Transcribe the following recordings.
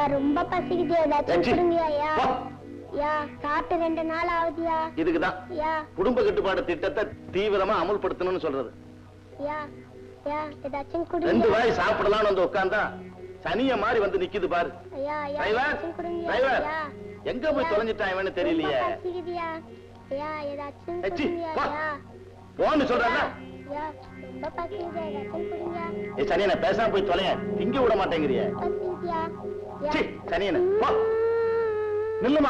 ரொம்ப பசிக்குது ஏதாச்சும் ஏச்சி. கொடுங்கயா யா போ. யா சாப்பிட்டு ரெண்டு நாள் ஆகுதுயா இதுக்குதான் யா குடும்ப கட்டுப்பாடு திட்டத்தை தீவிரமா அமல்படுத்தணும்னு சொல்றது யா யா ஏதாச்சும் ரெண்டு கொடுங்க வாய் சாப்பிடலாம்னு வந்து உட்கார்ந்தா சனிய மாதிரி வந்து நிக்குது பாரு யா யா டிரைவர் ஏதாச்சும் கொடுங்க டிரைவர் யா எங்க போய் தொலைஞ்சிட்டான் இவனு தெரியலையே ரொம்ப பசிக்குதுயா யா ஏதாச்சும் ஏச்சி, கொடுங்கயா போ. யா போன்னு சொல்றல யா ரொம்ப பசிக்குது ஏதாச்சும் கொடுங்க ஏ சனியனை பேசாம போய் தொலைய திங்க விட மாட்டேங்கிறிய பசிக்குதுயா யா சி சனியனை போ நில்லுமா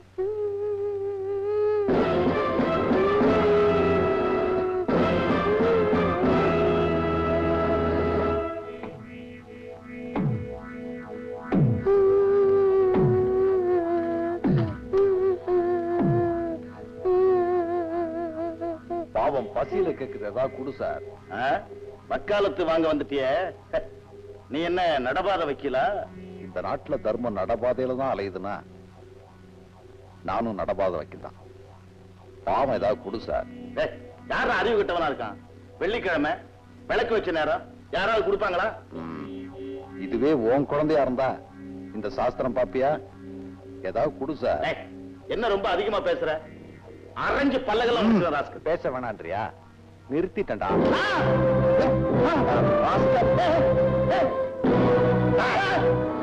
பாவம் பசியில கேக்குது ஏதாவது குடு சார் ஆ? வக்காலத்து வாங்க வந்துட்டியே நீ என்ன நடபாத வைக்கலா இந்த நாட்டுல தர்மம் நடபாதையில தான் அலையுதுன்னா நானும் நடபாதை வைக்கலாம் பாவம் ஏதாவது குடு சார் ஏய், யாரா அறிவு கிட்டவனா இருக்கான் வெள்ளிக்கிழமை விளக்கு வச்ச நேரம் யாராவது கொடுப்பாங்களா ம். இதுவே உன் குழந்தையா இருந்தா இந்த சாஸ்திரம் பாப்பியா ஏதாவது குடு சார் ஏய், என்ன ரொம்ப அதிகமா பேசுற அரைஞ்சு பல்லகெல்லாம் உடைச்சிடுவேன் ராஸ்கல். பேச வேணான்றியா நிறுத்திட்டேன்டா ஆ! ஆ! ராஸ்கல். ஏய், ஏய். ஆ!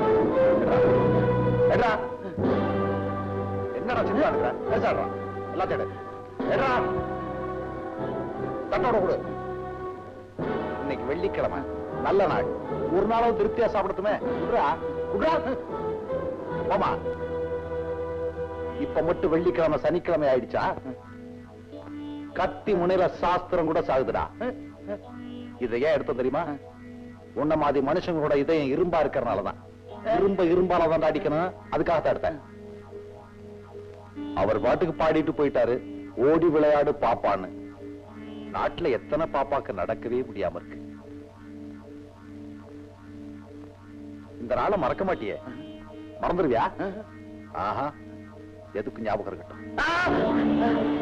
எட்ரா. என்னடா சின்ன இருக்கிற பேசாடுறா எல்லாத்தையும் எடு. எட்ரா. தட்டோட கொடு இன்னைக்கு வெள்ளிக்கிழமை நல்ல நாள் ஒரு நாளும் திருப்தியா சாப்பிடட்டுமே குடுறா குடுறா போமா இப்ப மட்டும் வெள்ளிக்கிழமை சனிக்கிழமை ஆயிடுச்சா கத்தி முனையில சாஸ்திரம் கூட சாகுதுடா இதை ஏன் எடுத்த தெரியுமா உன்ன மாதிரி மனுஷங்களோட இதயம் இரும்பா இருக்கறனாலதான் இரும்ப இரும்பால தான் அடிக்கணும் அதுக்காக தான் எடுத்தேன் அவர் பாட்டுக்கு பாடிட்டு போயிட்டாரு ஓடி விளையாடு பாப்பான்னு நாட்டுல எத்தனை பாப்பாக்கு நடக்கவே முடியாம இருக்கு இந்த நாளை மறக்க மாட்டியே மறந்துருவியா ஆஹா எதுக்கு ஞாபகம் இருக்கட்டும்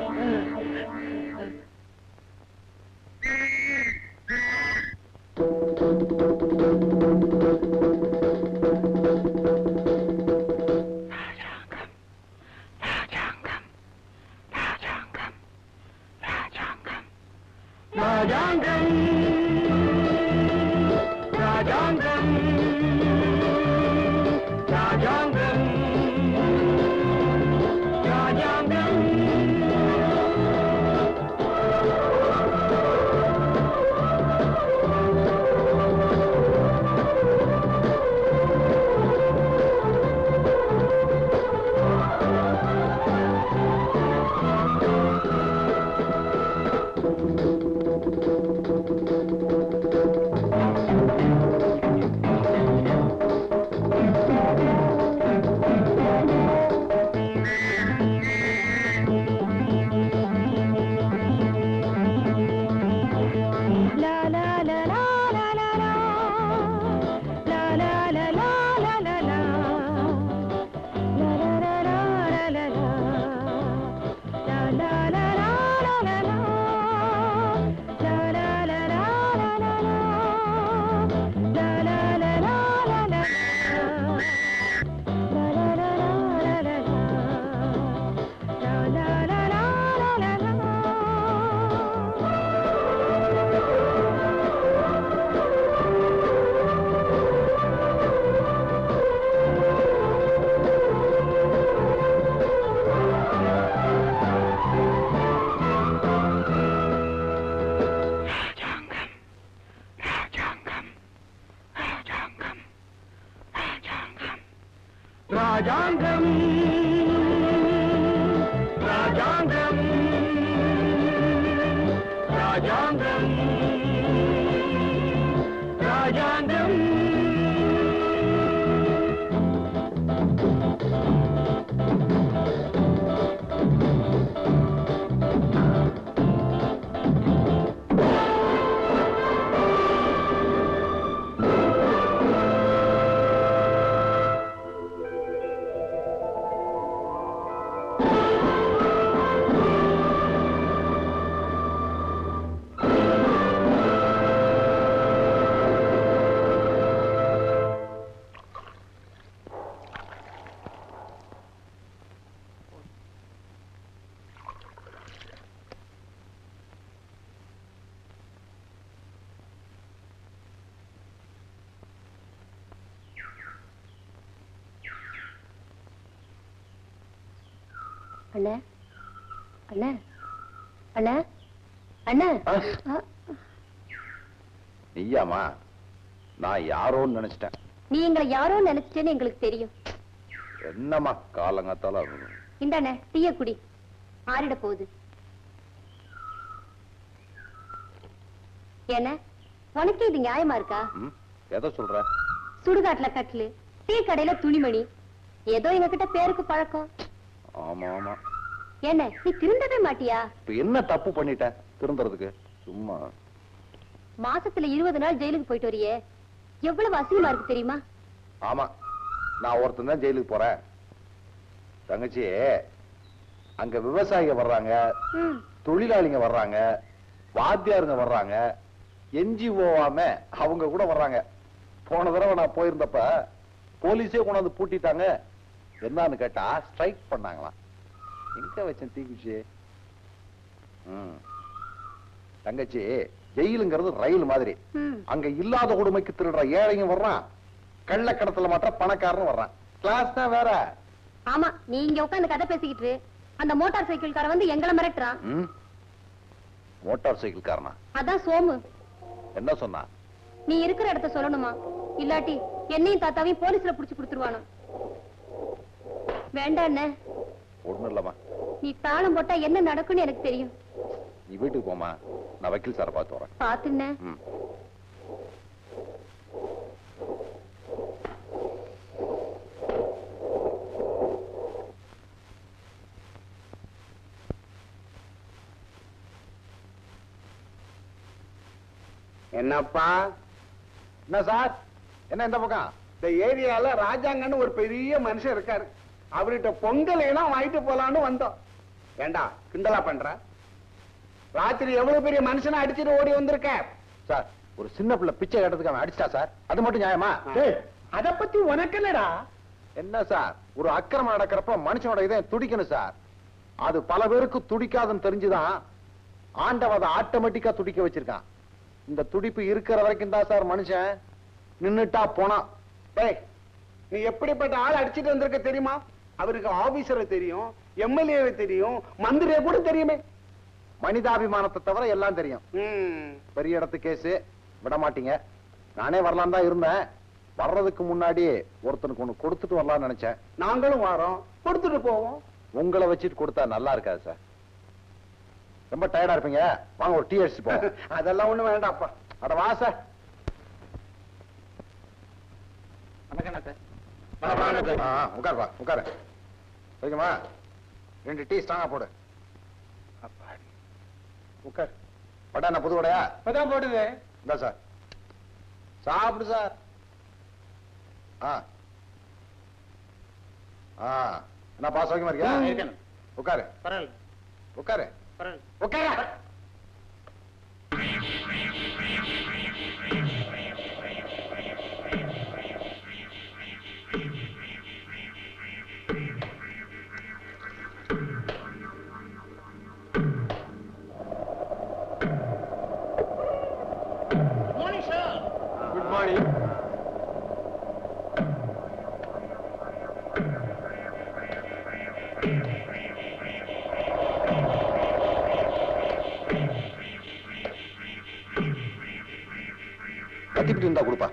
ராஜாங்கம் ராஜாங்கம் ராஜாங்கம் ராஜாங்கம் அண்ணே அண்ணே அண்ணே அண்ணே ஆ? ஆ, நீயாமா நான் யாரோன்னு நினைச்சிட்டேன் நீ எங்களை யாரோ நினைச்சேன்னு எங்களுக்கு தெரியும் என்னம்மா காலங்காத்தால இந்தாண்ணே டீய குடி ஆறிட போகுது என்ன உனக்கு இது நியாயமா இருக்கா ம், எதை சொல்ற சுடுகாட்டுல கட்டிலு டீ கடையில துணிமணி ஏதோ எங்க கிட்ட பேருக்கு பழக்கம் ஆமா ஆமா என்ன நீ திருந்தவே மாட்டியா இப்ப என்ன தப்பு பண்ணிட்டேன் திருந்துறதுக்கு சும்மா மாசத்துல இருபது நாள் ஜெயிலுக்கு போயிட்டு வரியே எவ்வளவு அசிங்கமா இருக்கு தெரியுமா ஆமா நான் ஒருத்தன் தான் ஜெயிலுக்கு போறேன் தங்கச்சி அங்க விவசாயிங்க வர்றாங்க ம், தொழிலாளிங்க வர்றாங்க வாத்தியாருங்க வர்றாங்க என்ஜிஓவாம அவங்க கூட வர்றாங்க போன தடவை நான் போயிருந்தப்ப போலீஸே கொண்டாந்து பூட்டிட்டாங்க என்னன்னு கேட்டா ஸ்ட்ரைக் பண்ணாங்களாம் எங்க வச்சேன் தீக்குச்சி ம். தங்கச்சி ஜெயிலுங்கிறது ரயில் மாதிரி ம். அங்க இல்லாத கொடுமைக்கு திருடுற ஏழைங்க வர்றான் கள்ளக்கடத்துல மாற்ற பணக்காரனும் வர்றான் கிளாஸ் தான் வேற ஆமா நீ இங்க உட்கார்ந்து கதை பேசிக்கிட்டு இரு. அந்த மோட்டார் சைக்கிள்கார வந்து எங்களை மிரட்டுறான் ம்? மோட்டார் சைக்கிள் காரனா அதான் சோமு என்ன சொன்னா நீ இருக்கிற இடத்த சொல்லணுமா இல்லாட்டி என்னையும் தாத்தாவையும் போலீஸ்ல புடிச்சு கொடுத்துருவானோ வேண்டாம் அண்ணே ஒண்ணும் இல்லம்மா நீ தாளம் போட்டா என்ன நடக்கும்னு எனக்கு தெரியும் நீ வீட்டுக்கு போமா நான் வக்கீல் சாரை பார்த்து வரேன் பாத்துண்ணே ம். என்னப்பா என்ன சார் என்ன இந்த பக்கம் இந்த ஏரியால ராஜாங்கன்னு ஒரு பெரிய மனுஷன் இருக்காரு அவர்கிட்ட பொங்கல் எல்லாம் வாங்கிட்டு போலான்னு வந்தோம் ஏண்டா கிண்டலா பண்ற ராத்திரி எவ்வளவு பெரிய மனுஷனை அடிச்சுட்டு ஓடி வந்திருக்க சார் ஒரு சின்ன பிள்ளை பிச்சை கட்டதுக்கு அவன் அடிச்சிட்டா சார் அது மட்டும் நியாயமா அத பத்தி உனக்கு என்னடா என்ன சார் ஒரு அக்கிரமம் நடக்கிறப்ப மனுஷனோட இதயம் துடிக்கணும் சார் அது பல பேருக்கு துடிக்காதுன்னு தெரிஞ்சுதான் ஆண்டவன் அதை ஆட்டோமேட்டிக்கா துடிக்க வச்சிருக்கான் இந்த துடிப்பு இருக்கிற வரைக்கும் தான் சார் மனுஷன் நின்னுட்டா போனான் டேய் நீ எப்படிப்பட்ட ஆள் அடிச்சிட்டு வந்திருக்க தெரியுமா அவருக்கு ஆபீசரை தெரியும் எம்எல்ஏவை தெரியும் மந்திரியை கூட தெரியுமே மனிதாபிமானத்தை தவிர எல்லாம் தெரியும் ம். பெரிய இடத்து கேஸ் விட மாட்டீங்க நானே வரலாம் தான் இருந்தேன் வர்றதுக்கு முன்னாடி ஒருத்தனுக்கு ஒண்ணு கொடுத்துட்டு வரலாம்னு நினைச்சேன் நாங்களும் வரோம் கொடுத்துட்டு போவோம் உங்களை வச்சுட்டு கொடுத்தா நல்லா இருக்காது சார் ரொம்ப டயர்டா இருப்பீங்க வாங்க ஒரு டீ அடிச்சு போவோம் அதெல்லாம் ஒண்ணு வேண்டாம்ப்பா அட வா சார் ஆ, ஆ, உட்காரு வா உட்காரு சரிங்கம்மா ரெண்டு டீ ஸ்ட்ராங்கா போடு உட்கார் வடை என்ன புது வடையா இப்பதான் போடுது இந்தா சார் சாப்பிடு சார் ஆ ஆ என்னப்பா சௌக்கியமா இருக்கியா இருக்கேன். உட்காரு பரவாயில்ல உட்காரு பரவாயில்ல உட்காரு குட் மார்னிங் கத்திப்பிட்டு இருந்தா கொடுப்பா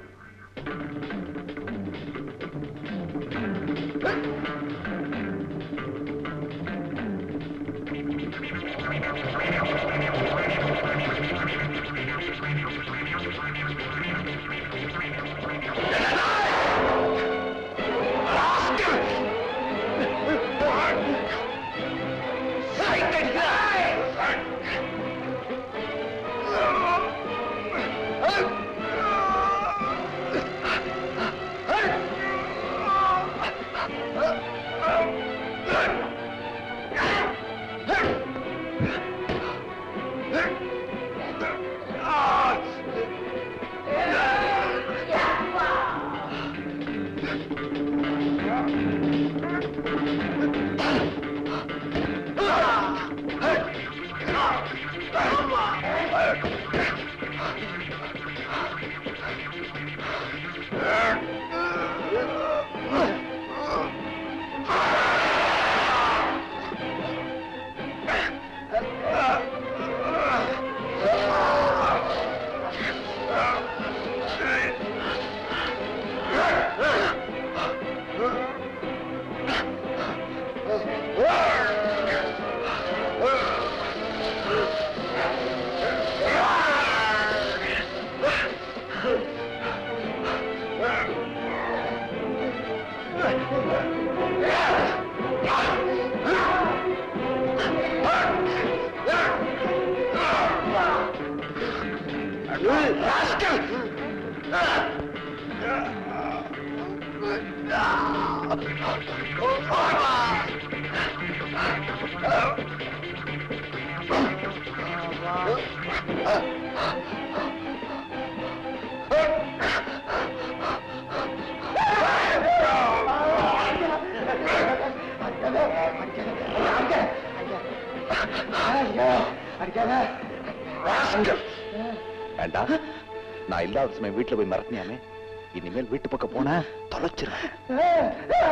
வேண்டாம் நான் இல்லாத சமயம் வீட்டுல போய் மறக்கணியாமே இனிமேல் வீட்டு பக்கம் போன தொலைச்சிருவேன்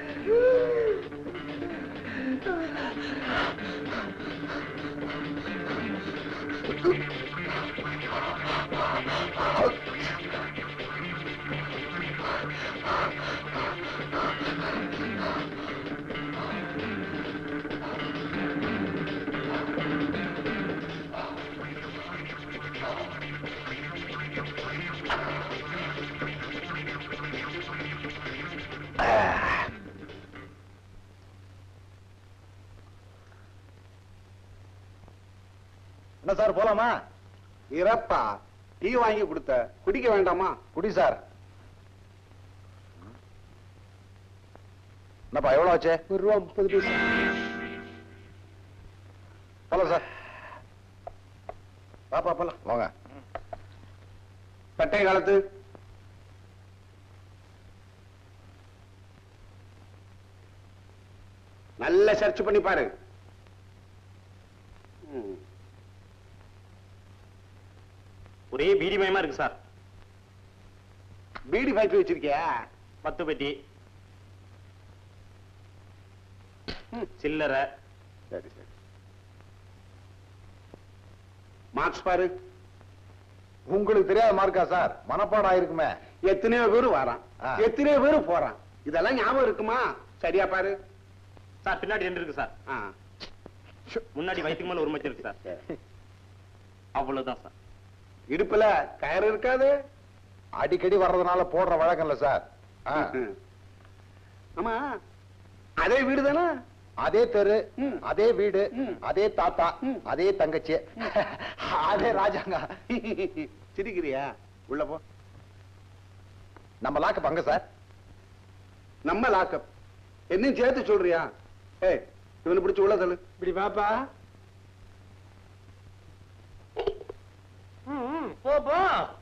என்ன சார் போலாமா இறப்பா டீ வாங்கி கொடுத்த குடிக்க வேண்டாமா குடி சார் என்னப்பா எவ்வளவு ஆச்சு ஒரு ரூபா முப்பது பைசா போலாம் சார் பாப்பா போலாம் வாங்க பட்டை காலத்து நல்ல சர்ச் பண்ணி பாரு ம். ஒரே பீடிமயமா இருக்கு சார் பீடி ஃபேக்டரி வச்சிருக்கியா பத்து பெட்டி ம். சில்லறை சரி சரி மார்க்ஸ் பாரு உங்களுக்கு தெரியாத மார்க்கா சார் மனப்பாடம் ஆயிருக்குமே எத்தனையோ பேர் வரான் ஆ. எத்தனையோ பேர் போறான் இதெல்லாம் ஞாபகம் இருக்குமா சரியா பாரு சார் பின்னாடி ரெண்டு இருக்கு சார் ஆ. முன்னாடி வயிற்றுக்கு மேல ஒரு மச்சம் இருக்கு சார் சரி. அவ்வளவுதான் சார் இடுப்புல கயிறு இருக்காது அடிக்கடி வர்றதுனால போடுற வழக்கம் இல்ல சார் ஆ. ம். ஆமா அதே வீடு தானே அதே தெரு ம். அதே வீடு ம். அதே தாத்தா ம். அதே தங்கச்சி அதே ராஜாங்க சிரிக்கிறியா உள்ள போ நம்ம லாக்கு பங்க சார் நம்ம லாக்கப் என்னையும் சேர்த்து சொல்றியா ஏய் இவனை பிடிச்சு உள்ள தள்ளு இப்படி பாப்பா போ போ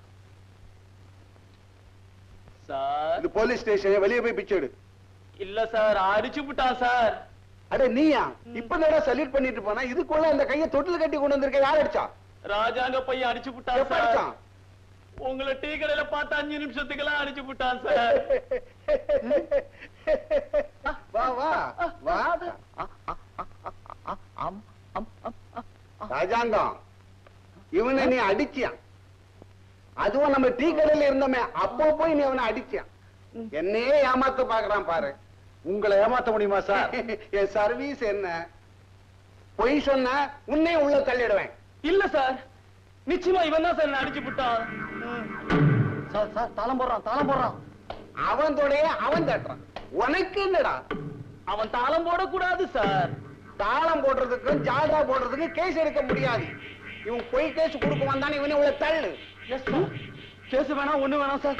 சார் இது போலீஸ் ஸ்டேஷன் வெளியே போய் பிச்சை எடு இல்ல சார் அடிச்சு விட்டான் சார் அடே நீயா இப்ப நேரா சல்யூட் பண்ணிட்டு போனா இதுக்குள்ள அந்த கையை தொட்டில் கட்டி கொண்டு வந்திருக்க யார் அடிச்சா ராஜாங்க பையன் அடிச்சு விட்டான் எப்ப சார் அடிச்சான் உங்களை டீ கடையில பார்த்து அஞ்சு நிமிஷத்துக்கெல்லாம் அடிச்சு விட்டான் சார் வா வா வா ராஜாங்கம் இவனை நீ அடிச்சியான் அதுவும் நம்ம டீ கடையில இருந்தோமே அப்போ போய் நீ அவனை அடிச்சியான் என்னையே ஏமாத்த பாக்குறான் பாரு உங்களை ஏமாத்த முடியுமா சார் என் சர்வீஸ் என்ன பொய் சொன்ன உன்னையும் உள்ள தள்ளிடுவேன் இல்ல சார் நிச்சயமா இவன் தான் சார் என்ன அடிச்சு விட்டான் சார் சார் தாளம் போடுறான் தாளம் போடுறான் அவன் தொடைய அவன் தட்டுறான் உனக்கு என்னடா அவன் தாளம் போடக்கூடாது சார் தாளம் போடுறதுக்கும் ஜாதா போடுறதுக்கும் கேஸ் எடுக்க முடியாது இவன் பொய் கேஸ் கொடுக்க வந்தானே இவனை உள்ள தள்ளு எஸ் சார் கேஸ் வேணாம் ஒண்ணு வேணாம் சார்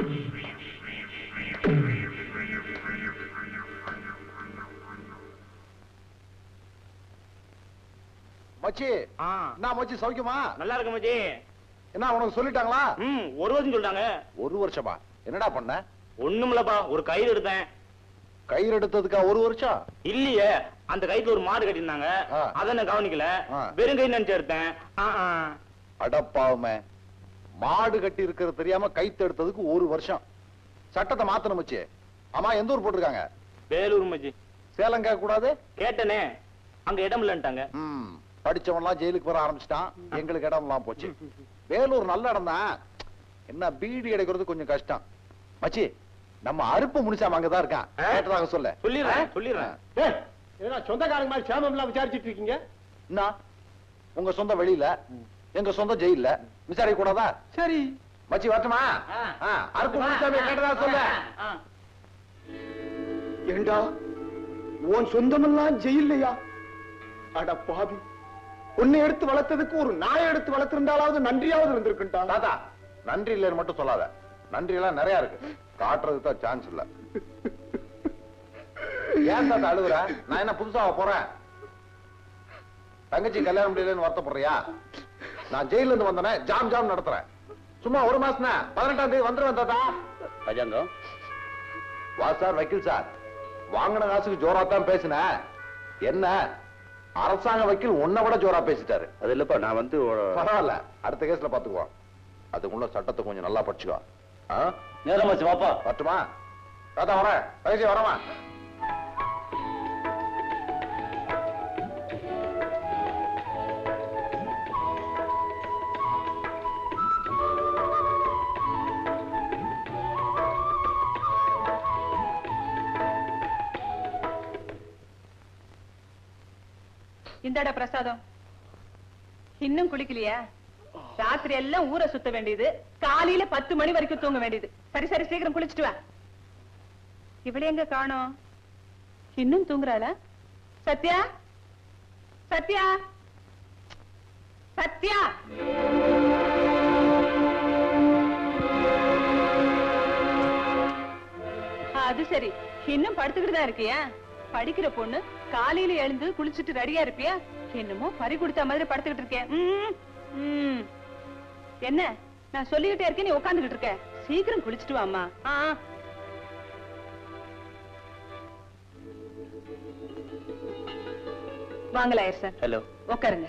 மச்சி ஆ, என்ன மச்சி சௌக்கியமா நல்லா இருக்கு மச்சி என்ன உனக்கு சொல்லிட்டாங்களா ம் ஒரு வருஷம் சொல்லிட்டாங்க ஒரு வருஷமா என்னடா பண்ண ஒண்ணுமில்லப்பா ஒரு கயிறு எடுத்தேன் கயிறு எடுத்ததுக்கா ஒரு வருஷம் இல்லையே அந்த கயித்துல ஒரு மாடு கட்டியிருந்தாங்க ஆ. அதை நான் கவனிக்கல ஆ. வெறும் கை நினைச்சு எடுத்தேன் ஆ, ஆ. அடப்பாவுமே மாடு கட்டி இருக்கிறது தெரியாம கைத்து எடுத்ததுக்கு ஒரு வருஷம் சட்டத்தை மாத்தணும் மச்சி ஆமா எந்த ஊர் போட்டிருக்காங்க வேலூர் மச்சி சேலம் கேட்க கூடாது கேட்டனே அங்க இடம் இல்லன்ட்டாங்க ம் படிச்சவன்லாம் ஜெயிலுக்கு வர ஆரம்பிச்சிட்டான் எங்களுக்கு இடம்லாம் போச்சு வேலூர் நல்ல இடம் தான் என்ன பீடி கிடைக்கிறது கொஞ்சம் கஷ்டம் மச்சி நம்ம அறுப்பு முடிச்சாம அங்கதான் இருக்கான் ஆ? கேட்டதாக சொல்ல சொல்லிடுறேன் சொல்லிடுறேன் சொந்தக்காரங்க மாதிரி சேமம்லாம் விசாரிச்சிட்டு இருக்கீங்க என்ன உங்க சொந்த வெளியில எங்க சொந்த ஜெயில்ல விசாரிக்க கூடாதா சரி மச்சி வரட்டுமா ஆ, அறுப்பு முடிச்சாம கேட்டதா சொல்ல ஆ. ஏண்டா உன் சொந்தமெல்லாம் ஜெயில்லையா அட பாவி உன்னை எடுத்து வளர்த்ததுக்கு ஒரு நாயை எடுத்து வளர்த்திருந்தாலாவது நன்றியாவது இருந்திருக்குண்டா தாத்தா நன்றி இல்லைன்னு மட்டும் சொல்லாத நன்றி எல்லாம் நிறைய இருக்கு காட்டுறதுக்கு தான் சான்ஸ் இல்ல ஏன் தாத்தா அழுகுற நான் என்ன புதுசாவா போறேன் தங்கச்சி கல்யாணம் முடியலன்னு வருத்தப்படுறியா நான் ஜெயில இருந்து வந்தனே ஜாம் ஜாம் நடத்துறேன் சும்மா ஒரு மாசம் பதினெட்டாம் தேதி வந்துருவேன் தாத்தா ராஜாங்கம் வா சார் வக்கீல் சார் வாங்கின காசுக்கு ஜோரா தான் பேசினேன் என்ன அரசாங்க வக்கீல் உன்னை விட ஜோரா பேசிட்டாரு அது இல்லப்பா நான் வந்து பரவாயில்ல அடுத்த கேஸ்ல பாத்துக்குவோம் அதுக்குள்ள சட்டத்தை கொஞ்சம் நல்லா படிச்சுக்கோ ஆ? நேரமாச்சு வாப்பா வரட்டுமா தாத்தா வரேன் தங்கச்சி வரமா இந்தாடா பிரசாதம் இன்னும் குளிக்கலையா ராத்திரி எல்லாம் ஊரை சுத்த வேண்டியது காலையில பத்து மணி வரைக்கும் தூங்க வேண்டியது சரி சரி சீக்கிரம் குளிச்சுட்டு வா இவளே எங்க காணோம் இன்னும் தூங்குறாளா சத்யா சத்யா சத்யா அது சரி இன்னும் படுத்துக்கிட்டு தான் இருக்கியா படிக்கிற பொண்ணு காலையில எழுந்து குளிச்சுட்டு ரெடியா இருப்பியா என்னமோ பறி கொடுத்த மாதிரி படுத்துக்கிட்டு இருக்கேன் ம், ம். என்ன நான் சொல்லிக்கிட்டே இருக்கேன் நீ உட்காந்துக்கிட்டு இருக்க சீக்கிரம் குளிச்சுட்டு வாம்மா ஆ ஆ. வாங்க லாயர் சார் ஹலோ உட்காருங்க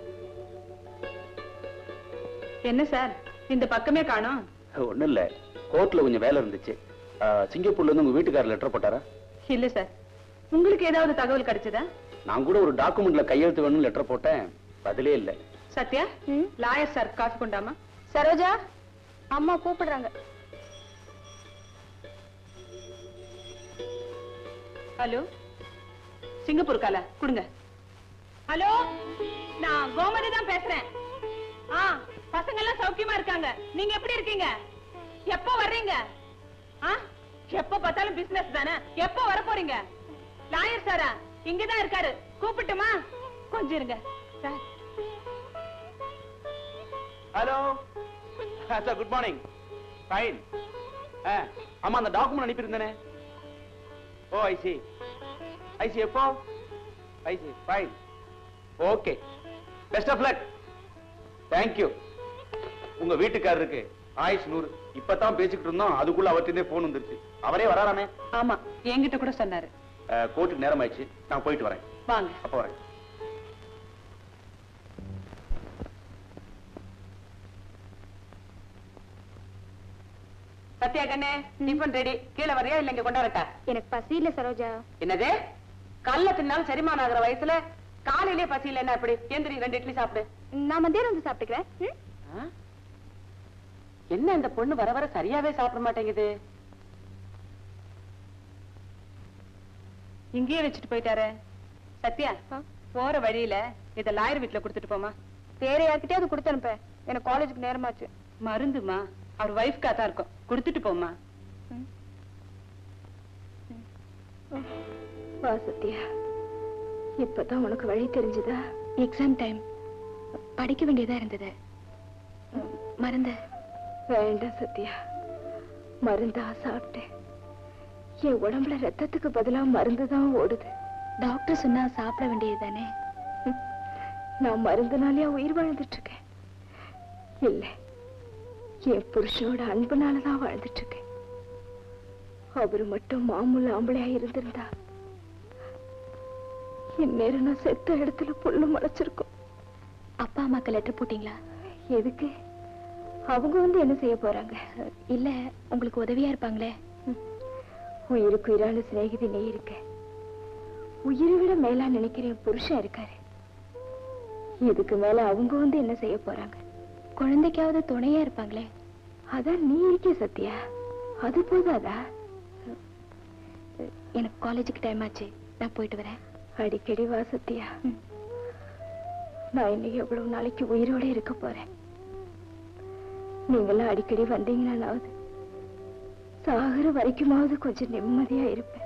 என்ன சார் இந்த பக்கமே காணோம் ஒண்ணும் இல்ல கோர்ட்ல கொஞ்சம் வேலை இருந்துச்சு ஆ, சிங்கப்பூர்ல இருந்து உங்க வீட்டுக்காரர் லெட்டர் போட்டாரா இல்ல சார் உங்களுக்கு ஏதாவது தகவல் கிடைச்சதா நான் கூட ஒரு டாக்குமெண்ட்ல கையெழுத்து வேணும்னு லெட்டர் போட்டேன் பதிலே இல்ல சத்யா லாயர் சார் காஃபி கொண்டாமா சரோஜா அம்மா கூப்பிடுறாங்க ஹலோ சிங்கப்பூர் கால கொடுங்க ஹலோ நான் கோமதி தான் பேசுறேன் ஆ பசங்க எல்லாம் சௌக்கியமா இருக்காங்க நீங்க எப்படி இருக்கீங்க எப்போ வர்றீங்க ஆ எப்ப பார்த்தாலும் பிசினஸ் தானே எப்போ வர போறீங்க லாயர் சாரா இங்கதான் இருக்காரு கூப்பிட்டுமா கொஞ்சம் இருங்க sir hello sir good morning fine ஆமா அந்த டாக்குமெண்ட் அனுப்பியிருந்தேனே oh I see I see எப்போ I see fine okay best of luck thank you உங்க வீட்டுக்காரருக்கு ஆயுஷ் நூறு இப்பதான் பேசிக்கிட்டு இருந்தோம் அதுக்குள்ள அவர்கிட்டே போன் வந்துருச்சு அவரே வராராமே ஆமா என்கிட்ட கூட சொன்னாரு கோர்ட்டுக்கு நேரம் ஆயிடுச்சு நான் போயிட்டு வரேன் வாங்க அப்போ வரேன் சத்யா கண்ணே டிஃபன் ரெடி கீழே வரையா இல்ல இங்க கொண்டாடட்டா எனக்கு பசி இல்ல சரோஜா என்னது கல்ல தின்னாலும் செரிமானம் ஆகுற வயசுல காலையிலே பசி இல்ல என்ன அப்படி எந்திரி ரெண்டு இட்லி சாப்பிடு நான் மத்தியானம் வந்து சாப்பிட்டுக்கிறேன் ம்? ஆ? என்ன இந்த பொண்ணு வர வர சரியாவே சாப்பிட மாட்டேங்குது இங்கேயே வச்சுட்டு போயிட்டாரே சத்யா போற வழியில இத லாயர் வீட்டுல கொடுத்துட்டு போமா வேற யார்கிட்டயாவது கொடுத்து அனுப்ப எனக்கு காலேஜுக்கு நேரமாச்சு மருந்துமா அவர் ஒய்ஃப்கா தான் இருக்கும் கொடுத்துட்டு போமா வா சத்யா இப்பதான் உனக்கு வழி தெரிஞ்சதா எக்ஸாம் டைம் படிக்க வேண்டியதா இருந்தது மருந்து வேண்டாம் சத்யா மருந்தா சாப்பிட்டேன் என் உடம்புல ரத்தத்துக்கு பதிலா மருந்து தான் ஓடுது டாக்டர் சொன்னா சாப்பிட வேண்டியது தானே நான் மருந்துனாலே உயிர் வாழ்ந்துட்டு இருக்கேன் இல்ல என் புருஷனோட அன்புனால தான் வாழ்ந்துட்டு இருக்கேன் அவரு மட்டும் மாமூல் ஆம்பளையா இருந்திருந்தா இந்நேரம் நான் செத்த இடத்துல புல்லு முளைச்சிருக்கும் அப்பா அம்மாக்கு லெட்டர் போட்டீங்களா எதுக்கு அவங்க வந்து என்ன செய்ய போறாங்க இல்ல உங்களுக்கு உதவியா இருப்பாங்களே உயிருக்கு உயிரான சிநேகிதி நீ இருக்க உயிரை விட மேலா நினைக்கிறேன் புருஷன் இருக்காரு இதுக்கு மேல அவங்க வந்து என்ன செய்ய போறாங்க குழந்தைக்காவது துணையா இருப்பாங்களே அதான் நீ இருக்க சத்யா அது போதாதா எனக்கு காலேஜுக்கு டைம் ஆச்சு நான் போயிட்டு வரேன் அடிக்கடி வா சத்யா நான் இன்னைக்கு எவ்வளவு நாளைக்கு உயிரோட இருக்க போறேன் நீங்களாம் அடிக்கடி வந்தீங்கன்னாலாவது சாகுற வரைக்குமாவது கொஞ்சம் நிம்மதியா இருப்பேன்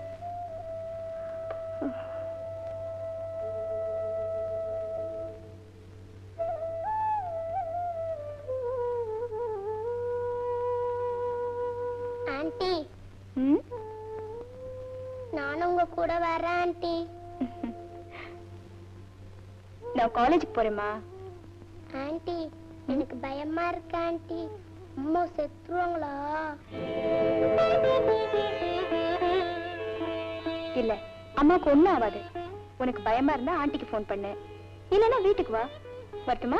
ஆன்ட்டி ம் நானும் உங்க கூட ஆண்டி நான் காலேஜுக்கு போறேம்மா ஆண்டி எனக்கு பயமா இருக்கு ஆண்டி அம்மா செத்துருவாங்களா இல்ல அம்மாவுக்கு ஒண்ணும் ஆகாது உனக்கு பயமா இருந்தா ஆண்டிக்கு ஃபோன் பண்ணு இல்லைன்னா வீட்டுக்கு வா வரட்டுமா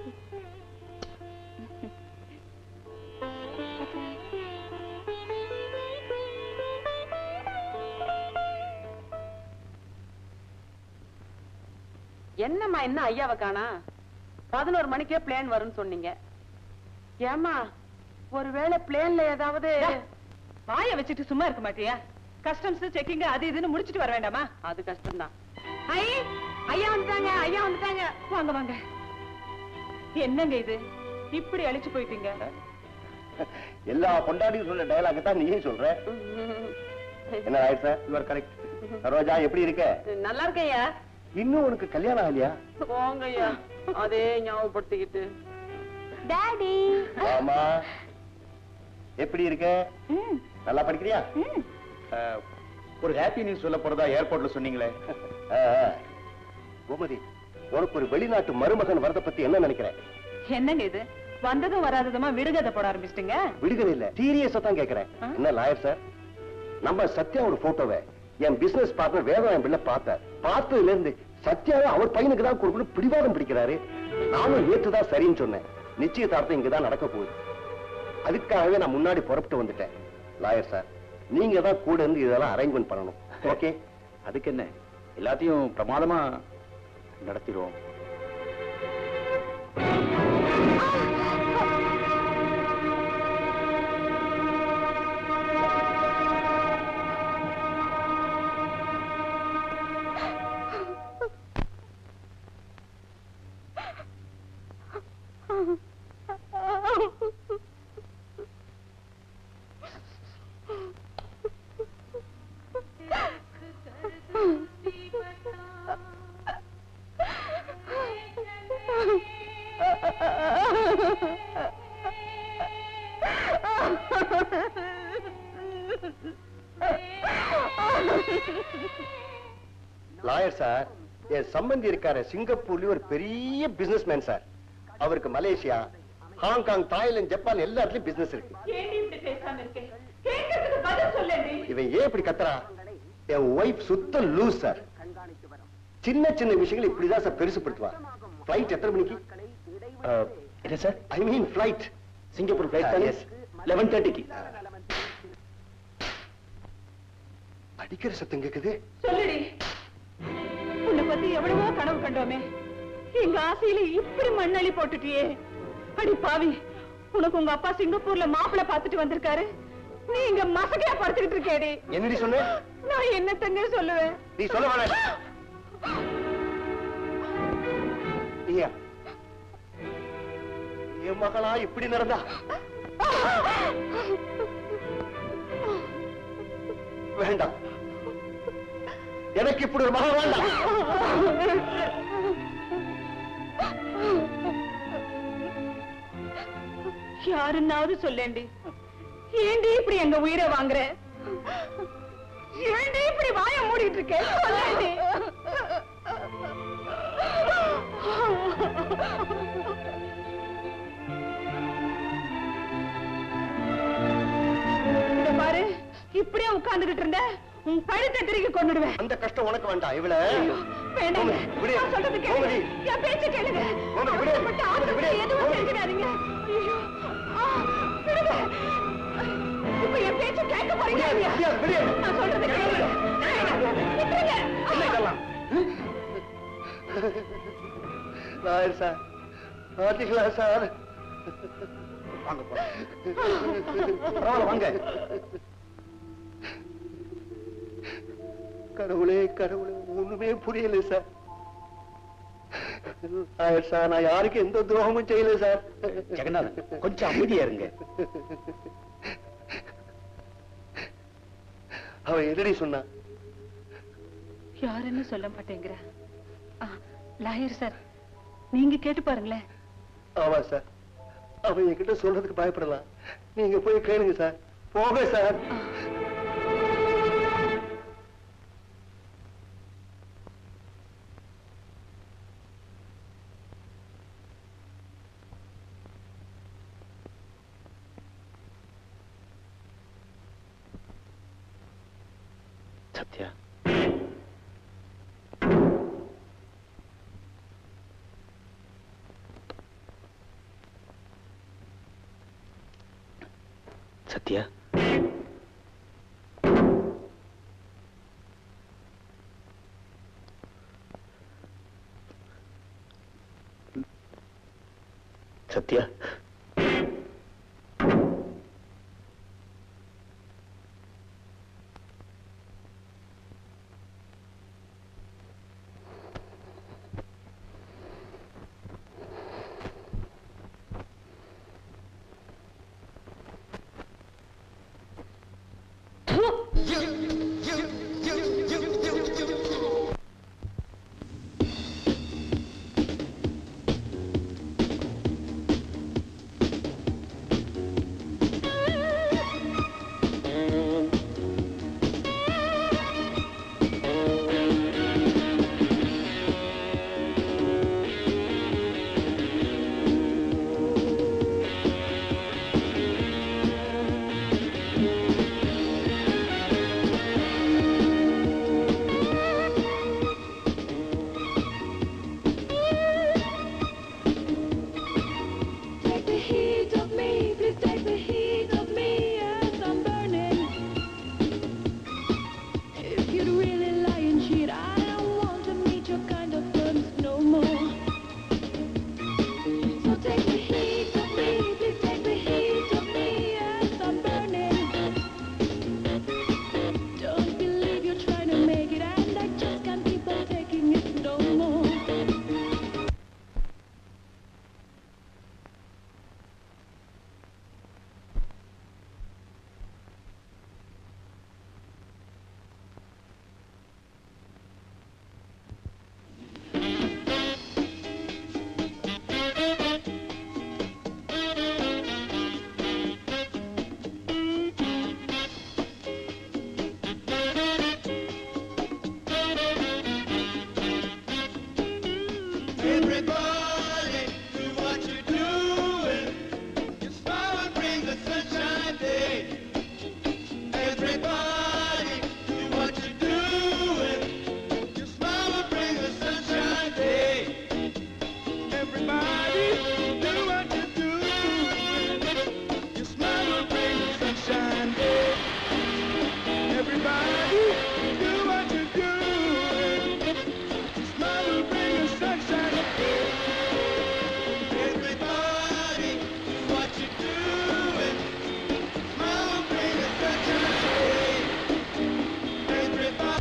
என்னம்மா என்ன ஐயாவை காணா பதினோரு மணிக்கே பிளேன் வரும்னு சொன்னீங்க ஏமா ஒருவேளை பிளேன்ல ஏதாவது வாய வச்சுட்டு சும்மா இருக்க மாட்டியா கஸ்டம்ஸ் செக்கிங் அது இதுன்னு முடிச்சிட்டு வர வேண்டாமா அது கஷ்டம்தான் ஐ ஐயா வந்துட்டாங்க ஐயா வந்துட்டாங்க வாங்க வாங்க என்னங்க இது இப்படி அழிச்சு போயிட்டீங்க எல்லா பொண்டாட்டியும் சொல்ற டயலாக் தான் நீயும் சொல்ற என்ன ஆயிடுச்சு யுவர் கரெக்ட் சரோஜா எப்படி இருக்க நல்லா இருக்கேயா இன்னும் உனக்கு கல்யாணம் ஆகலையா போங்கய்யா அதே ஞாபகப்படுத்திக்கிட்டு டாடி ஆமா எப்படி இருக்க நல்லா படிக்கிறியா ஒரு ஹாப்பி நியூஸ் சொல்ல போறதா ஏர்போர்ட்ல சொன்னீங்களே ஆ, ஆ. கோமதி உனக்கு ஒரு வெளிநாட்டு மருமகன் வரத பத்தி என்ன நினைக்கிற என்னங்க இது வந்ததும் வராததுமா விடுகதை போட ஆரம்பிச்சிட்டுங்க விடுதலை இல்ல சீரியஸா தான் கேக்குறேன் ஆ? என்ன லாயர் சார் நம்ம சத்யாவோட போட்டோவை என் பிசினஸ் பார்ட்னர் வேதம் என் பிள்ளை பார்த்தார் பார்த்ததுல இருந்து சத்யாவை அவர் பையனுக்கு தான் கொடுக்கணும் பிடிவாதம் பிடிக்கிறாரு நானும் நேற்று தான் சரின்னு சொன்னேன் நிச்சயதார்த்தம் இங்கதான் நடக்க போகுது அதுக்காகவே நான் முன்னாடி புறப்பட்டு வந்துட்டேன் லாயர் சார் நீங்க தான் கூட இருந்து இதெல்லாம் அரேஞ்ச்மெண்ட் பண்ணணும் ஓகே அதுக்கு என்ன எல்லாத்தையும் பிரமாதமா நடத்திடுவோம் லாயர் சார் என் சம்பந்தி இருக்காரு சிங்கப்பூர்ல ஒரு பெரிய பிசினஸ் மேன் சார் அவருக்கு மலேசியா ஹாங்காங் தாய்லாந்து ஜப்பான் எல்லா இடத்துலயும் பிசினஸ் இருக்கு ஏண்டி இப்படி பேசாம இருக்கேன் கேட்கறதுக்கு பதில் சொல்லேண்டி இவன் ஏன் இப்படி கத்துறா என் ஒய்ஃப் சுத்த லூஸ் சார் சின்ன சின்ன விஷயங்கள் இப்படிதான் சார் பெருசுப்படுத்துவா ஃபிளைட் எத்தனை மணிக்கு என்ன sir I mean flight Singapore flight yes eleven தேர்ட்டிக்கு அடிக்கிற சத்தம் கேக்குது சொல்லுடி உன்னை பத்தி எவ்வளவோ கனவு கண்டோமே எங்க ஆசையில இப்படி மண்ணள்ளி போட்டுட்டியே அடி பாவி உனக்கு உங்க அப்பா சிங்கப்பூர்ல மாப்பிள்ளை பார்த்துட்டு வந்திருக்காரு நீ இங்க மசகையா படுத்துக்கிட்டு இருக்கேடி என்னடி சொன்ன நான் என்னத்தங்க சொல்லுவேன் நீ சொல்ல வேணாம் நீயா என் மகளா இப்படி நடந்தா வேண்டாம் எனக்கு இப்படி ஒரு மகன் வேண்டாம் யாருன்னாவது சொல்லேண்டி ஏண்டி இப்படி எங்க உயிரை வாங்குற ஏண்டி இப்படி வாய மூடிட்டு இருக்க சொல்லேண்டி இத பாரு இப்படியே உட்கார்ந்துகிட்டு இருந்த உன் கழுத்தை திருக்கி கொண்டுடுவேன் அந்த கஷ்டம் உனக்கு வேண்டாம் இவள வேண்டாங்க கோமதி, விடு. நான் சொல்றது கேளுங்க கோமதி. என் பேச்ச கேளுங்க கோமதி, விடு. அவசரப்பட்டு கோமதி, விடு. ஆத்திரத்துல எதுவும் கோமதி. செஞ்சிடாதீங்க ஐயோ ஆ, விடுங்க இப்ப என் பேச்ச கேட்க போறீங்க முடியாது, இல்லையா? முடியாது, விடு. நான் சொல்றது கேளுங்க விட்டுருங்க. என்ன இதெல்லாம் லாயர் சார் பாத்தீங்களா சார் வாங்க போலாம். பரவாயில்ல வாங்க கடவுளே கடவுளே ஒண்ணுமே புரியல சார் லாயர் சார் நான் யாருக்கு எந்த துரோகமும் செய்யல சார் ஜெகநாதன் கொஞ்சம் அமைதியா இருங்க அவ எதடி சொன்னா யாருன்னு சொல்ல மாட்டேங்கிற ஆ, லாயர் சார் நீங்க கேட்டு பாருங்களேன் ஆமா சார் அவ என்கிட்ட சொல்றதுக்கு பயப்படலாம் நீங்க போய் கேளுங்க சார் போங்க sir Sathya Sathya Sathya Take the heat of me, please take the heat of me as I'm burning. If you'd really lie and cheat, I don't want to meet your kind of terms no more. So take the heat of me, please take the heat of me as I'm burning. Don't believe you're trying to make it, and I just can't keep on taking it no more. Everybody, do what you're doing. Your smile will bring the sunshine day. Everybody, do what you're doing. Your smile will bring the sunshine day. Everybody, do what you're doing. Your smile will bring the sunshine day. Everybody, do what you're doing. Your smile will bring the sunshine day. Everybody, do what you're doing. Smile will bring the sunshine day. Everybody.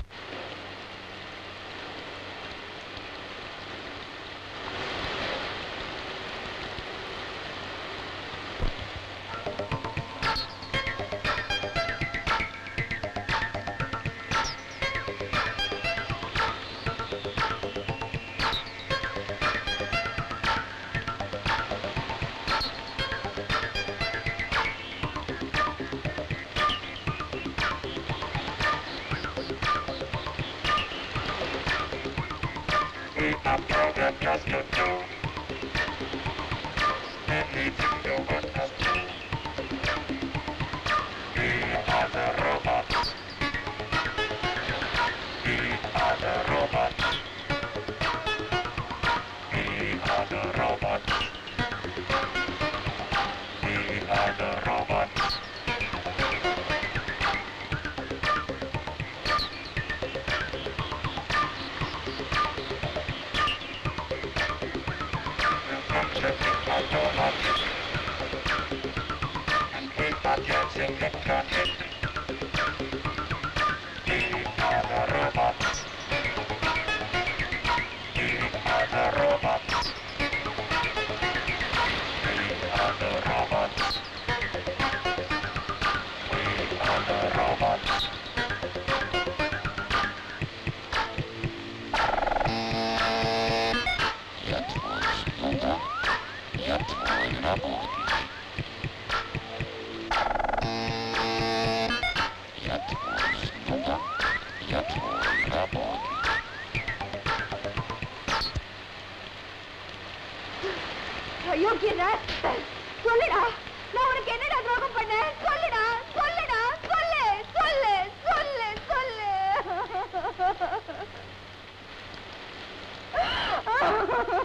அயோக்கியன சொல்லுடா நான் உனக்கு என்னடா துரோகம் பண்ணேன் சொல்லுடா சொல்லுடா சொல்லு சொல்லு சொல்லு சொல்லு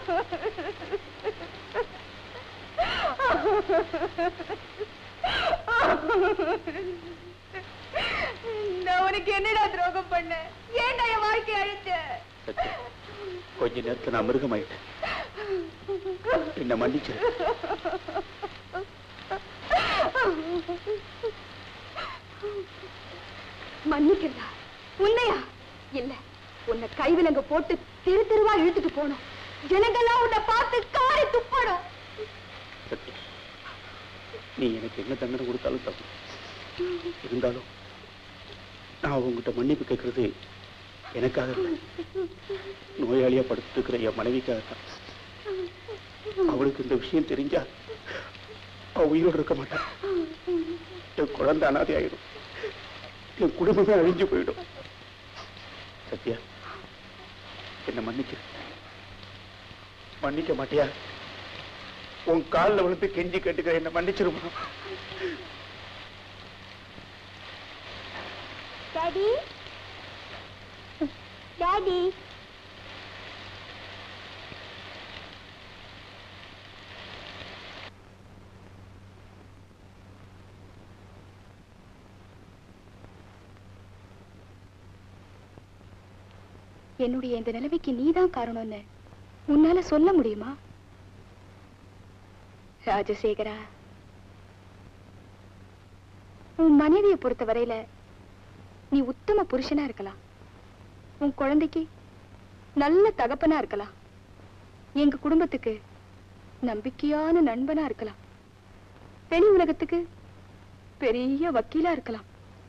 நான் உனக்கு என்னடா துரோகம் பண்ணேன் ஏன்டா என் வாழ்க்கைய அழிச்ச சத்யா கொஞ்ச நேரத்துல நான் மிருகமாயிட்டேன் என்ன மன்னிச்சிரு மன்னிக்கிறதா உன்னையா இல்ல உன்னை கைவிலங்க போட்டு திரு திருவா இழுத்துட்டு போனோம் ஜனங்கள்லாம் உன்னை பார்த்து காரி துப்பணும் சத்யா நீ எனக்கு என்ன தண்டனை கொடுத்தாலும் தப்பு இருந்தாலும் நான் உங்ககிட்ட மன்னிப்பு கேட்கறது எனக்காக இல்லை நோயாளியா படுத்துட்டு இருக்கிற என் மனைவிக்காக தான் அவளுக்கு இந்த விஷயம் தெரிஞ்சா அவ உயிரோடு இருக்க மாட்டான் என் குழந்தை அனாதை ஆயிடும் என் குடும்பமே அழிஞ்சு போயிடும் சத்யா என்ன மன்னிக்க மன்னிக்க மாட்டியா உன் காலில் விழுந்து கெஞ்சி கேட்டுக்கிற என்ன மன்னிச்சிருமா டாடி டாடி என்னுடைய இந்த நிலைமைக்கு நீதான் காரணம்னு உன்னால சொல்ல முடியுமா ராஜசேகரா உன் மனைவியை பொறுத்த வரையில நீ உத்தம புருஷனா இருக்கலாம் உன் குழந்தைக்கு நல்ல தகப்பனா இருக்கலாம் எங்க குடும்பத்துக்கு நம்பிக்கையான நண்பனா இருக்கலாம் வெளி உலகத்துக்கு பெரிய வக்கீலா இருக்கலாம்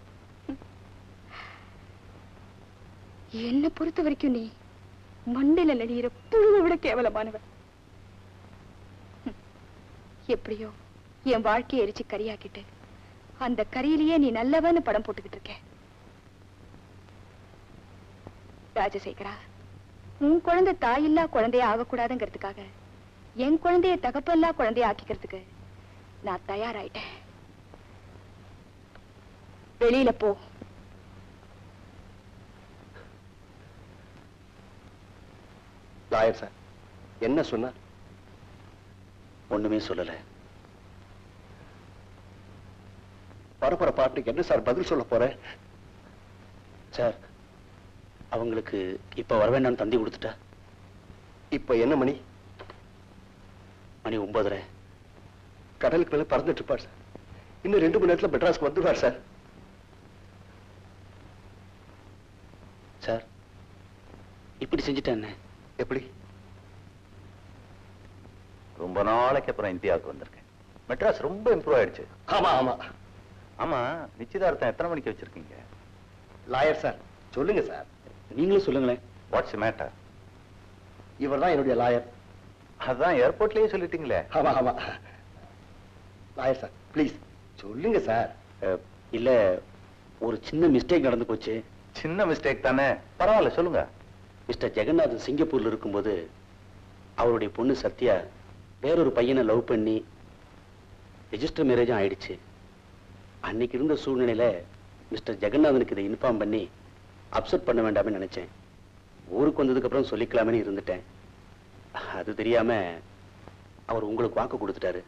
என்ன பொறுத்த வரைக்கும் நீ மண்டையில நடிகிற புழுவை விட கேவலமானவன் ஹம். எப்படியோ என் வாழ்க்கையை எரிச்சு கரியாக்கிட்டு அந்த கரியிலேயே நீ நல்லவன்னு படம் போட்டுக்கிட்டு இருக்க ராஜசேகரா உன் குழந்தை தாயில்லா குழந்தைய ஆகக்கூடாதுங்கிறதுக்காக என் குழந்தைய தகப்பல்லா குழந்தைய ஆக்கிக்கிறதுக்கு நான் தயாராயிட்டேன் வெளியில போ லாயர் சார் என்ன சொன்னார் ஒண்ணுமே சொல்லல பரப்புற பாட்டுக்கு என்ன சார் பதில் சொல்ல போறேன் சார் அவங்களுக்கு இப்ப வர வேண்டாம்னு தந்தி கொடுத்துட்டா இப்ப என்ன மணி மணி ஒன்பதரை கடலுக்கு மேல பறந்துட்டு இருப்பார் சார் இன்னும் ரெண்டு மணி நேரத்துல மெட்ராஸ்க்கு வந்துடுவார் சார் சார் இப்படி செஞ்சுட்டேன் என்ன எப்படி ரொம்ப நாளைக்கு அப்புறம் இந்தியாவுக்கு வந்திருக்கேன் மெட்ராஸ் ரொம்ப இம்ப்ரூவ் ஆயிடுச்சு ஆமா ஆமா ஆமா நிச்சயதார்த்தம் எத்தனை மணிக்கு வச்சிருக்கீங்க லாயர் சார் சொல்லுங்க சார் நீங்களும் சொல்லுங்களேன் வாட்ஸ் மேட்டர் இவர் தான் என்னுடைய லாயர் அதான் ஏர்போர்ட்லயே சொல்லிட்டீங்களே ஆமா ஆமா லாயர் சார் ப்ளீஸ் சொல்லுங்க சார் அஹ், இல்ல ஒரு சின்ன மிஸ்டேக் நடந்து போச்சு சின்ன மிஸ்டேக் தானே பரவாயில்ல சொல்லுங்க மிஸ்டர் ஜெகநாதன் சிங்கப்பூர்ல இருக்கும்போது அவருடைய பொண்ணு சத்யா வேறொரு பையனை லவ் பண்ணி ரெஜிஸ்டர் மேரேஜும் ஆயிடுச்சு அன்னைக்கு இருந்த சூழ்நிலையில மிஸ்டர் ஜெகநாதனுக்கு இதை இன்ஃபார்ம் பண்ணி அப்செட் பண்ண வேண்டாம்னு நினைச்சேன் ஊருக்கு வந்ததுக்கு அப்புறம் சொல்லிக்கலாமேன்னு இருந்துட்டேன் அது தெரியாம அவர் உங்களுக்கு வாக்கு கொடுத்துட்டாரு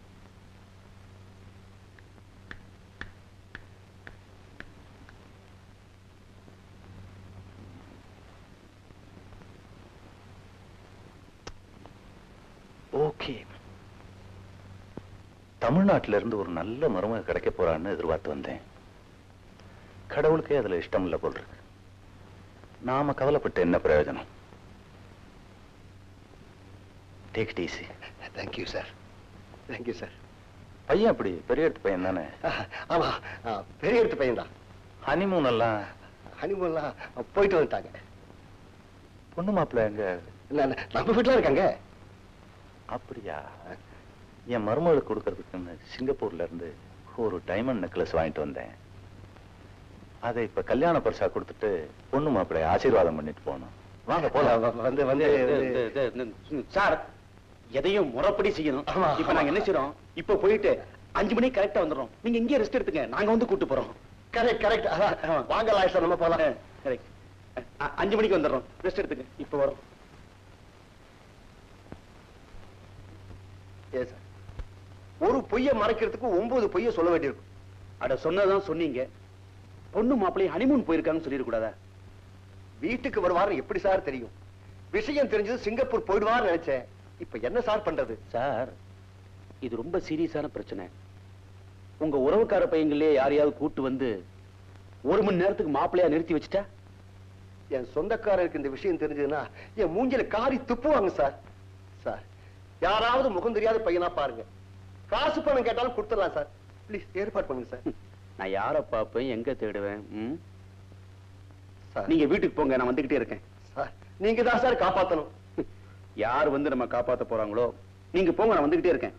ஓகே தமிழ்நாட்டுல இருந்து ஒரு நல்ல மருமக கிடைக்க போறான்னு எதிர்பார்த்து வந்தேன் கடவுளுக்கே அதுல இஷ்டம் இல்ல போல் இருக்கு நாம கவலைப்பட்டு என்ன பிரயோஜனம் take easy thank you sir thank you sir பையன் அப்படி பெரிய எடுத்து பையன் தானே ஆமா ஆ, பெரிய எடுத்து பையன் தான் ஹனிமூன் எல்லாம் ஹனிமூன்லாம் போயிட்டு வந்துட்டாங்க பொண்ணு மாப்பிள்ள எங்க நான் நம்ம வீட்டுல இருக்காங்க அப்படியா என் மருமகளுக்கு கொடுக்கறதுக்குன்னு சிங்கப்பூர்ல இருந்து ஒரு டைமண்ட் நெக்லஸ் வாங்கிட்டு வந்தேன் அதை இப்ப கல்யாண பரிசா கொடுத்துட்டு பொண்ணு மாப்பிள்ளை ஆசீர்வாதம் பண்ணிட்டு போகணும் வாங்க போலாம் வந்து வந்து சார் எதையும் முறைப்படி செய்யணும் ஆமா. இப்ப நாங்க என்ன செய்யறோம் இப்ப போயிட்டு அஞ்சு மணிக்கு கரெக்டா வந்துடுறோம் நீங்க இங்கே ரெஸ்ட் எடுத்துங்க நாங்க வந்து கூட்டு போறோம் கரெக்ட் கரெக்ட் வாங்க லாயர் சார் நம்ம போலாம் கரெக்ட் அஞ்சு மணிக்கு வந்துடுறோம் ரெஸ்ட் எடுத்துங்க இப்ப வரோம் ஏ சார் ஒரு பொய்ய மறைக்கிறதுக்கு ஒன்பது பொய்ய சொல்ல வேண்டியிருக்கும் அட சொன்னதான் சொன்னீங்க பொண்ணு மாப்பிள்ளையும் ஹனிமூன் போயிருக்காங்கன்னு சொல்லிடக்கூடாதா வீட்டுக்கு வருவாரு எப்படி சார் தெரியும் விஷயம் தெரிஞ்சது சிங்கப்பூர் போயிடுவான்னு நினைச்சேன் இப்ப என்ன சார் பண்றது சார் இது ரொம்ப சீரியஸான பிரச்சனை உங்க உறவுக்கார பையங்களே யாரையாவது கூட்டு வந்து ஒரு மணி நேரத்துக்கு மாப்பிள்ளையா நிறுத்தி வச்சுட்டா என் சொந்தக்காரருக்கு இந்த விஷயம் தெரிஞ்சதுன்னா என் மூஞ்சில காரி துப்புவாங்க சார் சார் யாராவது முகம் தெரியாத பையனா பாருங்க காசு பணம் கேட்டாலும் கொடுத்துடலாம் சார் ப்ளீஸ் ஏற்பாடு பண்ணுங்க சார் நான் யார பாப்பேன் எங்க தேடுவேன் ம்? சார் நீங்க வீட்டுக்கு போங்க நான் வந்துகிட்டே இருக்கேன் சார் நீங்க தான் சார் காப்பாத்தணும் யார் வந்து நம்ம காப்பாத்த போறாங்களோ நீங்க போங்க நான் வந்துகிட்டே இருக்கேன்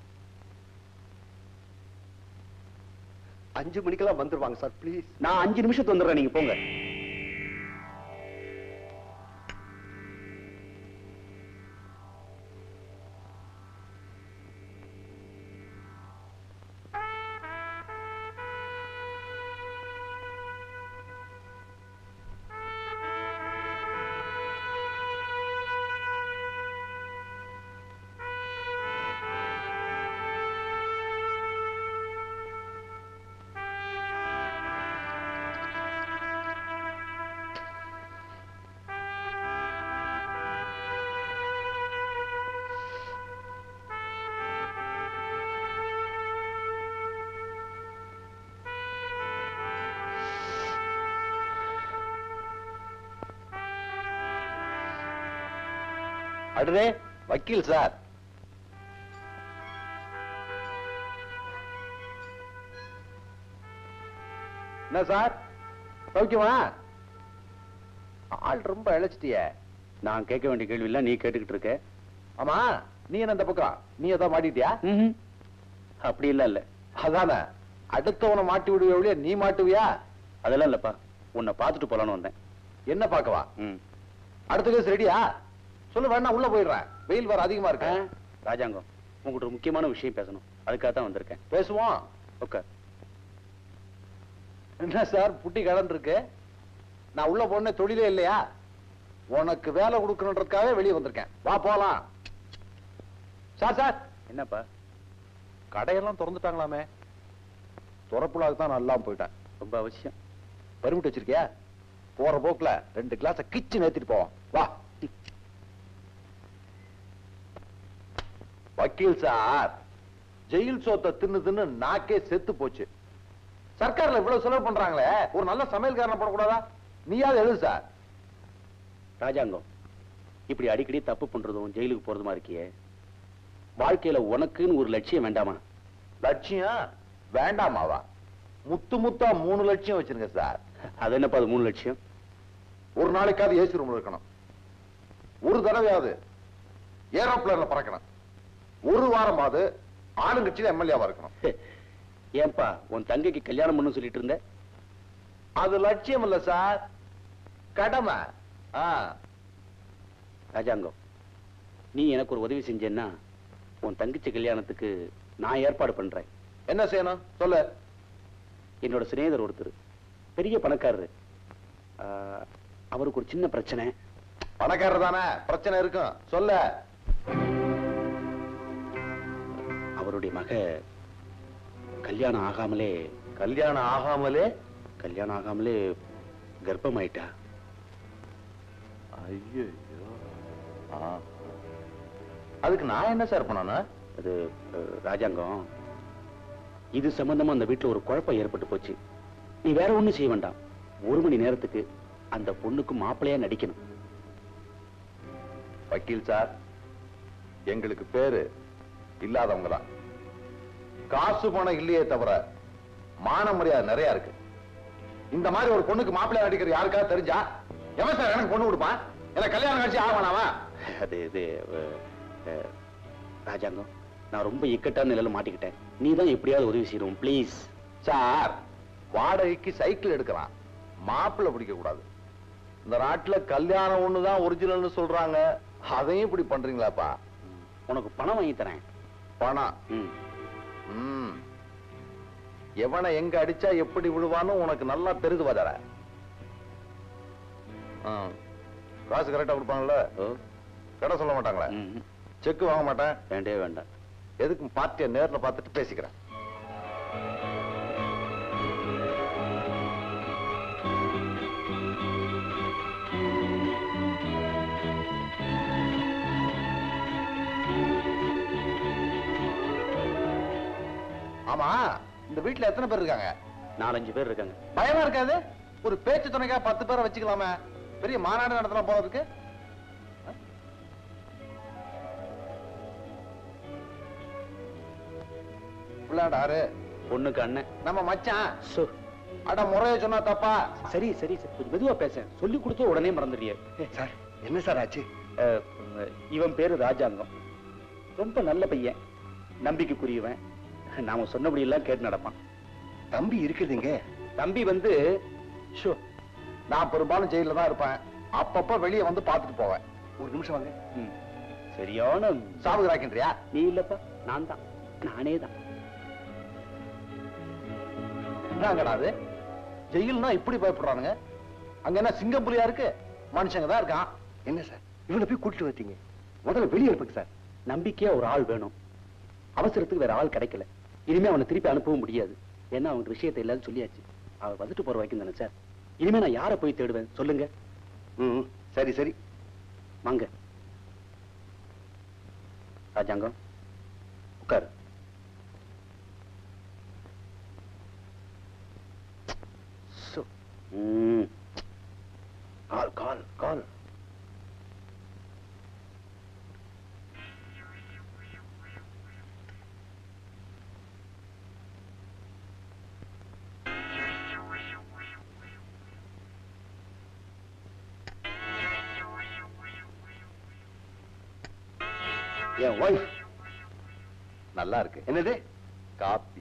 அஞ்சு மணிக்கெல்லாம் வந்துருவாங்க சார் ப்ளீஸ் நான் அஞ்சு நிமிஷத்து வந்துடுறேன் நீங்க போங்க அடுதே வக்கீல் சார் என்ன சார் சௌக்கியமா ஆள் ரொம்ப இழைச்சிட்டிய நான் கேட்க வேண்டிய கேள்வி இல்ல நீ கேட்டுக்கிட்டு இருக்க ஆமா நீ என்ன இந்த பக்கம் நீ ஏதோ மாட்டிட்டியா ம்ஹும். அப்படி இல்ல இல்ல அதானே அடுத்தவனை மாட்டி விடுவியா ஒழிய நீ மாட்டுவியா அதெல்லாம் இல்லப்பா உன்னை பார்த்துட்டு போலான்னு வந்தேன் என்ன பார்க்கவா ம். அடுத்த கேஸ் ரெடியா சொல்லு வேணா உள்ள போயிடுறேன் வெயில் வர அதிகமா ஆ, இருக்கு ராஜாங்கம் உங்ககிட்ட ஒரு முக்கியமான விஷயம் பேசணும் அதுக்காக தான் வந்திருக்கேன் பேசுவோம் ஓகே என்ன சார் புட்டி கடன் இருக்கு நான் உள்ள போன தொழிலே இல்லையா உனக்கு வேலை கொடுக்கணுன்றதுக்காக வெளியே வந்திருக்கேன் வா போலாம் சார் சார் என்னப்பா கடையெல்லாம் திறந்துட்டாங்களாமே துறப்புலாக தான் நான் எல்லாம் போயிட்டேன் ரொம்ப அவசியம் பர்மிட் வச்சிருக்கியா போற போக்குல ரெண்டு கிளாஸ கிச்சு நேத்திட்டு போவோம் வா வக்கீல் சார் ஜெயில் சோத்தை தின்னு தின்னு நாக்கே செத்து போச்சு சர்க்கார்ல இவ்வளவு செலவு பண்றாங்களே ஒரு நல்ல சமையல்காரனை போடக்கூடாதா நீயாவது எழுது சார் ராஜாங்கம் இப்படி அடிக்கடி தப்பு பண்றதும் ஜெயிலுக்கு போறதுமா இருக்கியே வாழ்க்கையில உனக்குன்னு ஒரு லட்சியம் வேண்டாமா லட்சியம் வேண்டாமாவா முத்து முத்தா மூணு லட்சியம் வச்சிருங்க சார் அது என்னப்பா அது மூணு லட்சியம் ஒரு நாளைக்காவது ஏசி ரூம்ல இருக்கணும் ஒரு தடவையாவது ஏரோப்ளேன்ல பறக்கணும் ஒரு வாரமாவது ஆளுங்கட்சியில எம்எல்ஏவா இருக்கணும் ஏன்பா உன் தங்கைக்கு கல்யாணம் பண்ணு சொல்லிட்டு இருந்த அது லட்சியம் இல்ல சார் கடமை ஆ, ராஜாங்கம் நீ எனக்கு ஒரு உதவி செஞ்சேன்னா உன் தங்கச்சி கல்யாணத்துக்கு நான் ஏற்பாடு பண்றேன் என்ன செய்யணும் சொல்லு என்னோட சிநேகிதர் ஒருத்தர் பெரிய பணக்காரரு ஆ, அவருக்கு ஒரு சின்ன பிரச்சனை பணக்காரர் தானே பிரச்சனை இருக்கும் சொல்ல அவருடைய மக கல்யாணம் ஆகாமலே கல்யாணம் ஆகாமலே கல்யாணம் ஆகாமலே கர்ப்பமாயிட்டா ஐயோ அதுக்கு நான் என்ன சார் பண்ணணும் அது அஹ், ராஜாங்கம் இது சம்பந்தமா அந்த வீட்டுல ஒரு குழப்பம் ஏற்பட்டு போச்சு நீ வேற ஒண்ணும் செய்ய வேண்டாம் ஒரு மணி நேரத்துக்கு அந்த பொண்ணுக்கு மாப்பிள்ளையா நடிக்கணும் வக்கீல் சார் எங்களுக்கு பேரு இல்லாதவங்க தான் காசு பணம் இல்லையே தவிர மான மரியாதை நிறைய இருக்கு இந்த மாதிரி ஒரு பொண்ணுக்கு மாப்பிள்ளை நடிக்கிற யாருக்காவது தெரிஞ்சா எவன் சார் எனக்கு பொண்ணு கொடுப்பான் எனக்கு கல்யாணம் கட்சி ஆகணாவா அது இது அஹ், அஹ், ராஜாங்கம் நான் ரொம்ப இக்கட்டான நிலையில மாட்டிக்கிட்டேன் நீ தான் எப்படியாவது உதவி செய்யணும் ப்ளீஸ் சார் வாடகைக்கு சைக்கிள் எடுக்கிறான் மாப்பிள்ளை பிடிக்க கூடாது இந்த நாட்டுல கல்யாணம் ஒண்ணுதான் ஒரிஜினல்னு சொல்றாங்க அதையும் இப்படி பண்றீங்களாப்பா உனக்கு பணம் வாங்கி தரேன் பணம் ம். ம். எவனை எங்க அடிச்சா எப்படி விழுவான்னு உனக்கு நல்லா தெரிது வதற காசு கரெக்டா கொடுப்பாங்கல்ல ஓ கடை சொல்ல மாட்டாங்களே ம். செக் வாங்க மாட்டேன் வேண்டவே வேண்டாம் எதுக்கும் பார்ட்டியை நேர்ல பார்த்துட்டு பேசிக்கிறேன் ஆமா இந்த வீட்டுல எத்தனை பேர் இருக்காங்க நாலஞ்சு பேர் இருக்காங்க பயமா இருக்காது ஒரு பேச்சு துணைக்கா பத்து பேரை வச்சுக்கலாமே பெரிய மாநாடு நடத்தலாம் போல இருக்கு பிள்ளாடாரு பொண்ணுக்கு அண்ணன் நம்ம மச்சான் சோ அட முறைய சொன்னா தப்பா சரி சரி சரி கொஞ்சம் மெதுவா பேச சொல்லி கொடுத்து உடனே மறந்துடுறிய சார் என்ன சார் ஆச்சு இவன் பேரு ராஜாங்கம் ரொம்ப நல்ல பையன் நம்பிக்கைக்குரியவன் நாம சொன்னபடி எல்லாம் கேட்டு நடப்பான் தம்பி இருக்குதுங்க தம்பி வந்து ஷோ நான் பெரும்பாலும் ஜெயில தான் இருப்பேன் அப்பப்ப வெளியே வந்து பார்த்துட்டு போவேன் ஒரு நிமிஷம் வாங்க ம், சரியான சாவுகிறாக்கின்றியா நீ இல்லப்பா நான் தான் நானே தான் என்னங்கடா அது ஜெயில்னா இப்படி பயப்படுறானுங்க அங்க என்ன சிங்கப்புலியா இருக்கு மனுஷங்க தான் இருக்கான் என்ன சார் இவனை போய் கூட்டிட்டு வந்தீங்க முதல்ல வெளியே அனுப்புங்க சார் நம்பிக்கையா ஒரு ஆள் வேணும் அவசரத்துக்கு வேற ஆள் கிடைக்கல இனிமே அவனை திருப்பி அனுப்பவும் முடியாது ஏன்னா அவனுக்கு விஷயத்தை எல்லாரும் சொல்லியாச்சு அவன் வந்துட்டு போற வரைக்கும் தானே சார் இனிமே நான் யாரை போய் தேடுவேன் சொல்லுங்க ம் சரி சரி வாங்க ராஜாங்கம் உட்காரு சு. ம். கால் கால் கால் என் ஒய்ஃப் நல்லா இருக்கு என்னது காப்பி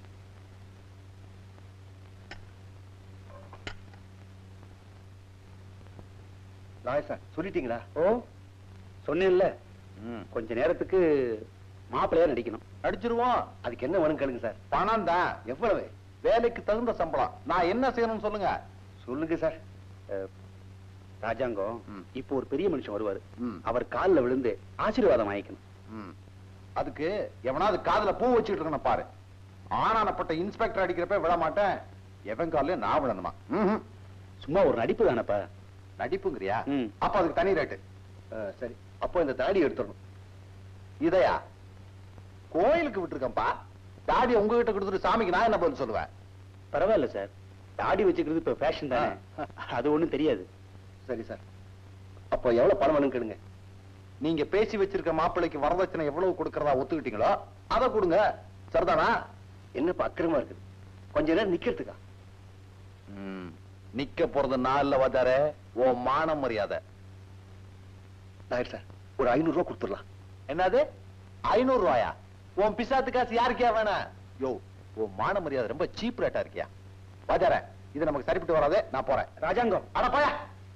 ராய் சார் சொல்லிட்டீங்களா ஓ சொன்னேன்ல ம். கொஞ்ச நேரத்துக்கு மாப்பிள்ளையா நடிக்கணும் அடிச்சிருவோம் அதுக்கு என்ன வேணும் கேளுங்க சார் பணம் தான் எவ்வளவு வேலைக்கு தகுந்த சம்பளம் நான் என்ன செய்யணும்னு சொல்லுங்க சொல்லுங்க சார் அஹ், ராஜாங்கம் ம். இப்போ ஒரு பெரிய மனுஷன் வருவாரு ம். அவர் கால்ல விழுந்து ஆசீர்வாதம் வாங்கிக்கணும் ம். அதுக்கு எவனாவது காதுல பூ வச்சுட்டு இருக்கணும் பாரு ஆனானப்பட்ட இன்ஸ்பெக்டர் அடிக்கிறப்ப விட மாட்டேன் எவன் காலையும் நான் விழணுமா ம்ஹும். சும்மா ஒரு நடிப்பு தானப்பா நடிப்புங்கிறியா ம். அப்ப அதுக்கு தனி ரேட்டு ஆ, சரி அப்போ இந்த தாடி எடுத்துடணும் இதையா கோயிலுக்கு விட்டுருக்கேன்ப்பா தாடி உங்ககிட்ட கொடுத்துட்டு சாமிக்கு நான் என்ன பதில் சொல்லுவேன் பரவாயில்ல சார் தாடி வச்சுக்கிறது இப்ப ஃபேஷன் தானே அது ஒண்ணும் தெரியாது சரி சார் அப்போ எவ்வளவு பணம் வேணும் கேளுங்க நீங்க பேசி வச்சிருக்க மாப்பிள்ளைக்கு வரதட்சணை எவ்வளவு கொடுக்கறதா ஒத்துக்கிட்டீங்களோ அதை கொடுங்க சரிதானா என்னப்பா அக்கிரமா இருக்குது கொஞ்ச நேரம் நிக்கிறதுக்கா ம். நிக்க போறது நான் இல்ல வாத்தார உன் மான மரியாதை நாயர் சார் ஒரு ஐநூறு ரூபா கொடுத்துடலாம் என்னது ஐநூறு ரூபாயா உன் பிசாத்து காசு யாருக்கே வேணாம் யோ உன் மான மரியாதை ரொம்ப சீப் ரேட்டா இருக்கியா வாஜார இது நமக்கு சரிப்பட்டு வராது நான் போறேன் ராஜாங்கம் அட போயா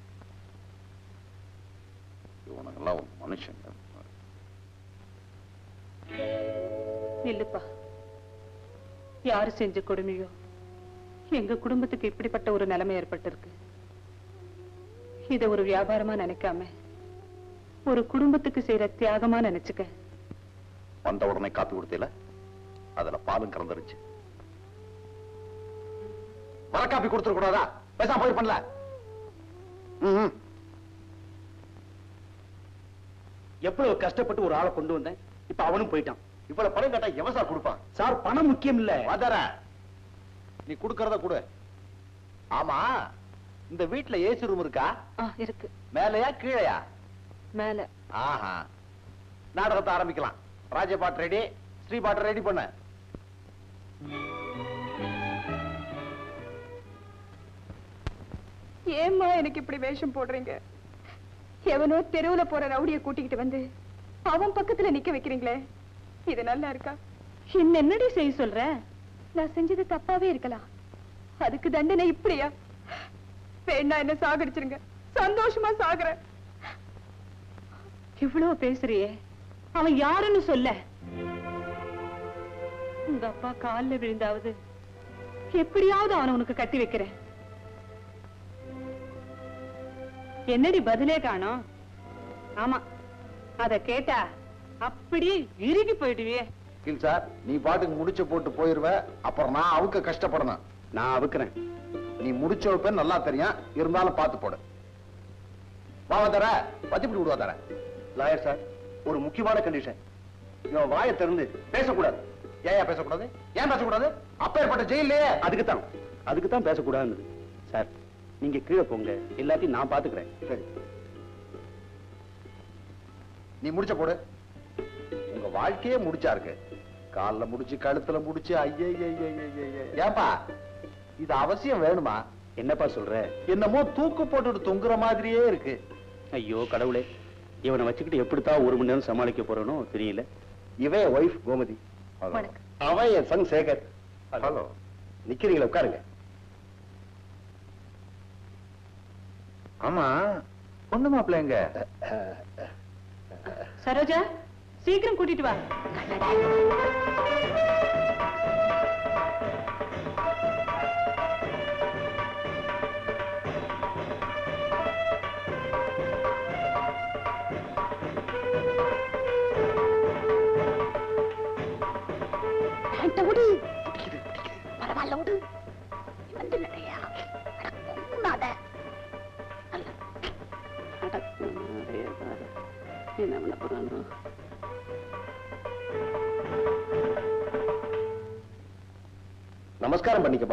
இவனுங்கெல்லாம் ஒரு மனுஷன் நில்லுப்பா யாரு செஞ்ச கொடுமையோ எங்க குடும்பத்துக்கு இப்படிப்பட்ட ஒரு நிலைமை ஏற்பட்டிருக்கு இத ஒரு வியாபாரமா நினைக்காம ஒரு குடும்பத்துக்கு செய்யற தியாகமா நினைச்சுக்க வந்த உடனே காப்பி கொடுத்தீல அதுல பாலும் கலந்துருச்சு வர காப்பி கொடுத்துட கூடாதா பேசாம போய் பண்ணல ம் எவ்வளவு கஷ்டப்பட்டு ஒரு ஆளை கொண்டு வந்தேன் இப்ப அவனும் போயிட்டான் இவ்வளவு பணம் கேட்டா எவன் சார் கொடுப்பான் சார் பணம் முக்கியம் இல்ல வாதார நீ குடுக்கறத கொடு ஆமா இந்த வீட்ல ஏசி ரூம் இருக்கா ஆ இருக்கு மேலையா கீழையா மேல ஆஹா நாடகத்தை ஆரம்பிக்கலாம் ராஜபாட் ரெடி ஸ்ரீபாட் ரெடி பண்ண ஏம்மா எனக்கு இப்படி வேஷம் போடுறீங்க எவனோ தெருவுல போற ரவுடிய கூட்டிக்கிட்டு வந்து அவன் பக்கத்துல நிக்க வைக்கிறீங்களே இது நல்லா இருக்கா என்ன என்னடி செய்ய சொல்ற நான் செஞ்சது தப்பாவே இருக்கலாம் அதுக்கு தண்டனை இப்படியா வேணா என்ன சாகடிச்சிருங்க சந்தோஷமா சாகுறேன் இவ்வளவு பேசுறியே அவன் யாருன்னு சொல்ல உங்க அப்பா கால்ல விழுந்தாவது எப்படியாவது அவனை உனக்கு கட்டி வைக்கிறேன் என்னடி பதிலே காணோம் ஆமா அத கேட்டா அப்படியே இறுகி போயிடுவியே வக்கீல் சார் நீ பாட்டுக்கு முடிச்ச போட்டு போயிருவ அப்புறம் நான் அவுக்க கஷ்டப்படணும் நான் அவுக்குறேன் நீ முடிச்ச வைப்பேன்னு நல்லா தெரியும் இருந்தாலும் பார்த்து போடு வாவ தர பத்திப்படி விடுவா தர லாயர் சார் ஒரு முக்கியமான கண்டிஷன் இவன் வாயை திறந்து பேசக்கூடாது ஏன் பேசக்கூடாது ஏன் பேசக்கூடாது அப்பேற்பட்ட ஜெயிலே அதுக்கு தான் அதுக்கு தான் பேசக்கூடாதுன்னு சார் நீங்க கீழே போங்க எல்லாத்தையும் நான் பாத்துக்கிறேன் சரி நீ முடிச்ச போடு உங்க வாழ்க்கையே முடிச்சா இருக்கு கால்ல முடிச்சு கழுத்துல முடிச்சு ஐயே ஏப்பா இது அவசியம் வேணுமா என்னப்பா சொல்ற என்னமோ தூக்கு போட்டுட்டு தொங்குற மாதிரியே இருக்கு ஐயோ கடவுளே இவனை வச்சுக்கிட்டு எப்படித்தான் ஒரு மணி நேரம் சமாளிக்க போறேனோ தெரியல இவன் ஒய்ஃப் கோமதி வணக்கம் அவன் என் சன் சேகர் ஹலோ நிக்கிறீங்களா உட்காருங்க ஆமா பொண்ணு மாப்பிள்ள எங்க சரோஜா சீக்கிரம் கூட்டிட்டு வா என்கிட்ட விடு பரவாயில்ல விடு வந்து நிறையா கூடாத என்ன பண்ண போறானோ நமஸ்காரம் பண்ணிக்கமா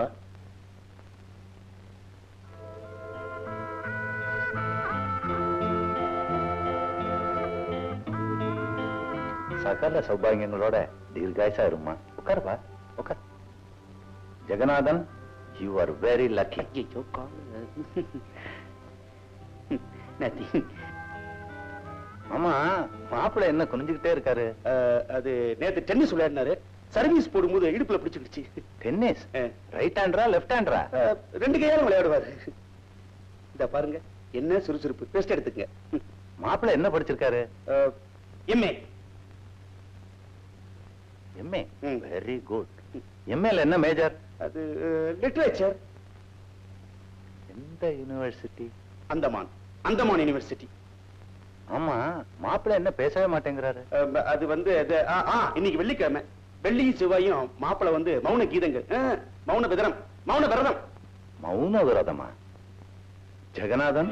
சகல சௌபாகியங்களோட தீர்காயசா இருமா உட்காருப்பா உட்கார் Jagannathan you are very lucky ஐயோ நத்தி ஆமா மாப்பிள்ள என்ன குனிஞ்சுக்கிட்டே இருக்காரு அது நேத்து டென்னிஸ் விளையாடினாரு சர்வீஸ் போடும்போது இடுப்புல பிடிச்சுக்கிடுச்சு டென்னிஸ் ஆ. ரைட் ஹேண்ட்ரா லெஃப்ட் ஹேண்ட்ரா அஹ், ரெண்டு கையாலும் விளையாடுவாரு இத பாருங்க என்ன சுறுசுறுப்பு பெஸ்ட் எடுத்துக்கங்க மாப்பிள்ள என்ன படிச்சிருக்காரு எம்ஏ எம்ஏ ம். வெரி குட் எம்ஏல என்ன மேஜர் அது லிட்ரேச்சர் எந்த யூனிவர்சிட்டி அந்தமான் அந்தமான் யூனிவர்சிட்டி ஆமா மாப்பிள்ள என்ன பேசவே மாட்டேங்கிறாரு அஹ், அது வந்து அது, ஆ, ஆ, இன்னைக்கு வெள்ளிக்கிழமை வெள்ளியும் செவ்வாயும் மாப்பிளை வந்து மௌன கீதங்கள் அஹ், மௌன விதரம் மௌன விரதம் மௌன விரதமா ஜெகநாதன்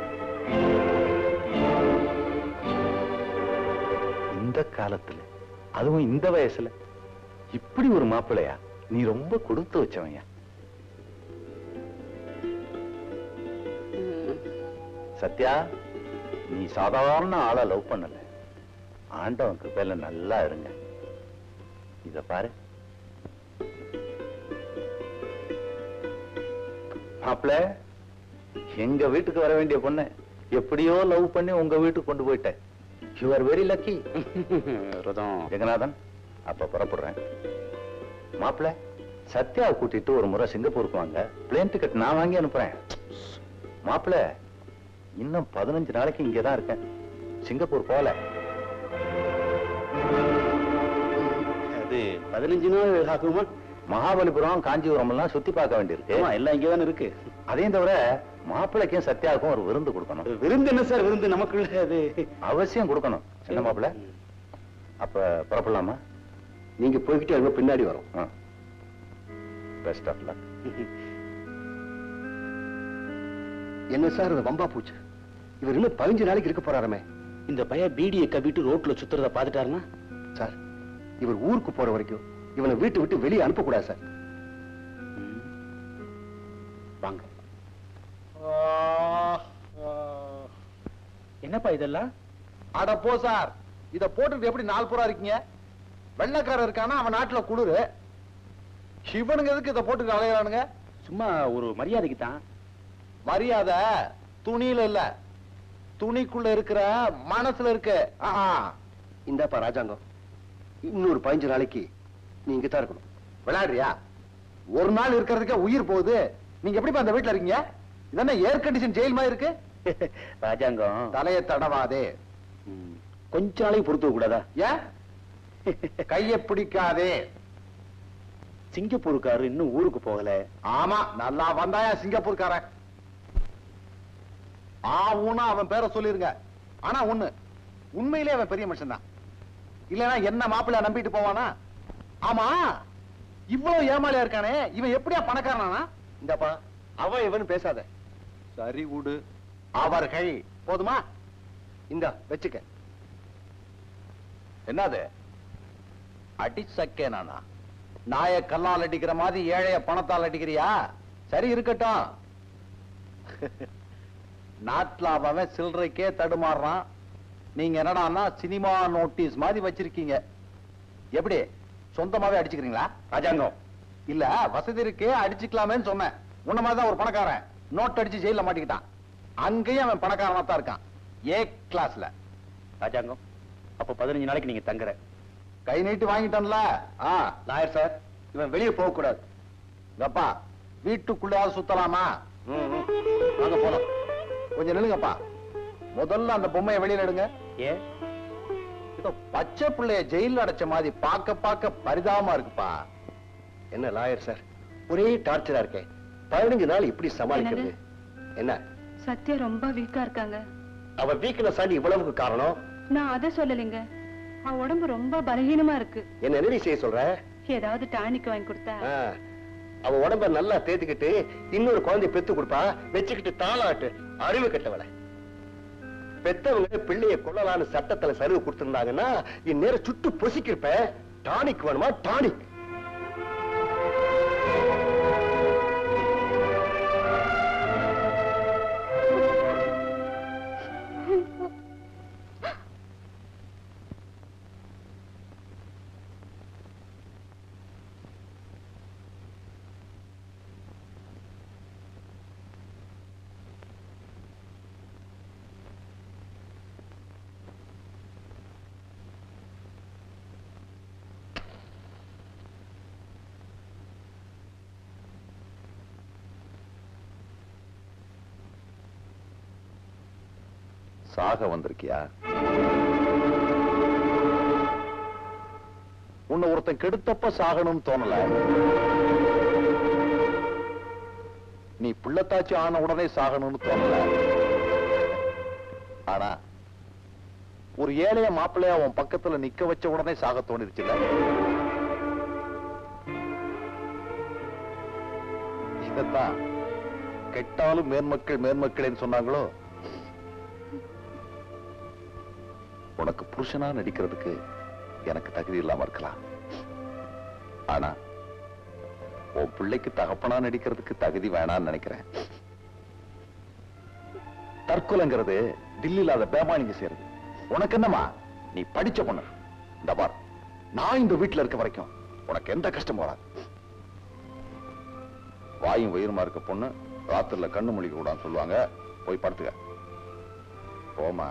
இந்த காலத்துல அதுவும் இந்த வயசுல இப்படி ஒரு மாப்பிள்ளையா நீ ரொம்ப கொடுத்து வச்சவன்யா சத்யா நீ சாதாரண ஆளை லவ் பண்ணல ஆண்டவன் கிருபையில நல்லா இருங்க இத பாரு மாப்பிள எங்க வீட்டுக்கு வர வேண்டிய பொண்ணு எப்படியோ லவ் பண்ணி உங்க வீட்டுக்கு கொண்டு போயிட்டேன் யூ ஆர் வெரி லக்கி விரதம் ஜெகநாதன் அப்ப புறப்படுறேன் மாப்பிள சத்யாவை கூட்டிட்டு ஒரு முறை சிங்கப்பூருக்கு வாங்க பிளேன் டிக்கெட் நான் வாங்கி அனுப்புறேன் மாப்பிள இன்னும் பதினஞ்சு நாளைக்கு இங்கே தான் இருக்கேன் சிங்கப்பூர் போல அது பதினஞ்சு நாள் ஆகுமா மகாபலிபுரம் காஞ்சிபுரம் எல்லாம் சுத்தி பார்க்க வேண்டியிருக்கு ஆமா எல்லாம் இங்கே தானே இருக்கு அதையும் தவிர மாப்பிள்ளைக்கும் சத்யாவுக்கும் ஒரு விருந்து கொடுக்கணும் விருந்து என்ன சார் விருந்து நமக்குள்ள அது அவசியம் கொடுக்கணும் என்ன மாப்பிள அப்ப புறப்படலாமா நீங்க போய்கிட்டே இருங்க பின்னாடி வரும் பெஸ்ட் ஆஃப் லக் என்ன சார் இது வம்பா பூச்சு இவர் இன்னும் பதினஞ்சு நாளைக்கு இருக்க போறாருமே இந்த பைய பீடியை கவிட்டு ரோட்ல சுத்துறத பாத்துட்டாருன்னா சார் இவர் ஊருக்கு போற வரைக்கும் இவனை வீட்டு விட்டு வெளியே அனுப்பக்கூடாது சார் வாங்க என்னப்பா இதெல்லாம் அட போ சார் இத போட்டுட்டு எப்படி நாலு புறா இருக்கீங்க வெள்ளக்காரன் இருக்கானா அவன் நாட்டுல குளிரு சிவனுங்க எதுக்கு இத போட்டு அலையறானுங்க சும்மா ஒரு மரியாதைக்கு தான் மரியாதை துணியில இல்ல துணிக்குள்ள இருக்கிற மனசுல இருக்கு ஆஹா. இந்தாப்பா ராஜாங்கம் இன்னொரு பதினஞ்சு நாளைக்கு நீ இங்க தான் இருக்கணும் விளையாடுறியா ஒரு நாள் இருக்கிறதுக்கே உயிர் போகுது நீங்க எப்படி அந்த வீட்டுல இருக்கீங்க இதென்ன ஏர் கண்டிஷன் ஜெயில் மாதிரி இருக்கு ராஜாங்கம் தலையை தடவாதே ம், கொஞ்ச நாளைக்கு பொறுத்து கூடாதா ஏன் கைய பிடிக்காதே சிங்கப்பூருக்காரு இன்னும் ஊருக்கு போகல ஆமா நல்லா வந்தாயா சிங்கப்பூர்காரன் ஆ ஊனா அவன் பேரை சொல்லிருங்க ஆனா ஒண்ணு உண்மையிலே அவன் பெரிய மனுஷன் தான் இல்லனா என்ன மாப்பிள்ளை நம்பிட்டு போவானா ஆமா இவ்வளவு ஏமாளியா இருக்கானே இவன் எப்படியா பணக்காரனானா இந்தப்பா அவன் இவன் பேசாத சரி விடு அவர்கள் போதுமா இந்தா வச்சுக்க என்னது அடி சக்கே நானா நாய கல்லால் அடிக்கிற மாதிரி ஏழைய பணத்தால் அடிக்கிறியா சரி இருக்கட்டும் நாட்டுல அவன் சில்லறைக்கே தடுமாறுறான் நீங்க என்னடான்னா சினிமா நோட்டீஸ் மாதிரி வச்சிருக்கீங்க எப்படி சொந்தமாவே அடிச்சுக்கிறீங்களா ராஜாங்கம் இல்ல வசதி இருக்கே அடிச்சுக்கலாமேன்னு சொன்னேன் உன்ன மாதிரி தான் ஒரு பணக்காரன் நோட் அடிச்சு ஜெயில மாட்டிக்கிட்டான் அங்கேயும் அவன் பணக்காரனா தான் இருக்கான் ஏ கிளாஸ்ல ராஜாங்கம் அப்ப பதினஞ்சு நாளைக்கு நீங்க தங்குற கை நீட்டி வாங்கிட்டான்ல ஆ லாயர் சார் இவன் வெளியே போக கூடாது அப்பா வீட்டுக்குள்ளேயாவது சுத்தலாமா வாங்க போலாம் கொஞ்சம் நில்லுங்கப்பா முதல்ல அந்த பொம்மையை வெளியில எடுங்க ஏ ஏதோ பச்சை பிள்ளைய ஜெயில அடைச்ச மாதிரி பார்க்க பார்க்க பரிதாபமா இருக்குப்பா என்ன லாயர் சார் ஒரே டார்ச்சரா இருக்கேன் பதினஞ்சு நாள் எப்படி சமாளிக்கிறது என்ன சத்யா ரொம்ப வீக்கா இருக்காங்க அவ வீக்னஸ் ஆண்டி இவ்வளவுக்கு காரணம் நான் அதை சொல்லலைங்க அவ உடம்பு ரொம்ப பலகீனமா இருக்கு என்ன என்ன செய்ய சொல்ற ஏதாவது டானிக் வாங்கி கொடுத்தா ஆ, அவ உடம்ப நல்லா தேத்துக்கிட்டு இன்னொரு குழந்தை பெத்து கொடுப்பா வச்சுக்கிட்டு தாளாட்டு அறிவு கெட்டவளை பெத்தவங்க பிள்ளைய கொள்ளலான்னு சட்டத்துல சரிவு கொடுத்திருந்தாங்கன்னா இந்நேரம் சுட்டு பொசிக்கிருப்ப டானிக் வேணுமா டானிக் சாக வந்திருக்கியா உன்னை ஒருத்தன் கெடுத்தப்ப சாகணும்னு தோணல நீ புள்ளத்தாச்சி ஆன உடனே சாகணும்னு தோணல ஆனா ஒரு ஏழைய மாப்பிள்ளைய உன் பக்கத்துல நிக்க வச்ச உடனே சாக தோணிருச்சுல இதத்தான் கெட்டாலும் மேன்மக்கள் மேன்மக்களேன்னு சொன்னாங்களோ உனக்கு புருஷனா நடிக்கிறதுக்கு எனக்கு தகுதி இல்லாம இருக்கலாம் ஆனா உன் பிள்ளைக்கு தகப்பனா நடிக்கிறதுக்கு தகுதி வேணாம்னு நினைக்கிறேன் தற்கொலைங்கிறது டில்லியில அதை பேமானிங்க செய்யறது உனக்கு என்னமா நீ படிச்ச பொண்ணு இந்த பார் நான் இந்த வீட்டுல இருக்க வரைக்கும் உனக்கு எந்த கஷ்டமும் வராது வாயும் வயிறுமா இருக்க பொண்ணு ராத்திரில கண்ணு முழிக்க கூடாதுன்னு சொல்லுவாங்க போய் படுத்துக்க போமா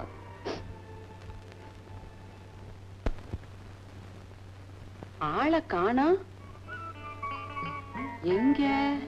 ஆளை காணா எங்க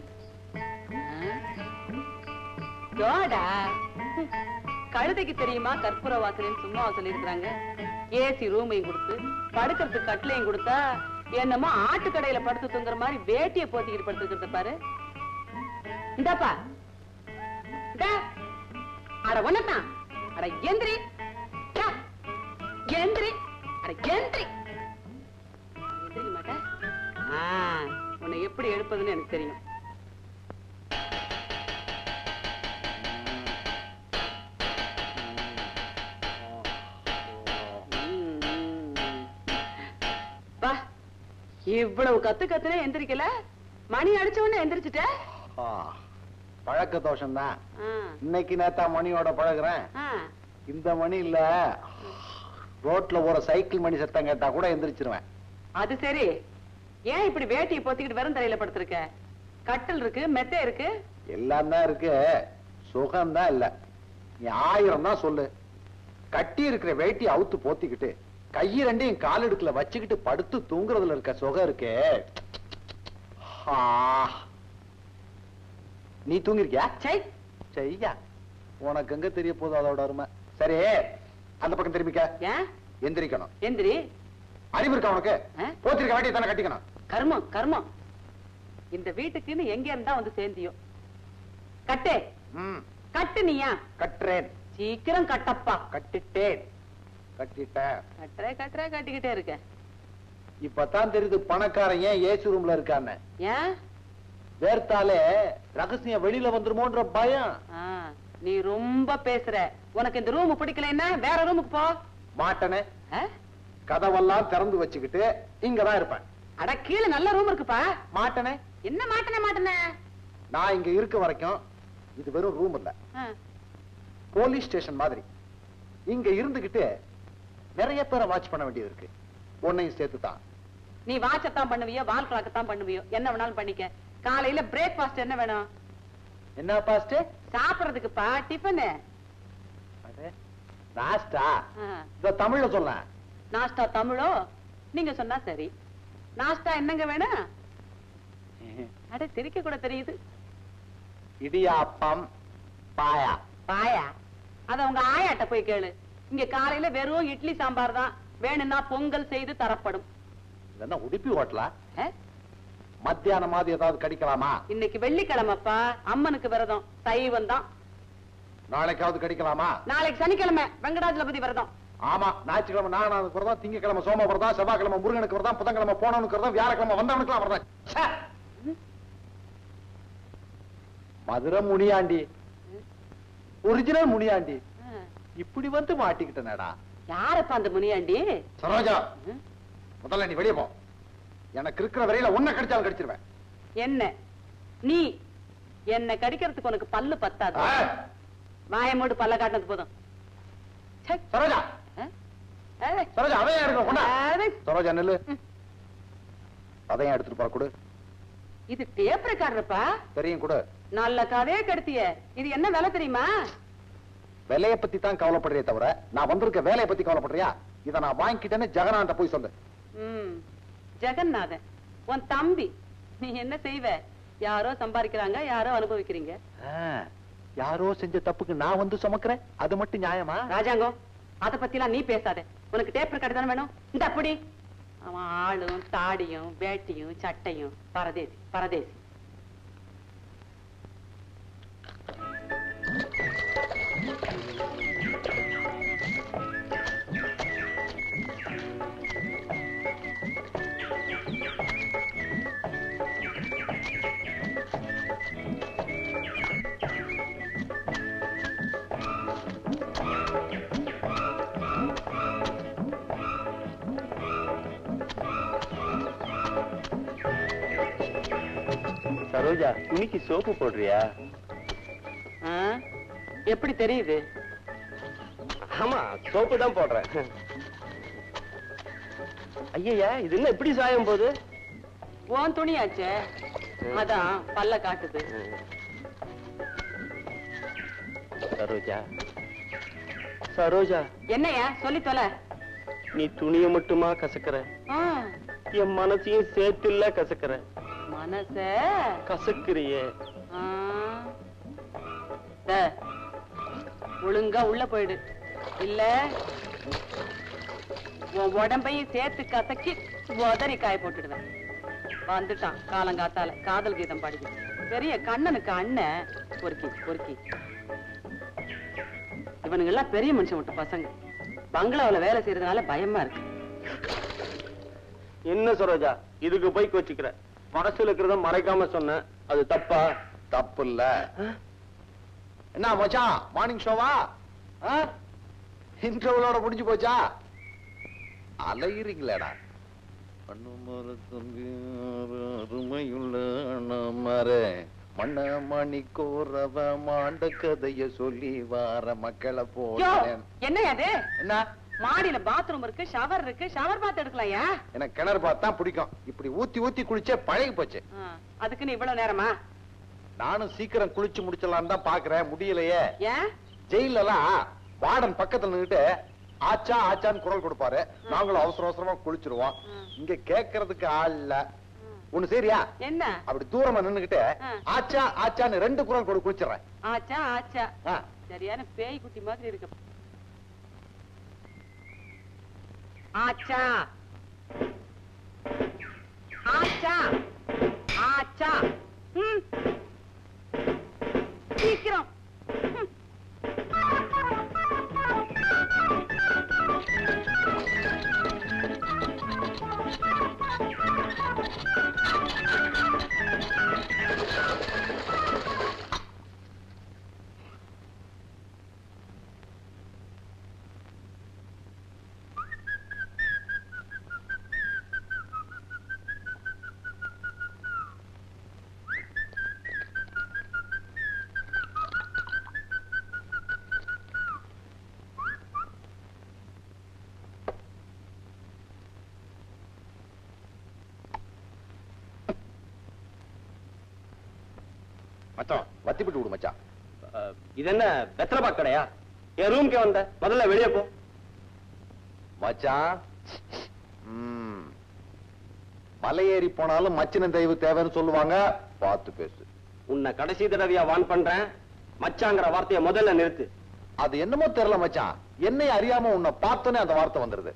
தோடா கழுதைக்கு தெரியுமா கற்பூர வாசனைன்னு சும்மா சொல்லியிருக்கிறாங்க ஏசி ரூமையும் கொடுத்து படுக்கிறதுக்கு கட்டிலையும் கொடுத்தா என்னமோ ஆட்டு கடையில படுத்து தூங்குற மாதிரி வேட்டியை போத்திக்கிட்டு படுத்துக்கிறத பாரு இந்தாப்பா இந்தா. அட ஒன்னதான் அட எந்திரி டா. எந்திரி அட எந்திரி எந்திரிக்க மாட்டே ஆ, உன்னை எப்படி எடுப்பதுன்னு எனக்கு தெரியும் வா இவ்வளவு கத்து கத்துனே எந்திரிக்கல மணி அடிச்ச உடனே எந்திரிச்சிட்ட ஆ, பழக்க தோஷம் தான் ஆ, இன்னைக்கு நேத்தா மணியோட பழகுறேன் ஆ. இந்த மணி இல்ல ரோட்ல ஒரு சைக்கிள் மணி சத்தம் கேட்டா கூட எந்திரிச்சிருவேன் அது சரி ஏன் இப்படி வேட்டியை பொத்திக்கிட்டு வெறும் தரையில படுத்திருக்க கட்டில் இருக்கு மெத்தை இருக்கு எல்லாம் தான் இருக்கு சுகம் தான் இல்ல நீ ஆயிரம் தான் சொல்லு கட்டி இருக்கிற வேட்டி அவுத்து போத்திக்கிட்டு கையை ரெண்டையும் கால் இடுக்குல வச்சுக்கிட்டு படுத்து தூங்குறதுல இருக்க சுகம் இருக்கே ஆ. நீ தூங்கிருக்கியா சை செய்யா உனக்கு எங்க தெரிய போகுது அதோட அருமை சரி அந்த பக்கம் திரும்பிக்க ஏன் எந்திரிக்கணும் எந்திரி அறிவு இருக்கா உனக்கு ஆ? போத்திருக்க வேட்டியை தானே கட்டிக்கணும் கர்மம் கர்மம் இந்த வீட்டுக்குன்னு எங்க இருந்தா வந்து சேர்ந்தியோ கட்டு ம் கட்டு நீயா கட்டுறேன் சீக்கிரம் கட்டப்பா கட்டிட்டேன் கட்டிட்டேன் கட்டுற கட்டுற கட்டிக்கிட்டே இருக்க இப்பதான் தெரியுது பணக்காரன் ஏன் ஏசி ரூம்ல இருக்கான்னு ஏன் வேர்த்தாலே ரகசியம் வெளியில வந்துருமோன்ற பயம் ஆ, நீ ரொம்ப பேசுற உனக்கு இந்த ரூம் பிடிக்கலைன்னா வேற ரூமுக்கு போ மாட்டனே ஆ? கதவெல்லாம் திறந்து வச்சுக்கிட்டு இங்கதான் இருப்பேன் அட கீழே நல்ல ரூம் இருக்குப்பா மாட்டனே என்ன மாட்டனே மாட்டனே நான் இங்க இருக்க வரைக்கும் இது வெறும் ரூம் இல்ல ஆ, போலீஸ் ஸ்டேஷன் மாதிரி இங்க இருந்துகிட்டு நிறைய பேரை வாட்ச் பண்ண வேண்டியது இருக்கு உன்னையும் சேர்த்து தான் நீ வாட்சத்தான் பண்ணுவியோ வால் கிளாக்கத்தான் பண்ணுவியோ என்ன வேணாலும் பண்ணிக்க காலையில பிரேக்ஃபாஸ்ட் என்ன வேணும் என்ன பாஸ்ட் சாப்பிடுறதுக்குப்பா டிஃபனு நாஸ்டா ஆ. இத தமிழ்ல சொல்ல நாஸ்டா தமிழோ நீங்க சொன்னா சரி நாஸ்டா என்னங்க வேணும் அட திரிக்க கூட தெரியுது இடியாப்பம் பாயா பாயா அத உங்க ஆயாட்ட போய் கேளு இங்க காலையில வெறும் இட்லி சாம்பார் தான் வேணும்னா பொங்கல் செய்து தரப்படும் இது என்ன உடுப்பி ஹோட்டலா ஆ? மத்தியானம் மாதிரி ஏதாவது கடிக்கலாமா இன்னைக்கு வெள்ளிக்கிழமைப்பா அம்மனுக்கு விரதம் சைவம் தான் நாளைக்காவது கடிக்கலாமா நாளைக்கு சனிக்கிழமை வெங்கடாஜலபதி விரதம் ஆமா ஞாயிற்றுக்கிழமை நாகநாதனுக்கு விரதம் திங்கக்கிழமை சோம விரதம் செவ்வாய்க்கிழமை முருகனுக்கு விரதம் புதன்கிழமை போனவனுக்கு விரதம் வியாழக்கிழமை வந்தவனுக்குலாம் விரதம் ச்சே! மதுரை முனியாண்டி ஒரிஜினல் முனியாண்டி ஆ. இப்படி வந்து மாட்டிக்கிட்டனடா யாரப்பா அந்த முனியாண்டி சரோஜா ம்? முதல்ல நீ வெளியே போ எனக்கு இருக்கிற வரையில உன்னை கடிச்சாலும் கடிச்சிருவேன் என்ன நீ என்ன கடிக்கிறதுக்கு உனக்கு பல்லு பத்தாது ஆ! வாய மூடு பல்ல காட்டினது போதும் ச்சே. சரோஜா ஆ? ஏய். சரோஜா அதையா இருக்க கொண்டா அது, சரோஜா நெல்லு அதையும் எடுத்துட்டு போற கொடு இது டேப் ரெக்கார்டர்ப்பா தெரியும் கொடு நல்ல கதையே கெடுத்திய இது என்ன விலை தெரியுமா விலைய பத்தி தான் கவலைப்படுறியே தவிர நான் வந்திருக்க வேலையை பத்தி கவலைப்படுறியா இத நான் வாங்கிக்கிட்டேன்னு ஜெகனாண்ட போய் சொல்லு ம் ஜெகநாதன் உன் தம்பி நீ என்ன செய்வ யாரோ சம்பாதிக்கிறாங்க யாரோ அனுபவிக்கிறீங்க யாரோ செஞ்ச தப்புக்கு நான் வந்து சுமக்கிறேன் அது மட்டும் நியாயமா ராஜாங்கம் அத பத்திலாம் நீ பேசாத உனக்கு டேப் ரெக்கார்டு தானே வேணும் இந்த அப்படி அவன் ஆளும் தாடியும் வேட்டியும் சட்டையும் பரதேசி பரதேசி சரோஜா துணிக்கு சோப்பு போடுறியா ஆ? எப்படி தெரியுது ஆமா சோப்பு தான் போடுறேன் ஐயா இது என்ன எப்படி சாயம் போகுது உன் துணியாச்சே அதான் பல்ல காட்டுது சரோஜா சரோஜா என்னையா சொல்லி தொலை நீ துணிய மட்டுமா கசக்குற ஆ, என் மனசையும் சேர்த்துல கசக்குற மனச கசக்குறியே ஆ. டே, ஒழுங்கா உள்ள போயிடு இல்ல உன் உடம்பையும் சேர்த்து கசக்கி உதறி காய போட்டுடுவேன் வந்துட்டான் காலங்காத்தால காதல் கீதம் பாடிது பெரிய கண்ணனுக்கு அண்ணன் பொறுக்கி பொறுக்கி இவனுங்க எல்லாம் பெரிய மனுஷன் விட்டு பசங்க பங்களாவுல வேலை செய்யறதுனால பயமா இருக்கு என்ன சரோஜா இதுக்கு போய் கோச்சிக்கிற மனசுல இருக்கிறத மறைக்காம சொன்னேன் அது தப்பா தப்பு இல்ல என்ன மச்சான் மார்னிங் ஷோவா இன்டர்வலோட முடிஞ்சு போச்சா அலையிறீங்களேடா பண்ணுமர தம்பி அருமையுள்ள அண்ணாமரே மண்ண மணி கோரவ மாண்ட கதைய சொல்லி வார மக்களை யோ, போல என்ன அது என்ன மாடியில பாத்ரூம் இருக்கு ஷவர் இருக்கு ஷவர் பாத் எடுக்கலாம்யா எனக்கு கிணறு பார்த்தா பிடிக்கும் இப்படி ஊத்தி ஊத்தி குளிச்சே பழகி போச்சு ஆ, அதுக்குன்னு இவ்வளவு நேரமா நானும் சீக்கிரம் குளிச்சு முடிச்சலாம் தான் பாக்குறேன் முடியலையே ஏன் ஜெயில எல்லாம் வார்டன் பக்கத்துல நின்னுட்டு ஆச்சா ஆச்சான்னு குரல் கொடுப்பாரு நாங்களும் அவசர அவசரமா குளிச்சிருவோம் இங்க கேட்கறதுக்கு ஆள் இல்ல ஒண்ணு சரியா என்ன அப்படி தூரமா நின்னுகிட்டு ஆ. ஆச்சா ஆச்சான்னு ரெண்டு குரல் கொடு குளிச்சிடுறேன் ஆச்சா ஆச்சா ஆ. சரியான பேய் குட்டி மாதிரி இருக்கு ஆச்சா ஆச்சா ஆச்சா ம். சீக்கிரம் ம். மச்சான் வத்தி விட்டு விடு மச்சான் இது என்ன வெத்தலை கடையா என் ரூம்க்கே வந்த முதல்ல வெளியே போ மச்சான் ம். மலை ஏறி போனாலும் மச்சினன் தெய்வ தேவைன்னு சொல்லுவாங்க பார்த்து பேசு உன்னை கடைசி தடவையா வான் பண்றேன் மச்சாங்கிற வார்த்தையை முதல்ல நிறுத்து அது என்னமோ தெரியல மச்சான் என்னை அறியாம உன்னை பார்த்தோன்னே அந்த வார்த்தை வந்துருது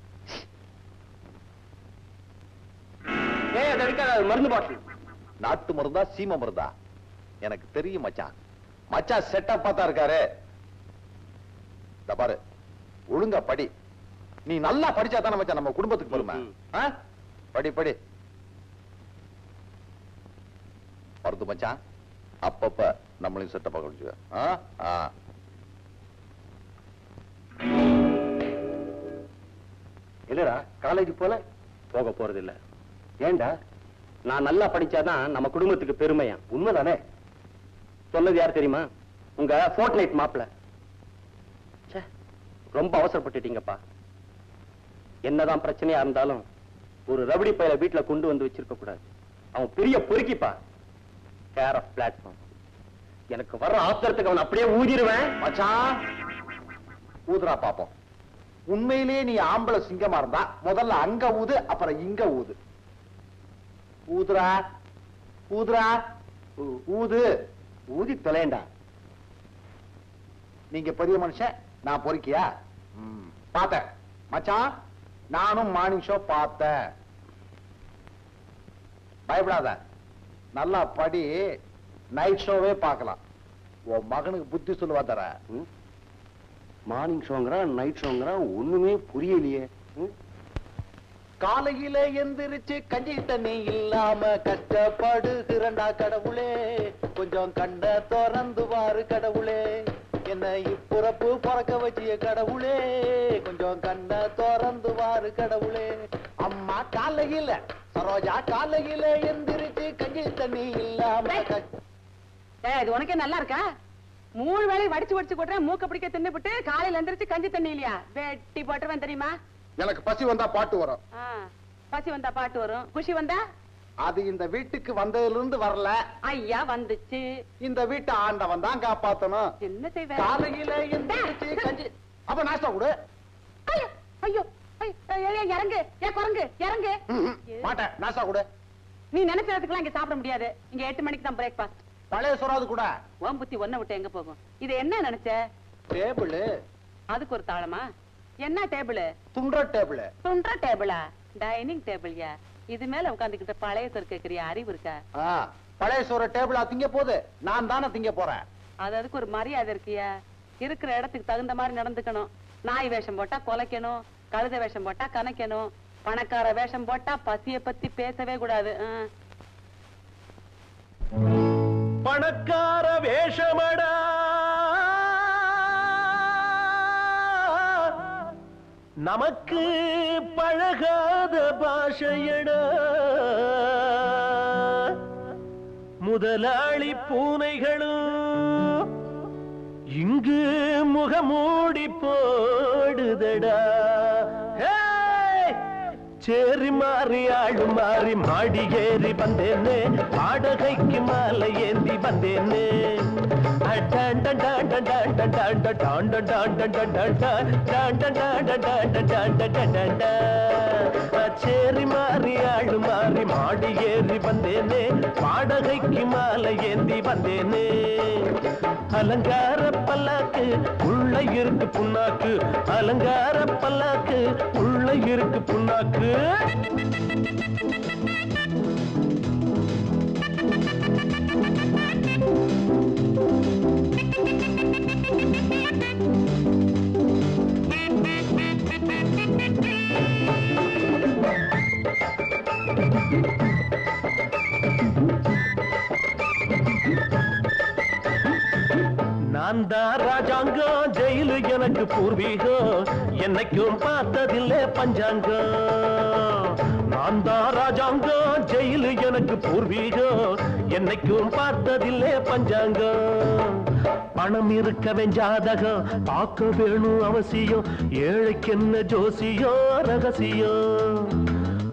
ஏய் அதை எடுக்காத அது மருந்து பாட்டில் நாட்டு மருந்தா சீம மருந்தா எனக்கு தெரியும் மச்சான் மச்சான் செட்டப்பா தான் இருக்காரு இந்த பாரு ஒழுங்கா படி நீ நல்லா படிச்சா தானே மச்சான் நம்ம குடும்பத்துக்கு பெருமை ம். ஆ? படி படி வருது மச்சான் அப்பப்ப நம்மளையும் செட்டப்பா கழிச்சுக்க ஆ? ஆ. இல்லடா காலேஜ் போல போக போறது இல்ல ஏண்டா நான் நல்லா படிச்சாதான் நம்ம குடும்பத்துக்கு பெருமையா உண்மைதானே சொன்னது யார் தெரியுமா உங்க ஃபோர்ட்நைட் மாப்பிள ரொம்ப அவசரப்பட்டுட்டீங்கப்பா என்னதான் பிரச்சனையா இருந்தாலும் ஒரு ரபடி பையில வீட்டுல கொண்டு வந்து வச்சிருக்க கூடாது அவன் பெரிய பொறுக்கிப்பா கேர் ஆஃப் பிளாட்ஃபார்ம் எனக்கு வர்ற ஆத்திரத்துக்கு அவன் அப்படியே ஊதிடுவேன் மச்சான் ஊதுரா பாப்போம் உண்மையிலேயே நீ ஆம்பளை சிங்கமா இருந்தா முதல்ல அங்க ஊது அப்புறம் இங்க ஊது ஊதுரா ஊதுரா ஊ- ஊது ஊதி தொலைண்டா நீங்க பெரிய மனுஷன் நான் பொறுக்கியா ம், பார்த்தேன் மச்சான் நானும் மார்னிங் ஷோ பார்த்தேன் பயப்படாத நல்லா படி நைட் ஷோவே பார்க்கலாம் உன் மகனுக்கு புத்தி சொல்லுவா தர மார்னிங் ஷோங்கிறான் நைட் ஷோங்கிறான் ஒண்ணுமே புரியலையே ம்? காலையில எந்திரிச்சு கஞ்சி தண்ணி இல்லாம கஷ்டப்படுகிறண்டா கடவுளே கொஞ்சம் கண்ட திறந்து பாரு கடவுளே என்ன இப்புறப்பு பிறக்க வச்சிய கடவுளே கொஞ்சம் கண்ட திறந்து பாரு கடவுளே அம்மா காலையில சரோஜா காலையில எந்திரிச்சு கஞ்சி தண்ணி இல்லாம கஷ்ட- ஏய் இது உனக்கே நல்லா இருக்கா மூணு வேளை வடிச்சு வடிச்சு கொட்டுறேன் மூக்க பிடிக்க தின்னுபிட்டு காலையில எந்திரிச்சு கஞ்சி தண்ணி இல்லையா வெட்டி போட்டுருவேன் தெரியுமா எனக்கு பசி வந்தா பாட்டு வரும் ஆ, பசி வந்தா பாட்டு வரும் குஷி வந்தா அது இந்த வீட்டுக்கு வந்ததுல இருந்து வரல ஐயா வந்துச்சு இந்த வீட்டை ஆண்டவன் தான் காப்பாத்தணும் என்ன செய்வ காலையில எந்திரிச்சு கஞ்சி அப்ப நாஸ்டா கொடு ஐயோ ஐயோ ஐயோ, ஐயோ, இறங்கு ஏன் குரங்கு இறங்கு ம்ஹும். மாட்டேன் நாஸ்டா கொடு நீ நினைச்ச இடத்துக்குலாம் இங்க சாப்பிட முடியாது இங்க எட்டு மணிக்கு தான் பிரேக்ஃபாஸ்ட் பழைய சொராது கூட உன் புத்தி ஒன்ன விட்டு எங்க போகும் இது என்ன நினைச்ச டேபிள் அதுக்கு ஒரு தாளமா என்ன டேபிள் துண்ட டேபிள் துண்ட டேபிளா டைனிங் டேபிள்யா இது மேல உட்காந்துக்கிட்ட பழைய சொல் கேக்குறிய அறிவு இருக்கா பழைய சோற டேபிளா திங்க போகுது நான் தானே திங்க போறேன் அது அதுக்கு ஒரு மரியாதை இருக்கியா இருக்கிற இடத்துக்கு தகுந்த மாதிரி நடந்துக்கணும் நாய் வேஷம் போட்டா கொலைக்கணும் கழுத வேஷம் போட்டா கணக்கணும் பணக்கார வேஷம் போட்டா பசிய பத்தி பேசவே கூடாது ஆ. பணக்கார வேஷமடா நமக்கு பழகாத பாஷையடா முதலாளி பூனைகளும் இங்கு முகமூடி போடுதடா ஹேய்! சேரி மாறி ஆடு மாறி மாடி ஏறி வந்தேனே வாடகைக்கு மாலை ஏந்தி வந்தேனே சேரி மாறி ஆடு மாறி மாடி ஏறி வந்தேனே வாடகைக்கு மாலை ஏந்தி வந்தேனே அலங்கார பல்லாக்கு உள்ள இருக்கு புண்ணாக்கு அலங்கார பல்லாக்கு உள்ள இருக்கு புண்ணாக்கு நான் தான் ராஜாங்கம் ஜெயிலு எனக்கு பூர்வீகம் என்னைக்கும் பார்த்ததில்லை பஞ்சாங்கம் நான் தான் ராஜாங்கம் ஜெயிலு எனக்கு பூர்வீகம் என்னைக்கும் பார்த்ததில்லை பஞ்சாங்கம் பணம் இருக்கவன் ஜாதகம் பார்க்க வேணும் அவசியம் ஏழைக்கு என்ன ஜோசியம் ரகசியம்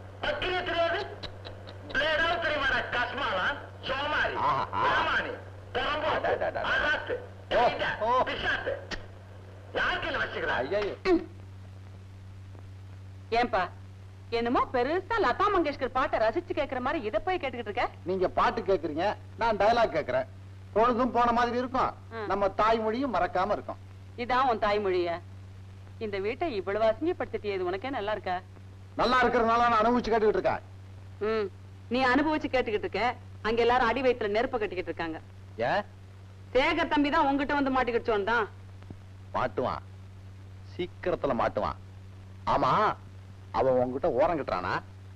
பக்கிரிய தெரியாது பிளேடாவது தெரியுமாடா கஸ்மாலா சோமாரி ஆஹா. ராமானி பொறம்போக்கு அடடடடட. அராத்து ஓ, கைதா, ஓ. பிசாசு யாருக்கு என்ன வச்சுக்கிறா ஐயோ ஏன்பா என்னமோ பெருசா லதா மங்கேஷ்கர் பாட்டை ரசிச்சு கேக்குற மாதிரி இத போய் கேட்டுக்கிட்டு இருக்க நீங்க பாட்டு கேக்குறீங்க நான் டயலாக் கேக்குறேன் பொழுதும் போன மாதிரி இருக்கும் ம். நம்ம தாய்மொழியும் மறக்காம இருக்கும் இதான் உன் தாய்மொழிய இந்த வீட்டை இவ்வளவு அசிங்கப்படுத்திட்டியே இது உனக்கே நல்லா இருக்கா நல்லா இருக்கிறதுனால நான் அனுபவிச்சு கேட்டுக்கிட்டு இருக்கேன் ம் நீ அனுபவிச்சு கேட்டுக்கிட்டு இருக்க அங்க எல்லாரும் அடி வயித்துல நெருப்ப கட்டிக்கிட்டு இருக்காங்க ஏன் சேகர் தம்பி தான் உங்ககிட்ட வந்து மாட்டிக்கிச்சோன் தான் மாட்டுவான் சீக்கிரத்துல மாட்டுவான் ஆமா அவன் உன்கிட்ட ஓரம் கட்டுறானா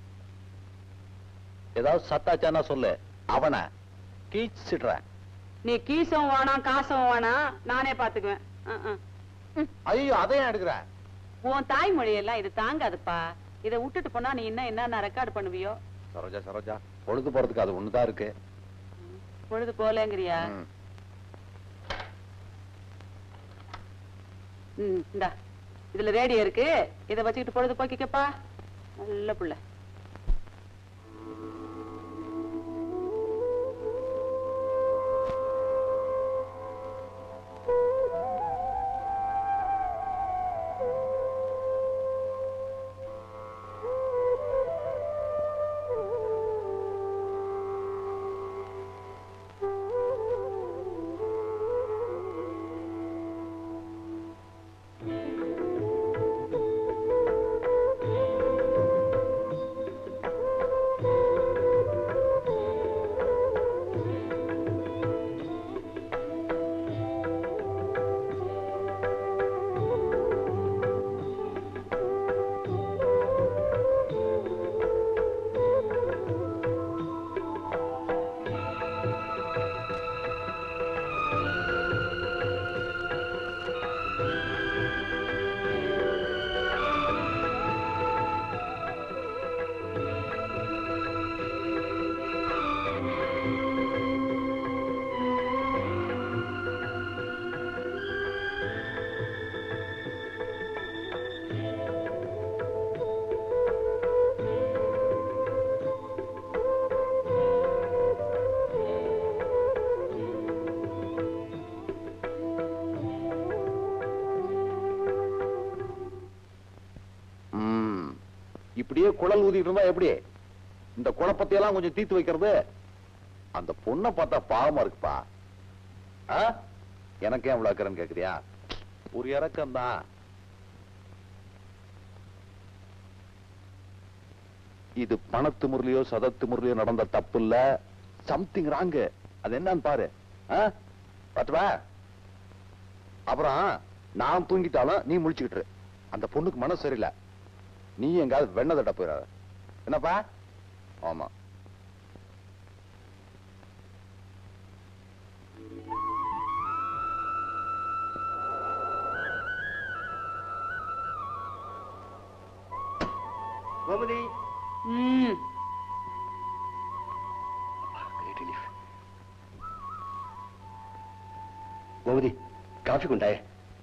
ஏதாவது சத்தாச்சானா சொல்லு அவனை கீச்சிடுறேன் நீ கீசம் வேணாம் காசும் வேணாம் நானே பாத்துக்குவேன் ம், ம். ஐயோ அதையும் எடுக்கிற உன் தாய்மொழி எல்லாம் இது தாங்காதுப்பா இதை விட்டுட்டு போனா நீ இன்னும் என்ன ரெக்கார்ட் பண்ணுவியோ சரோஜா சரோஜா பொழுது போறதுக்கு அது ஒண்ணுதான் இருக்கு பொழுது போலேங்கிறியா ம். ம் இந்தா இதுல ரேடியோ இருக்கு இத வச்சுக்கிட்டு பொழுது போக்கிக்கப்பா நல்ல புள்ள ம். இப்படியே குழல் ஊதிட்டு இருந்தா எப்படி இந்த குழப்பத்தை எல்லாம் கொஞ்சம் தீர்த்து வைக்கிறது அந்த பொண்ணை பார்த்தா பாவமா இருக்குப்பா ஆ? எனக்கே அவ்வளவு அக்கறன்னு கேக்குறியா ஒரு இறக்கம் தான் இது பணத்து முறையிலயோ சதத்து முறையிலயோ நடந்த தப்பு இல்ல சம்திங் ராங்கு அது என்னன்னு பாரு ஆ? பாத்துவா அப்புறம் நான் தூங்கிட்டாலும் நீ முழிச்சுக்கிட்டு இரு. அந்த பொண்ணுக்கு மனசு சரியில்லை நீ எங்காவது வெண்ண தட்ட போயிடாத என்னப்பா ஆமா கோமதி ம் கிரேட் ரிலீஃப் கோமதி காஃபி கொண்டாயே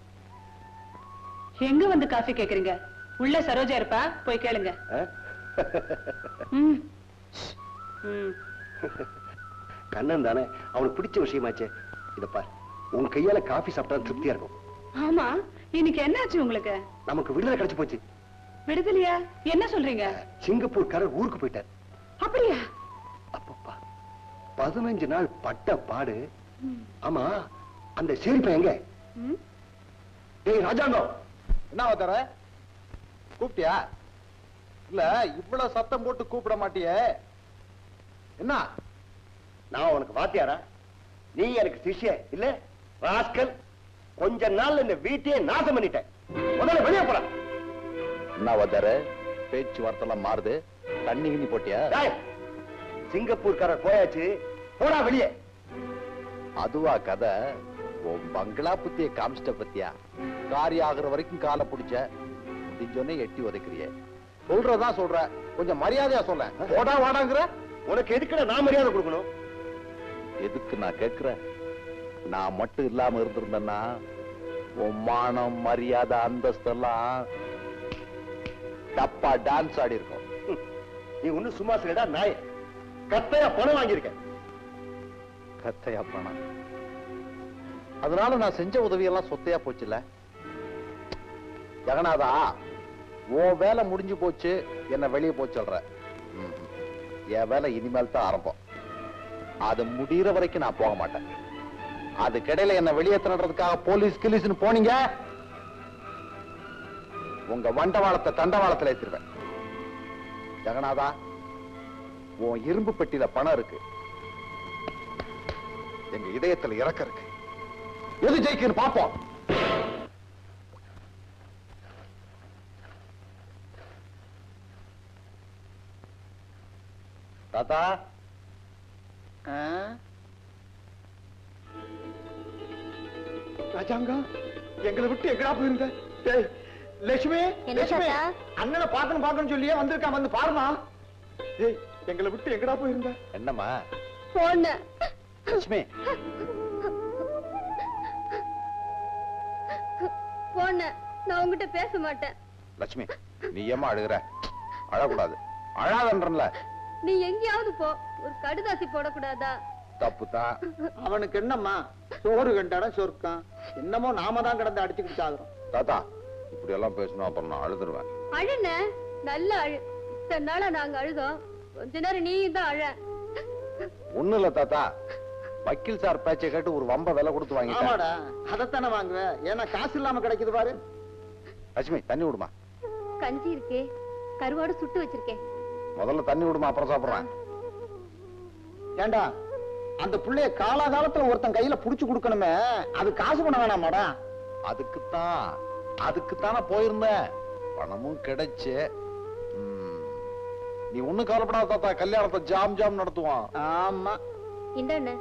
எங்க வந்து காஃபி கேக்குறீங்க உள்ள சரோஜா இருப்பா போய் கேளுங்க ஆ? ம் ம் கண்ணன் தானே அவனுக்கு பிடிச்ச விஷயமாச்சே இத பார் உன் கையால காஃபி சாப்பிட்டா திருப்தியா இருக்கும் ஆமா இன்னைக்கு என்னாச்சு உங்களுக்கு நமக்கு விடுதலை கிடைச்சு போச்சு விடுதலையா என்ன சொல்றீங்க சிங்கப்பூர் காரர் ஊருக்கு போயிட்டார் அப்படியா அப்பப்பா பதினஞ்சு நாள் பட்ட பாடு ஆமா அந்த சேரிப்பா எங்க ம் டேய் ராஜாங்கம் என்ன தர கூப்பிட்டியா இல்ல இவ்வளவு சத்தம் போட்டு கூப்பிட மாட்டியே என்ன நான் உனக்கு வாத்தியாரா நீ எனக்கு சிஷ்ய இல்ல ராஸ்கல் கொஞ்ச நாள்ல இந்த வீட்டையே நாசம் பண்ணிட்டேன் முதல்ல வெளியே போற என்ன வந்தார பேச்சுவார்த்தை எல்லாம் மாறுது தண்ணி கிண்ணி போட்டியா சிங்கப்பூர்காரர் போயாச்சு போடா வெளியே அதுவா கதை உன் பங்களா புத்திய காமிச்சிட்ட பத்தியா காரியம் ஆகுற வரைக்கும் காலை பிடிச்ச முடிஞ்சோன்னே எட்டி உதைக்கிறிய சொல்றதா சொல்ற கொஞ்சம் மரியாதையா சொல்ல போடா வாடாங்கிற உனக்கு எதுக்குடா நான் மரியாதை கொடுக்கணும் எதுக்கு நான் கேக்குறேன் நான் மட்டும் இல்லாம இருந்திருந்தேன்னா உன் மானம் மரியாதை அந்தஸ்தெல்லாம் டப்பா டான்ஸ் ஆடி இருக்கும் நீ ஒண்ணு சும்மா சொல்லடா நாய் கத்தையா பணம் வாங்கியிருக்க கத்தையா பணம் அதனால நான் செஞ்ச உதவியெல்லாம் சொத்தையா போச்சுல்ல ஜெகநாதா உன் வேலை முடிஞ்சு போச்சு என்ன வெளியே போய் சொல்ற ம்ம். என் வேலை இனிமேல் தான் ஆரம்பம் அது முடியிற வரைக்கும் நான் போக மாட்டேன் அதுக்கிடையில என்ன வெளியே திரடுறதுக்காக போலீஸ் கிலீஸ்னு போனீங்க உங்க வண்டவாளத்தை தண்டவாளத்துல ஏத்திருவேன் ஜெகநாதா உன் இரும்பு பெட்டியில பணம் இருக்கு எங்க இதயத்துல இறக்க இருக்கு எது ஜெயிக்குன்னு பாப்போம் தாத்தா ராஜாங்கா எங்களை விட்டு எங்கடா போயிருந்த டேய் லட்சுமி என்ன லட்சுமி தாத்தா? அண்ணனை பார்க்கணும் பார்க்கணும் சொல்லியே வந்திருக்கான் வந்து பாருமா டேய் எங்களை விட்டு எங்கடா போயிருந்த என்னம்மா போன லட்சுமி போன நான் உங்ககிட்ட பேச மாட்டேன் லட்சுமி நீ ஏம்மா அழுகுற அழக்கூடாது அழாதன்றல நீ எங்கேயாவது போ ஒரு கடுதாசி போடக்கூடாதா தப்பு தான் அவனுக்கு என்னம்மா சோறு கண்டாட சொர்க்கம் என்னமோ நாம தான் கிடந்து அடிச்சுக்கிட்டு சாகுறோம் தாத்தா இப்படி எல்லாம் பேசணும் அப்புறம் நான் அழுதுருவேன் அழுன நல்ல அழு இத்தனை நாளா நாங்க அழுதோம் கொஞ்ச நேரம் நீயும் தான் அழ ஒண்ணு இல்ல தாத்தா வக்கீல் சார் பேச்சை கேட்டு ஒரு வம்ப விலை கொடுத்து வாங்கிட்டேன் ஆமாடா அதைத்தானே வாங்குவேன் ஏன்னா காசு இல்லாம கிடைக்குது பாரு லட்சுமி தண்ணி விடுமா கஞ்சி இருக்கே கருவாடு சுட்டு வச்சிருக்கேன் முதல்ல தண்ணி விடுமா அப்புறம் சாப்பிடுறேன் ஏண்டா அந்த புள்ளைய காலாகாலத்துல ஒருத்தன் கையில புடிச்சு கொடுக்கணுமே அது காசு பண்ண வேணாமாடா அதுக்குத்தான் அதுக்குத்தானே போயிருந்தேன் பணமும் கிடைச்சு ம். நீ ஒண்ணும் கவலைப்படாத தாத்தா கல்யாணத்தை ஜாம் ஜாம் நடத்துவான் ஆமா இந்த அண்ணன்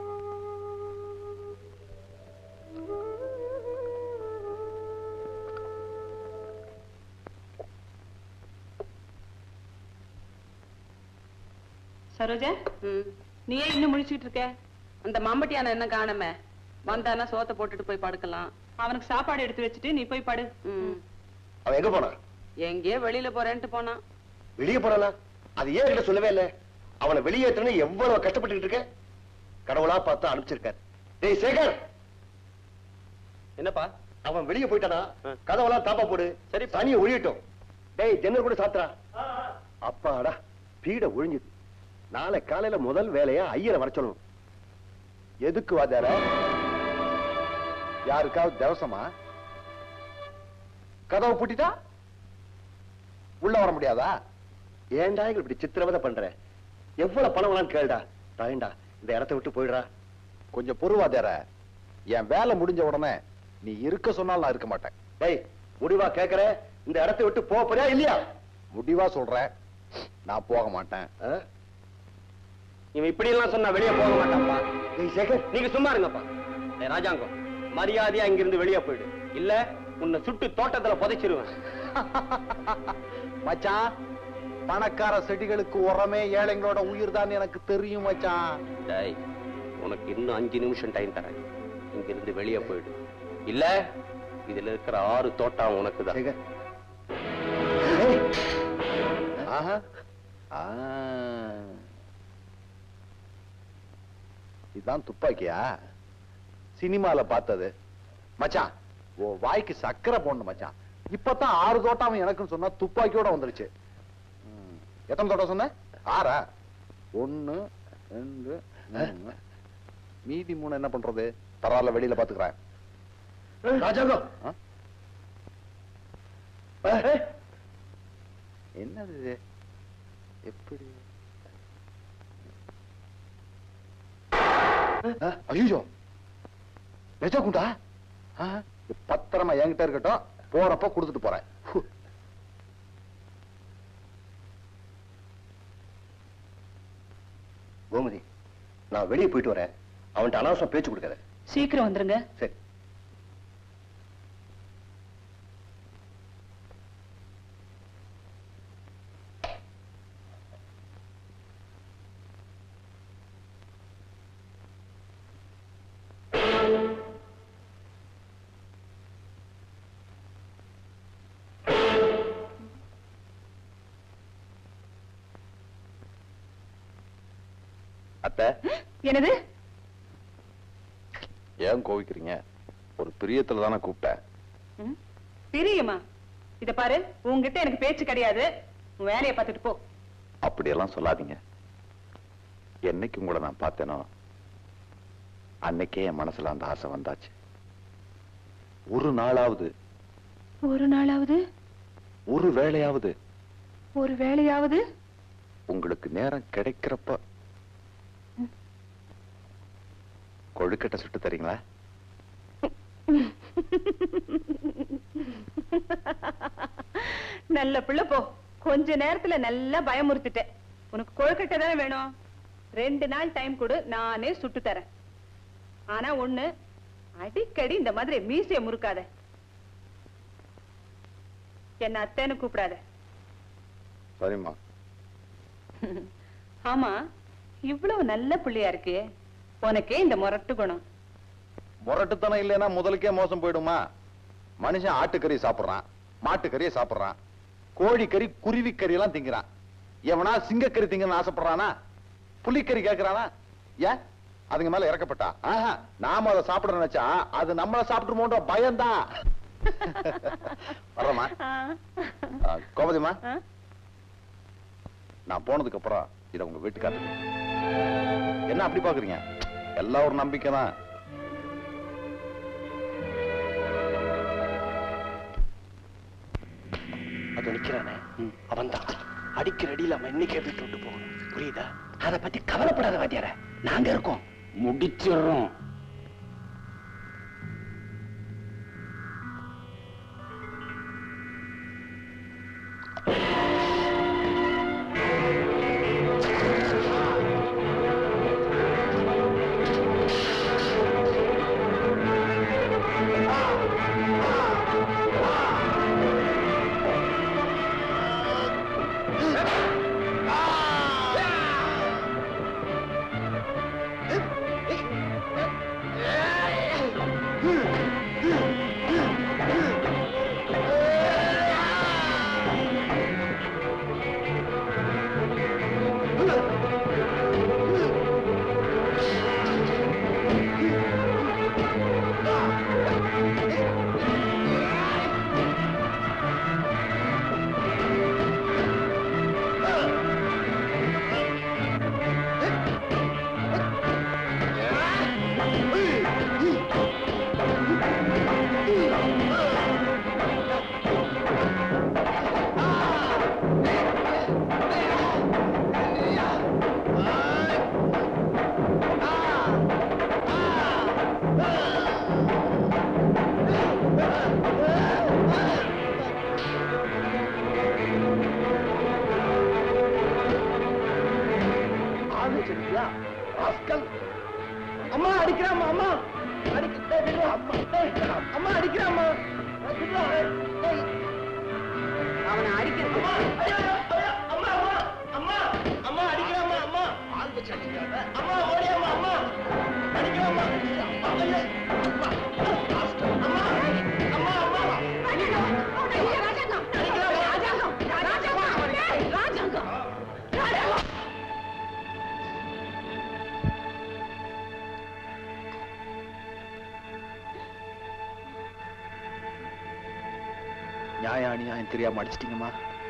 சரோஜா நீ ஏன் இன்னும் முழிச்சிட்டு இருக்க அந்த மம்பட்டியான என்ன காணாம வந்தானா சோத்தை போட்டுட்டு போய் படுக்கலாம் அவனுக்கு சாப்பாடு எடுத்து வச்சுட்டு நீ போய் படு அவன் எங்க போனான் எங்கேயோ வெளியில போறேன்ட்டு போனான் வெளியே போறானா அது ஏன் கிட்ட சொல்லவே இல்ல அவனை வெளியேற்றணும் எவ்வளவு கஷ்டப்பட்டுட்டு இருக்க கடவுளா பார்த்து அனுப்பிச்சிருக்காரு டேய் சேகர் என்னப்பா அவன் வெளியே போயிட்டானா கதவெல்லாம் தாப்பா போடு சரி தனியை ஒழியட்டும் டேய் ஜன்னல் கூட சாத்துறா அப்பாடா பீட ஒழிஞ்சுது நாளை காலையில முதல் வேலையா ஐயரை வர சொல்லணும் எதுக்கு வாதார யாருக்காவது தவசமா கதவை பூட்டிட்டா உள்ள வர முடியாதா ஏன்டா எங்களை இப்படி சித்திரவதை பண்ற எவ்வளவு பணம் வேணாலும் கேளுடா தாயண்டா இந்த இடத்த விட்டு போயிடுறா கொஞ்சம் பொறுவாதார என் வேலை முடிஞ்ச உடனே நீ இருக்க சொன்னால் நான் இருக்க மாட்டேன் டேய் முடிவா கேக்குற இந்த இடத்த விட்டு போக போறியா இல்லையா முடிவா சொல்றேன் நான் போக மாட்டேன் இவன் இப்படி எல்லாம் சொன்னா வெளியே போக மாட்டான்ப்பா டேய் சேகர் நீங்க சும்மா இருங்கப்பா டேய் ராஜாங்கம் மரியாதையா இங்கிருந்து வெளியே போயிடு இல்ல உன்னை சுட்டு தோட்டத்துல புதைச்சிருவேன் மச்சான் பணக்கார செடிகளுக்கு உரமே ஏழைங்களோட உயிர் தான் எனக்கு தெரியும் மச்சான் டேய் உனக்கு இன்னும் அஞ்சு நிமிஷம் டைம் தரேன் இங்கிருந்து வெளியே போயிடு இல்ல இதுல இருக்கிற ஆறு தோட்டம் உனக்கு தான் சேகர் ஆஹா. ஆ. இதான் துப்பாக்கியா சினிமால பார்த்தது மச்சான் ஓ வாய்க்கு சக்கரை போடணும் மச்சான் இப்பதான் ஆறு தோட்டம் அவன் எனக்குன்னு சொன்னா துப்பாக்கியோட வந்துருச்சு ம். எத்தனை தோட்டம் சொன்ன ஆறா ஒண்ணு ரெண்டு மூணு மீதி மூணு என்ன பண்றது பரவாயில்ல வெளியில பாத்துக்கிறேன் ராஜாங்கம் ஆ? என்னது இது எப்படி ஐயோ நிஜ குண்டா ஆ, இது பத்திரமா என்கிட்ட இருக்கட்டும் போறப்ப கொடுத்துட்டு போறேன் ஹு. கோமதி நான் வெளியே போயிட்டு வரேன் அவன்கிட்ட அனாவசம் பேச்சு கொடுக்காத சீக்கிரம் வந்துருங்க சரி அத்தை என்னது ஏன் கோவிக்கிறீங்க ஒரு பிரியத்துல தானே கூப்பிட்டேன் ம்? பிரியுமா இத பாரு உன்கிட்ட எனக்கு பேச்சு கிடையாது உன் வேலையை பார்த்துட்டு போ அப்படியெல்லாம் சொல்லாதீங்க என்னைக்கு உங்களை நான் பார்த்தேனோ அன்னைக்கே என் மனசுல அந்த ஆசை வந்தாச்சு ஒரு நாளாவது ஒரு நாளாவது ஒரு வேளையாவது ஒரு வேளையாவது உங்களுக்கு நேரம் கிடைக்கிறப்ப கொழுக்கட்டை சுட்டு தரீங்களா நல்ல பிள்ளை போ கொஞ்ச நேரத்துல நல்லா பயமுறுத்திட்டேன் உனக்கு கொழுக்கட்டை தானே வேணும் ரெண்டு நாள் டைம் கொடு நானே சுட்டு தரேன் ஆனா ஒண்ணு அடிக்கடி இந்த மாதிரி மீசைய முறுக்காத என்ன அத்தைன்னு கூப்பிடாத சரிம்மா ஆமா இவ்வளவு நல்ல பிள்ளையா இருக்கே உனக்கே இந்த முரட்டு குணம் முரட்டுத்தனம் இல்லைன்னா முதலுக்கே மோசம் போயிடுமா மனுஷன் ஆட்டுக்கறி சாப்பிடுறான் மாட்டுக்கறியை சாப்பிடுறான் கோழிக்கறி குருவிக்கறி எல்லாம் திங்கிறான் எவனா சிங்கக்கறி திங்கன்னு ஆசைப்படுறானா புலிக்கறி கேக்குறானா ஏன் அதுங்க மேல இறக்கப்பட்டா ஆஹா நாம அதை சாப்பிட நினைச்சா அது நம்மள சாப்பிட்டுமோன்ற பயம்தான் வர்றோமா ஆ, கோமதிமா நான் போனதுக்கு அப்புறம் இத உங்க வீட்டுக்காரருக்கு என்ன அப்படி பாக்குறீங்க எல்லாம் ஒரு நம்பிக்கை தான் அது நிக்கிறானே அவன் தான் அடிக்கிற அடியில அவன் இன்னைக்கே வீட்டு விட்டு போகணும் புரியுதா அத பத்தி கவலைப்படாத வாத்தியார நாங்க இருக்கோம் முடிச்சிடுறோம் ஆரம்பிச்சிருக்கியா ராஸ்கல் அம்மா அடிக்கிறாம்மா அம்மா அடிக்க டேய், விடு, அம்மா டேய், அம்மா அடிக்கிறாம்மா விடு, டேய். அவனை அடிக்கிறது அம்மா ஐயோ, ஐயோ, அம்மா அம்மா அம்மா அம்மா அடிக்கிறாம்மா அம்மா ஆள் வச்சு அடிக்கிறாங்க அம்மா ஓடியாம்மா அம்மா அடிக்கிறாம்மா அம்மா ஐயோ, அம்மா ராஸ்கல் அம்மா அம்மா அம்மா நியாயம் அநியாயம் தெரியாம அடிச்சிட்டீங்கம்மா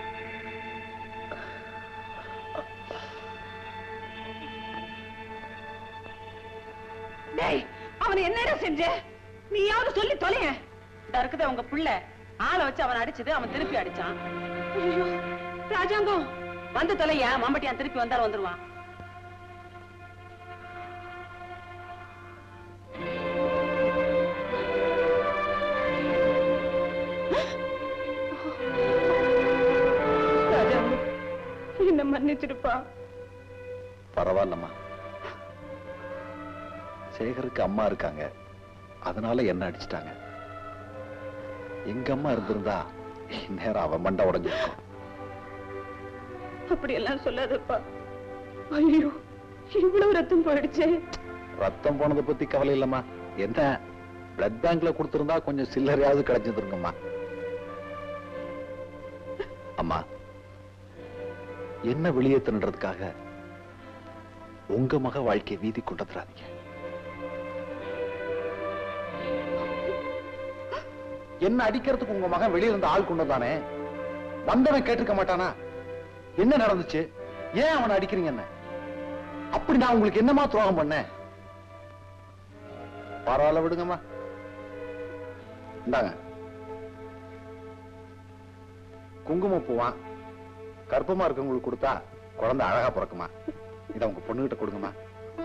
டேய் அவனை என்னடா செஞ்ச நீயாவது சொல்லி தொலைய இருக்குது உங்க புள்ள ஆளை வச்சு அவன் அடிச்சது அவன் திருப்பி அடிச்சான் ஐயோ ராஜாங்கம் வந்து தொலையா மம்பட்டியான் திருப்பி வந்தாலும் வந்துருவான் ராஜாங்கம் என்ன மன்னிச்சிருப்பா பரவாயில்லம்மா சேகருக்கு அம்மா இருக்காங்க அதனால என்ன அடிச்சிட்டாங்க எங்க அம்மா இருந்திருந்தா இந்நேரம் அவன் மண்டை உடைஞ்சிருக்கும் அப்படி எல்லாம் சொல்லாதப்பா ஐயோ இவ்வளவு ரத்தம் போயிடுச்சே ரத்தம் போனதை பத்தி கவலை இல்லம்மா என்ன பிளட் பேங்க்ல கொடுத்திருந்தா கொஞ்சம் சில்லறையாவது கிடைச்சிருந்துருங்கம்மா அம்மா என்ன வெளியேற்றன்றதுக்காக உங்க மக வாழ்க்கையை வீதி கொண்டு வந்துடாதீங்க என்ன அடிக்கிறதுக்கு உங்க மகன் வெளியில இருந்து ஆள் கொண்டு வந்தானே வந்தவன் கேட்டிருக்க மாட்டானா என்ன நடந்துச்சு ஏன் அவனை அடிக்கிறீங்க என்ன அப்படி நான் உங்களுக்கு என்னமா துரோகம் பண்ணேன் பரவாயில்ல விடுங்கம்மா இந்தாங்க குங்குமம் பூவான் கர்ப்பமா இருக்கவங்களுக்கு கொடுத்தா குழந்தை அழகா பிறக்குமா இதை உங்க பொண்ணுகிட்ட கொடுங்கம்மா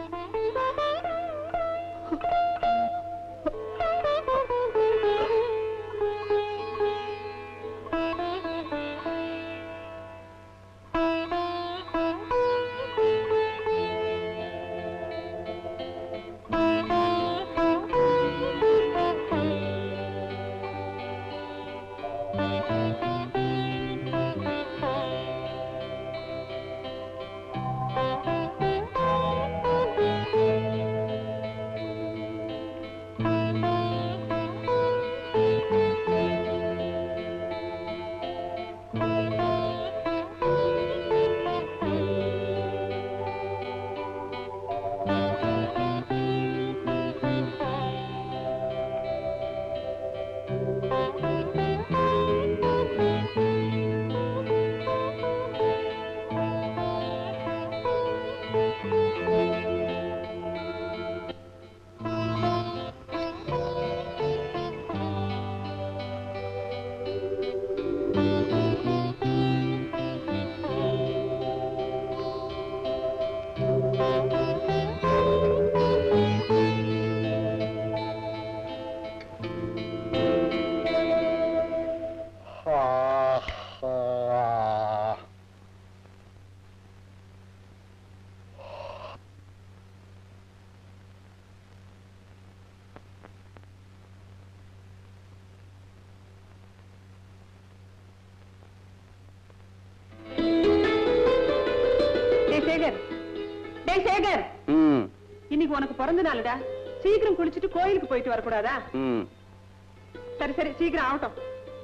டேய் சேகர் டேய் சேகர் ம் இன்னைக்கு உனக்கு பிறந்த நாளுடா சீக்கிரம் குளிச்சுட்டு கோயிலுக்கு போயிட்டு வரக்கூடாதா ம் சரி சரி சீக்கிரம் ஆகட்டும்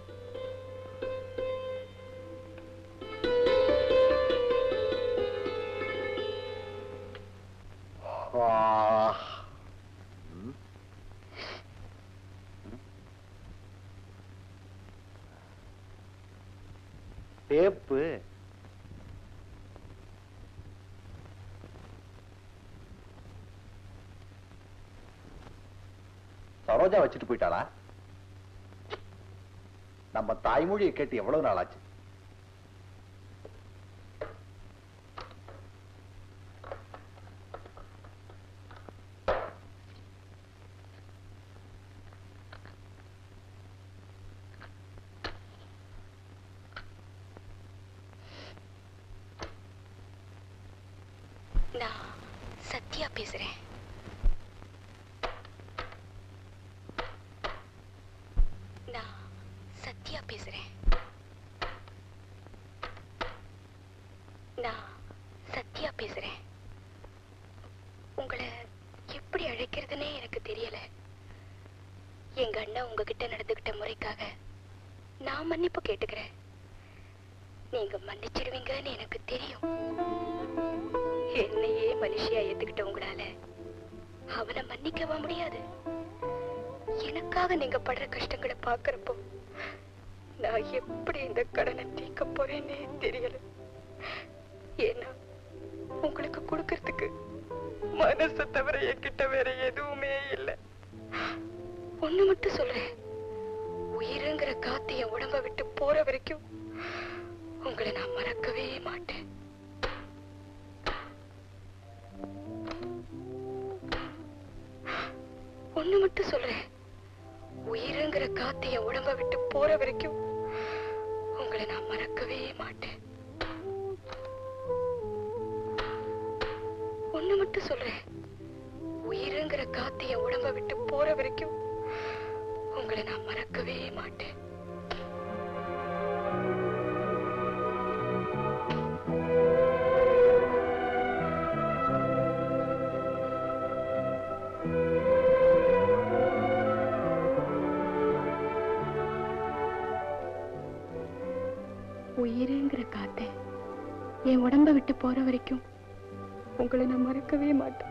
டேப்பு சரோஜா வச்சுட்டு போயிட்டாளா நம்ம தாய்மொழியை கேட்டு எவ்வளவு நாள் ஆச்சு நான் சத்யா பேசுறேன் நான் சத்யா பேசுறேன் நான் சத்யா பேசுறேன் உங்களை எப்படி அழைக்கிறதுனே எனக்கு தெரியல எங்க அண்ணா உங்ககிட்ட நடந்துகிட்ட முறைக்காக நான் மன்னிப்பு கேட்டுக்கிறேன் நீங்க மன்னிச்சிடுவீங்கன்னு எனக்கு தெரியும் என்னையே மனுஷியா ஏத்துக்கிட்ட உங்களால அவனை மன்னிக்கவா முடியாது எனக்காக நீங்க படுற கஷ்டங்களை பாக்குறப்போ நான் எப்படி இந்த கடனை தீர்க்க போறேன்னே தெரியல ஏன்னா உங்களுக்கு கொடுக்கறதுக்கு மனசை தவிர என்கிட்ட வேற எதுவுமே இல்லை ஒண்ணு மட்டும் சொல்றேன் உயிருங்கிற காத்து என் உடம்ப விட்டு போற வரைக்கும் உங்களை நான் மறக்கவே மாட்டேன் ஒண்ணு மட்டும் சொல்றேன் உயிருங்கிற காத்து என் உடம்ப விட்டு போற வரைக்கும் உங்களை நான் மறக்கவே மாட்டேன் ஒண்ணு மட்டும் சொல்றேன் உயிருங்கிற காத்து என் உடம்ப விட்டு போற வரைக்கும் உங்களை நான் மறக்கவே மாட்டேன் உயிருங்கிற காத்து என் உடம்ப விட்டு போற வரைக்கும் உங்களை நான் மறக்கவே மாட்டேன்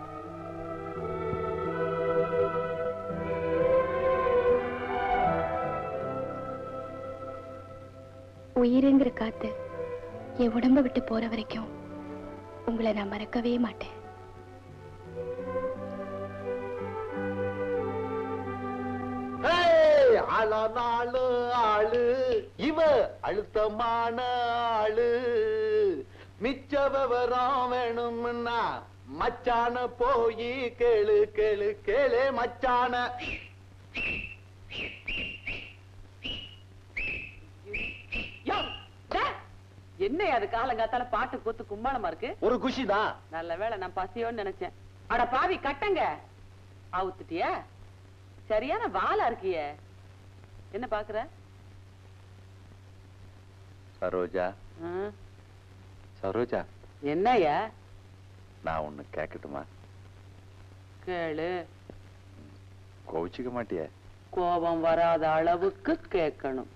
உயிருங்கிற காத்து என் உடம்ப விட்டு போற வரைக்கும் உங்களை நான் மறக்கவே மாட்டேன் ஏய், அழனாளு ஆளு இவ அழுத்தமான ஆளு மிச்ச விவரம் வேணும்னா மச்சான போய் கேளு கேளு கேளு மச்சான யோ, டே, என்ன அது காலங்காத்தால பாட்டு கூத்து கும்மாளமா இருக்கு ஒரு குஷி தான் நல்ல வேளை நான் பசியோன்னு நினைச்சேன் அட பாவி கட்டங்க அவுத்துட்டியா சரியான வாளா இருக்கியே என்ன பாக்குற சரோஜா ஆ? சரோஜா என்னய்யா நான் ஒண்ணு கேட்கட்டுமா கேளு கோவிச்சுக்க மாட்டிய கோபம் வராத அளவுக்கு கேட்கணும்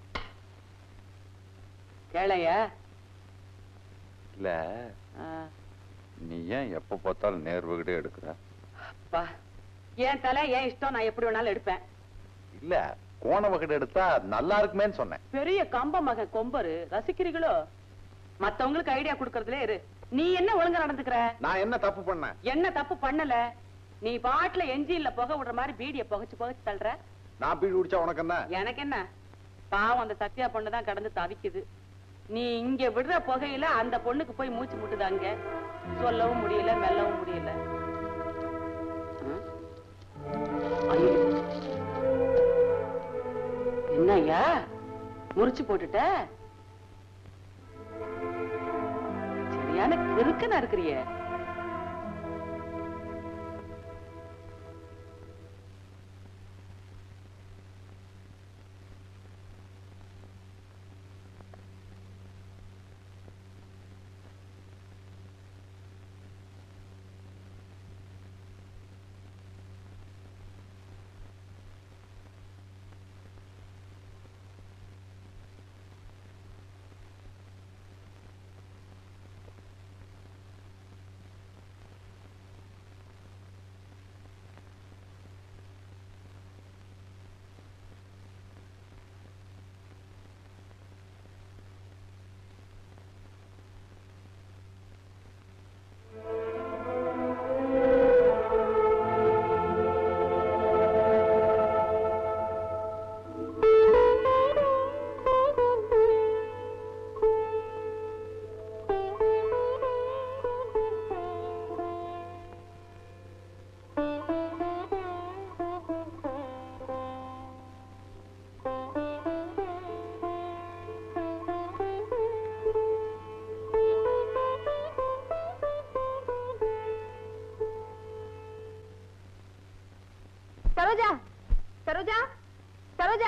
கேளையா இல்ல நீ ஏன் எப்ப பார்த்தாலும் நேர்வுகிட்டே எடுக்கிற அப்பா என் தலை என் இஷ்டம் நான் எப்படி வேணாலும் எடுப்பேன் இல்ல கோண வகடு எடுத்தா நல்லா இருக்குமேன்னு சொன்னேன் பெரிய கம்ப மக கொம்பரு ரசிக்கிறீங்களோ மத்தவங்களுக்கு ஐடியா கொடுக்கறதுல இரு நீ என்ன ஒழுங்கா நடந்துக்கிற நான் என்ன தப்பு பண்ணேன் என்ன தப்பு பண்ணல நீ பாட்டுல என்ஜின்ல புகை விடுற மாதிரி பீடிய புகைச்சு புகைச்சு தள்ளுற நான் பீடி குடிச்சா உனக்கு என்ன எனக்கு என்ன பாவம் அந்த சத்யா பொண்ணு தான் கடந்து தவிக்குது நீ இங்க விடுற புகையில அந்த பொண்ணுக்கு போய் மூச்சு முட்டுது அங்க சொல்லவும் முடியல மெல்லவும் முடியல ம்? ஐயோ. என்னய்யா முறிச்சு போட்டுட்ட சரியான கிறுக்கனா இருக்கிறியே சரோஜா சரோஜா சரோஜா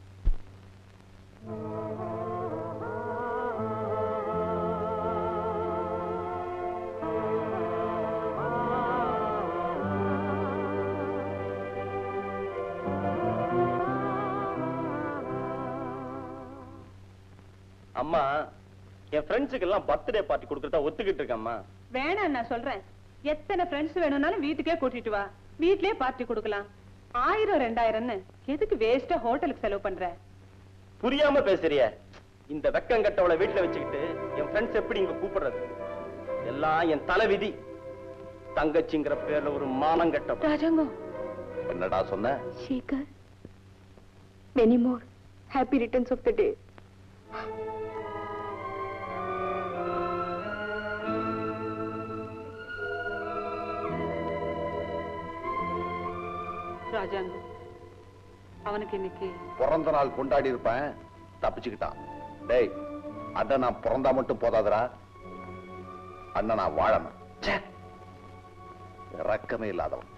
அம்மா என் ஃப்ரெண்ட்ஸுக்கு எல்லாம் பர்த்டே பார்ட்டி கொடுக்கறதா ஒத்துக்கிட்டு இருக்கேம்மா வேணாம் நான் சொல்றேன் எத்தனை ஃப்ரெண்ட்ஸ் வேணும்னாலும் வீட்டுக்கே கூட்டிட்டு வா வீட்லயே பார்ட்டி கொடுக்கலாம் ஆயிரம் ரெண்டாயிரம்னு எதுக்கு வேஸ்டா ஹோட்டலுக்கு செலவு பண்ற புரியாம பேசுறிய இந்த வெக்கம் கட்டவளை வீட்டுல வச்சுக்கிட்டு என் ஃப்ரெண்ட்ஸ் எப்படி இங்க கூப்பிடுறது எல்லாம் என் தலை விதி தங்கச்சிங்கிற பேர்ல ஒரு மானம் கட்ட ராஜாங்கம் என்னடா சொன்ன Sekhar many more happy returns of the day Rajangam அவனுக்கு இன்னைக்கு பிறந்த நாள் கொண்டாடி இருப்பேன் தப்பிச்சுக்கிட்டான் டேய் அண்ணன் நான் பிறந்தா மட்டும் போதாதடா அண்ணன் நான் வாழணும் ச்சே. இரக்கமே இல்லாதவன்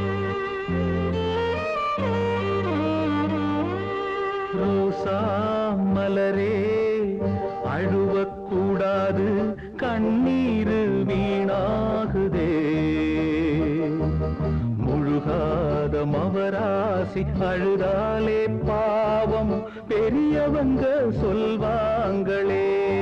ரோசா முழுகாத மவராசி அழுதாலே பாவம் பெரியவங்க சொல்வாங்களே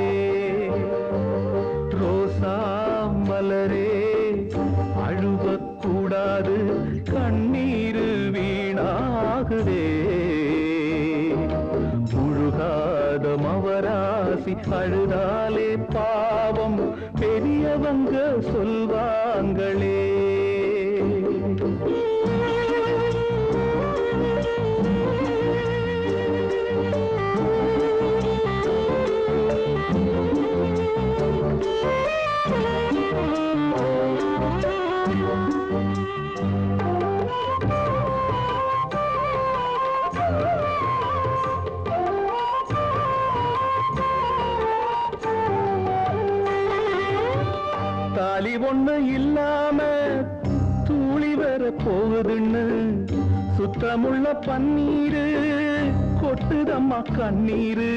ரோசா மலரே அழுவக்கூடாது கண்ணீரு வீணாகுதே முழுகாத மவராசி அழுதாலே பாவம் பெரியவங்க சொல்வாங்களே தாலி ஒண்ணு இல்லாம தூளி வர போகுதுன்னு சுத்தமுள்ள பன்னீரு கொட்டுதம்மா கண்ணீரு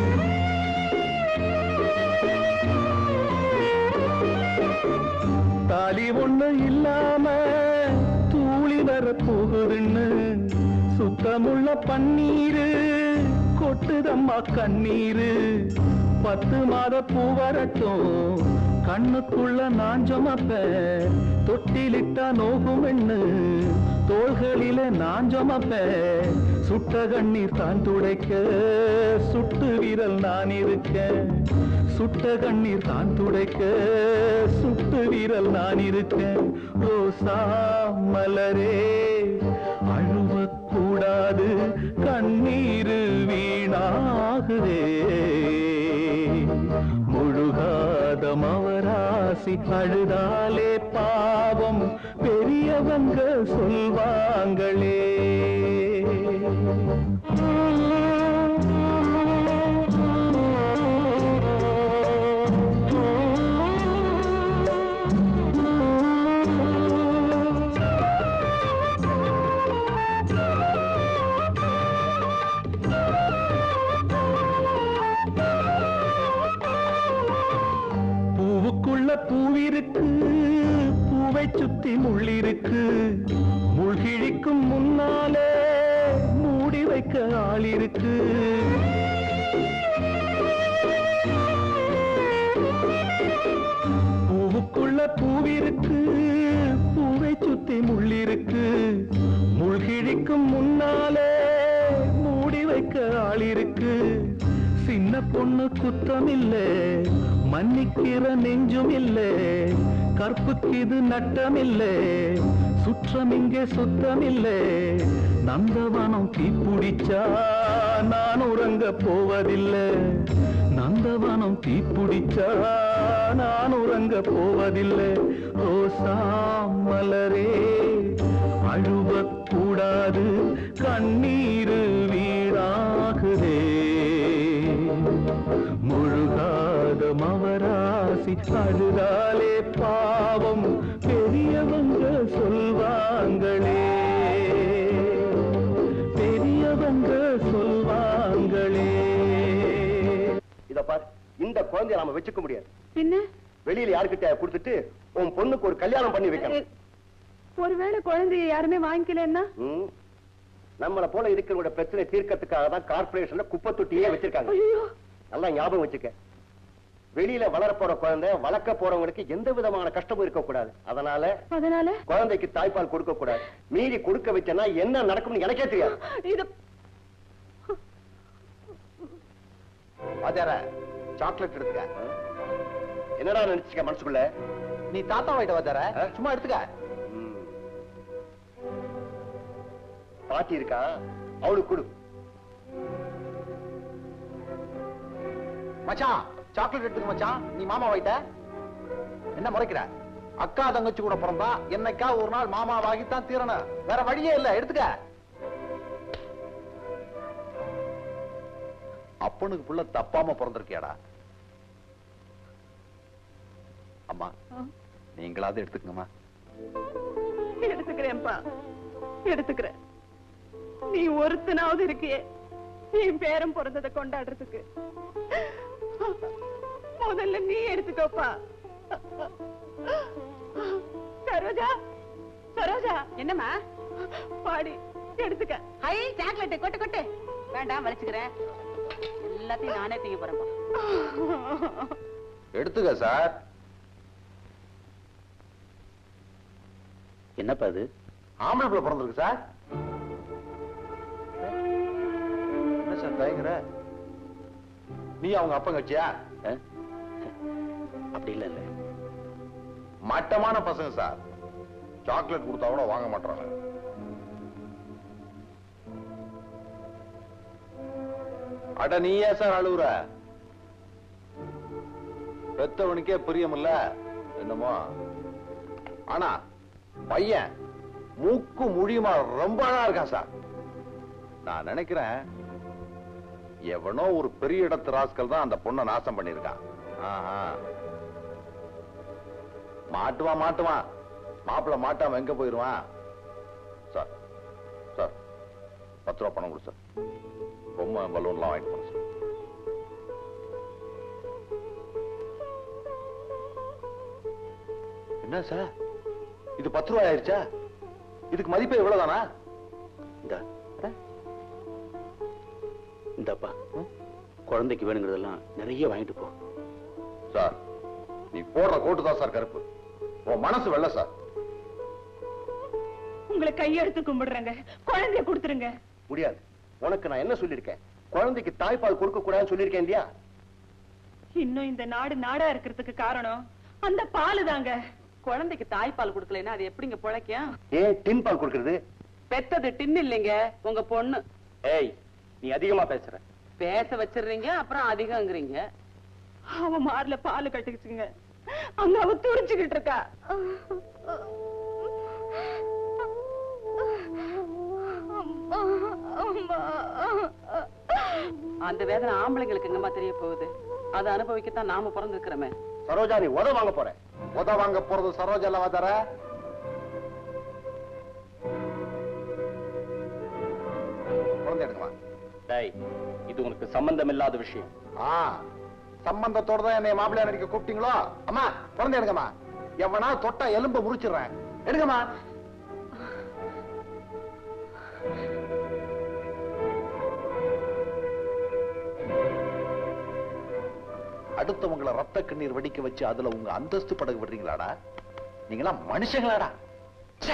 தாலி ஒண்ணு இல்லாம தூளி வர போகுதுன்னு சுத்தமுள்ள பன்னீரு கொட்டுதம்மா கண்ணீரு பத்து மாத பூ வரட்டும் கண்ணுக்குள்ள நான் சுமப்பேன் தொட்டிலிட்டா நோகும் எண்ணு தோள்களில நான் சுமப்பேன் சுட்ட கண்ணீர் தான் துடைக்க சுட்டு வீரல் நான் இருக்கேன் சுட்ட கண்ணீர் தான் துடைக்க சுட்டு வீரல் நான் இருக்கேன் ரோசா மலரே அழுவக்கூடாது கண்ணீரு வீணாகுதே முழுகாத மவராசி அழுதாலே பாவம் பெரியவங்க சொல்வாங்களே பூவுக்குள்ள பூவிருக்கு பூவை சுத்தி முள்ளிருக்கு முள்கிழிக்கும் முன்னாலே மூடி வைக்க ஆள் இருக்கு பூவுக்குள்ள பூவிருக்கு பூவை சுத்தி முள்ளிருக்கு முள்கிழிக்கும் முன்னாலே மூடி வைக்க ஆள் இருக்கு சின்ன பொண்ணு குத்தம் இல்ல மன்னிக்கிற நெஞ்சும் இல்ல கற்புக்கு இது நட்டம் இல்ல சுற்றம் இங்கே சுத்தம் இல்ல நந்தவனம் தீப்புடிச்சா நான் உறங்க போவதில்லை நந்தவனம் தீப்புடிச்சா நான் உறங்க போவதில்லை ரோசா மலரே அழுவக்கூடாது கண்ணீரு வீணாகுதே முழுகாத மவராசி அழுதாலே பாவம் பெரியவங்க சொல்வாங்களே பெரியவங்க சொல்வாங்களே இத பாரு இந்த குழந்தைய நாம வச்சுக்க முடியாது பின்ன வெளியில யாருக்கிட்ட கொடுத்துட்டு உன் பொண்ணுக்கு ஒரு கல்யாணம் பண்ணி வைக்கணும் ஒருவேளை குழந்தைய யாருமே வாங்கிக்கலன்னா ம். நம்மள போல இருக்கிறவங்க பிரச்சனை தீர்க்கறதுக்காக தான் கார்பரேஷன்ல குப்பை தொட்டியே வச்சிருக்காங்க நல்லா ஞாபகம் வச்சுக்க வெளியில வளர போற குழந்தை வளர்க்க போறவங்களுக்கு எந்த விதமான கஷ்டமும் இருக்க கூடாது அதனால அதனால குழந்தைக்கு தாய்ப்பால் கொடுக்க கூடாது மீறி கொடுக்க வச்சேன்னா என்ன நடக்கும்னு எனக்கே தெரியாது இது வாத்தியார சாக்லேட் எடுத்துக்க என்னடா நினைச்சுக்க மனசுக்குள்ள நீ தாத்தா வாயிட்ட வாத்தியார சும்மா எடுத்துக்க பாட்டி இருக்கா அவளுக்கு கொடு மச்சான் சாக்லேட் எடுத்துக்க மச்சான் நீ மாமா வாயிட்ட என்ன முறைக்கிற அக்கா தங்கச்சி கூட பிறந்தா என்னைக்கா ஒரு நாள் மாமா வாங்கித்தான் தீரணும் வேற வழியே இல்ல எடுத்துக்க அப்பனுக்கு புள்ள தப்பாம பிறந்திருக்கியாடா அம்மா நீங்களாவது எடுத்துக்கங்கம்மா எடுத்துக்கிறேன்ப்பா எடுத்துக்கிறேன் நீ ஒருத்தனாவது இருக்கியே என் பேரன் பிறந்ததை கொண்டாடுறதுக்கு முதல்ல நீ எடுத்துக்கோப்பா சரோஜா சரோஜா என்னம்மா பாடி எடுத்துக்க ஹை சாக்லேட் கொட்டு கொட்டு வேண்டாம் வலிச்சுக்கிறேன் எல்லாத்தையும் நானே தீங்க போறேன்பா எடுத்துக்க சார் என்னப்பா அது ஆம்பளை பிள்ளை பிறந்திருக்கு சார் என்ன சார் தயங்குற நீ அவங்க அப்பன் கட்சியா அப்படி இல்ல இல்ல மட்டமான பசங்க சார் சாக்லேட் கொடுத்தா கூட வாங்க மாட்டாங்க அட நீ ஏன் சார் அழுவுற பெத்தவனுக்கே பிரியமில்ல என்னமோ ஆனா பையன் மூக்கு முடியுமா ரொம்ப அழகா இருக்கான் சார் நான் நினைக்கிறேன் எவனோ ஒரு பெரிய இடத்து ராஸ்கல் தான் அந்த பொண்ணை நாசம் பண்ணிருக்கான் ஆஹா. மாட்டுவான் மாட்டுவான் மாப்பிள்ள மாட்டாம எங்க போயிருவான் சார் சார் பத்து ரூபா பணம் கொடு சார் ரொம்ப பலூன்லாம் வாங்கிட்டு போறேன் சார் என்ன சார் இது பத்து ரூபாய் ஆயிருச்சா இதுக்கு மதிப்பு எவ்வளவுதானா இந்த இந்தப்பா குழந்தைக்கு வேணுங்கிறதெல்லாம் நிறைய வாங்கிட்டு போ சார் நீ போடுற கோட்டு தான் சார் கருப்பு உன் மனசு வெள்ள சார் உங்களை கையெடுத்து கும்பிடுறேங்க குழந்தைய கொடுத்துருங்க முடியாது உனக்கு நான் என்ன சொல்லியிருக்கேன் குழந்தைக்கு தாய்ப்பால் கொடுக்க கூடாதுன்னு சொல்லியிருக்கேன் இல்லையா இன்னும் இந்த நாடு நாடா இருக்கிறதுக்கு காரணம் அந்த பாலு தாங்க குழந்தைக்கு தாய்ப்பால் கொடுக்கலைன்னா அது எப்படிங்க பிழைக்கும் ஏன் டின் பால் கொடுக்கறது பெத்தது டின்னு இல்லைங்க உங்க பொண்ணு ஏய் நீ அதிகமா பேசுற பேச வச்சிடுறீங்க அப்புறம் அதிகங்கிறீங்க அவன் மார்ல பால் கட்டிக்கிச்சுங்க அங்க அவ துடிச்சுக்கிட்டு இருக்கா அந்த வேதனை ஆம்பளைங்களுக்கு எங்கம்மா தெரிய போகுது அதை அனுபவிக்கத்தான் நாம பிறந்திருக்கிறோமே சரோஜா நீ உத வாங்க போற உத வாங்க போறது சரோஜா அல்லவா தர குழந்தை எடுக்கமா டேய் இது உனக்கு சம்பந்தம் இல்லாத விஷயம் ஆ சம்பந்தத்தோட தான் என்னை மாப்பிள்ளையா நடிக்க கூப்பிட்டீங்களோ அம்மா குழந்தை எடுங்கம்மா எவனா தொட்டா எலும்ப முறிச்சிடுறேன் எடுங்கம்மா அடுத்தவங்கள ரத்த கண்ணீர் வெடிக்க வச்சு அதுல உங்க அந்தஸ்து படகு விடுறீங்களாடா நீங்களாம் மனுஷங்களாடா ச்சே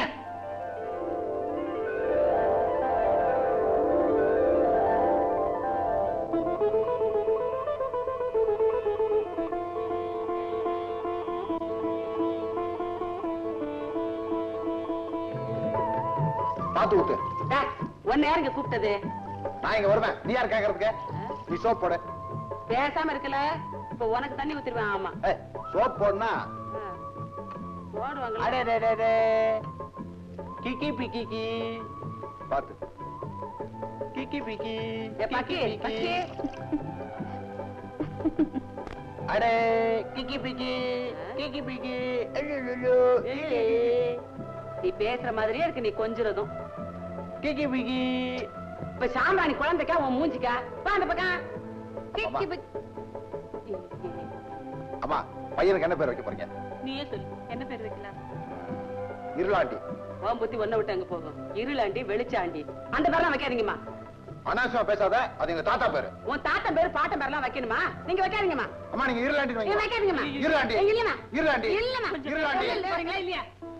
பாத்து ஊத்து ஒன்னு யாருங்க கூப்பிட்டது நான் இங்க வருவேன் நீ யார் கேக்குறதுக்கு நீ சோப் போடு பேசாம இருக்கல இப்ப உனக்கு தண்ணி ஊத்திருவேன் ஆமா ஏய், சோப் போடுனா போடுவாங்க அடே டே, டே, டே. கிக்கி பிக்கி பாத்து கிக்கி பிக்கி பக்கி பக்கி அடே கிக்கி பிக்கி கிக்கி பிக்கி நீ பேசுற மாதிரியே இருக்கு நீ கொஞ்சுறதும் கிக்கி பிக்கி இப்ப சாம்பாணி குழந்தைக்கா உன் மூஞ்சிக்கா வா அந்த பக்கம் கிக்கி பிக்கி. அம்மா பையனுக்கு என்ன பேர் வைக்க போறீங்க நீயே சொல்லு என்ன பேர் வைக்கலாம் இருளாண்டி உன் புத்தி ஒன்ன விட்டு அங்க போகும் இருளாண்டி வெளிச்சாண்டி அந்த பேர்லாம் வைக்காதீங்கம்மா அனாவசியமா பேசாத அது எங்க தாத்தா பேரு உன் தாத்தன் பேரு பாட்டன் பேர்லாம் வைக்கணுமா நீங்க வைக்காதீங்கம்மா அம்மா நீங்க இருளாண்டி நீங்க வைக்காதீங்கம்மா இருளாண்டி இல்லம்மா இருளாண்டி இல்லம்மா இருளாண்டி போறீங்களா இல்லையா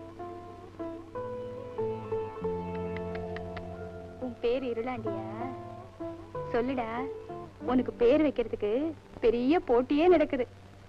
உன் பேர் இருளாண்டியா சொல்லுடா உனக்கு பேர் வைக்கிறதுக்கு பெரிய போட்டியே நடக்குது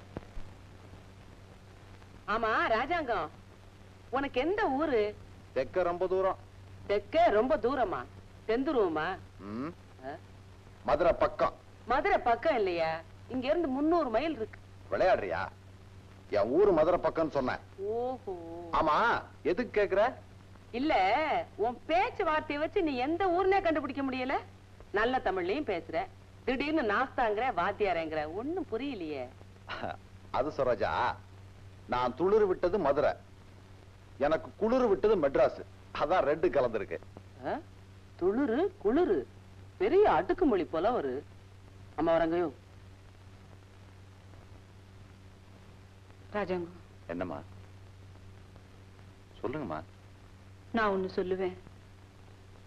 ஆமா ராஜாங்கம் உனக்கு எந்த ஊரு தெக்க ரொம்ப தூரம் தெற்க ரொம்ப தூரமா தெந்துருவமா ம். மதுரை பக்கம் மதுரை பக்கம் இல்லையா இங்க இருந்து முன்னூறு மைல் இருக்கு விளையாடுறியா என் ஊரு மதுரை பக்கம்னு சொன்னேன் ஓஹோ ஆமா எதுக்கு கேக்குற இல்ல உன் பேச்சு வார்த்தையை வச்சு நீ எந்த ஊர்னே கண்டுபிடிக்க முடியல நல்ல தமிழ்லயும் பேசுற திடீர்னு நாஸ்தாங்கிற வாத்தியாரங்கிற ஒண்ணும் புரியலையே அது சரோஜா நான் துளிர் விட்டது மதுரை எனக்கு குளிர் விட்டது மெட்ராஸ் அதான் ரெண்டு கலந்துருக்கு ஆ? துளுரு குளிரு பெரிய அடுக்குமொழி போல ஒரு அம்மா வரங்கயோ ராஜாங்கம் என்னம்மா சொல்லுங்கம்மா நான் ஒண்ணு சொல்லுவேன்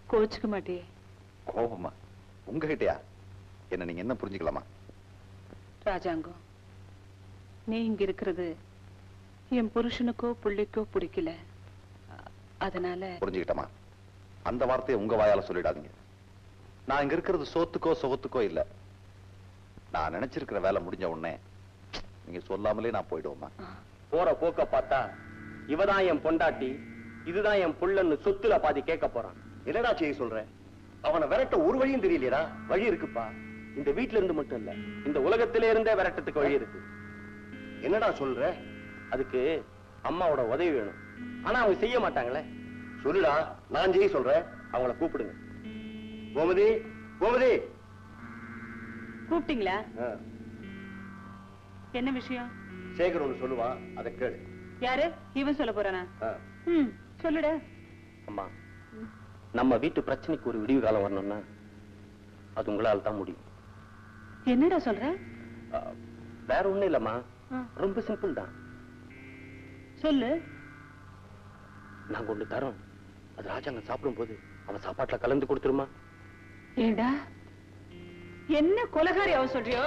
கோச்சுக்க மாட்டியே கோபமா உங்ககிட்டயா என்ன நீங்க என்ன புரிஞ்சுக்கலாமா ராஜாங்கம் நீ இங்க இருக்கிறது என் புருஷனுக்கோ புள்ளைக்கோ பிடிக்கல அ- அதனால புரிஞ்சுக்கிட்டமா அந்த வார்த்தையை உங்க வாயால சொல்லிடாதீங்க நான் இங்க இருக்கிறது சோத்துக்கோ சுகத்துக்கோ இல்ல நான் நினைச்சிருக்கிற வேலை முடிஞ்ச உடனே நீங்க சொல்லாமலே நான் போயிடுவோமா போற போக்க பார்த்தா இவதான் என் பொண்டாட்டி இதுதான் என் புள்ளன்னு சொத்துல பாதி கேட்க போறான் என்னடா செய்ய சொல்ற அவனை விரட்ட ஒரு வழியும் தெரியலையடா வழி இருக்குப்பா இந்த வீட்ல இருந்து மட்டும் இல்ல இந்த உலகத்திலே இருந்தே விரட்டத்துக்கு வழி இருக்கு என்னடா சொல்ற அதுக்கு அம்மாவோட உதவி வேணும் ஆனா அவங்க செய்ய மாட்டாங்களே சொல்லுடா நான் செய்ய சொல்றேன் அவங்கள கூப்பிடுங்க கோமதி கோமதி கூப்பிட்டீங்களா ஆ, என்ன விஷயம் சேகர் ஒண்ணு சொல்லுவான் அதை கேளு யாரு இவன் சொல்ல போறானா ஆ. ம் சொல்லுடா அம்மா நம்ம வீட்டு பிரச்சனைக்கு ஒரு விடிவு காலம் வரணும்னா அது உங்களால தான் முடியும் என்னடா சொல்ற அஹ், வேற ஒண்ணும் இல்லம்மா ஆ. ரொம்ப சிம்பிள் தான் சொல்லு நாங்க ஒண்ணு தரோம் அது ராஜாங்க சாப்பிடும் போது அவன் சாப்பாட்டுல கலந்து கொடுத்துருமா ஏண்டா என்ன கொலகாரி அவ சொல்றியோ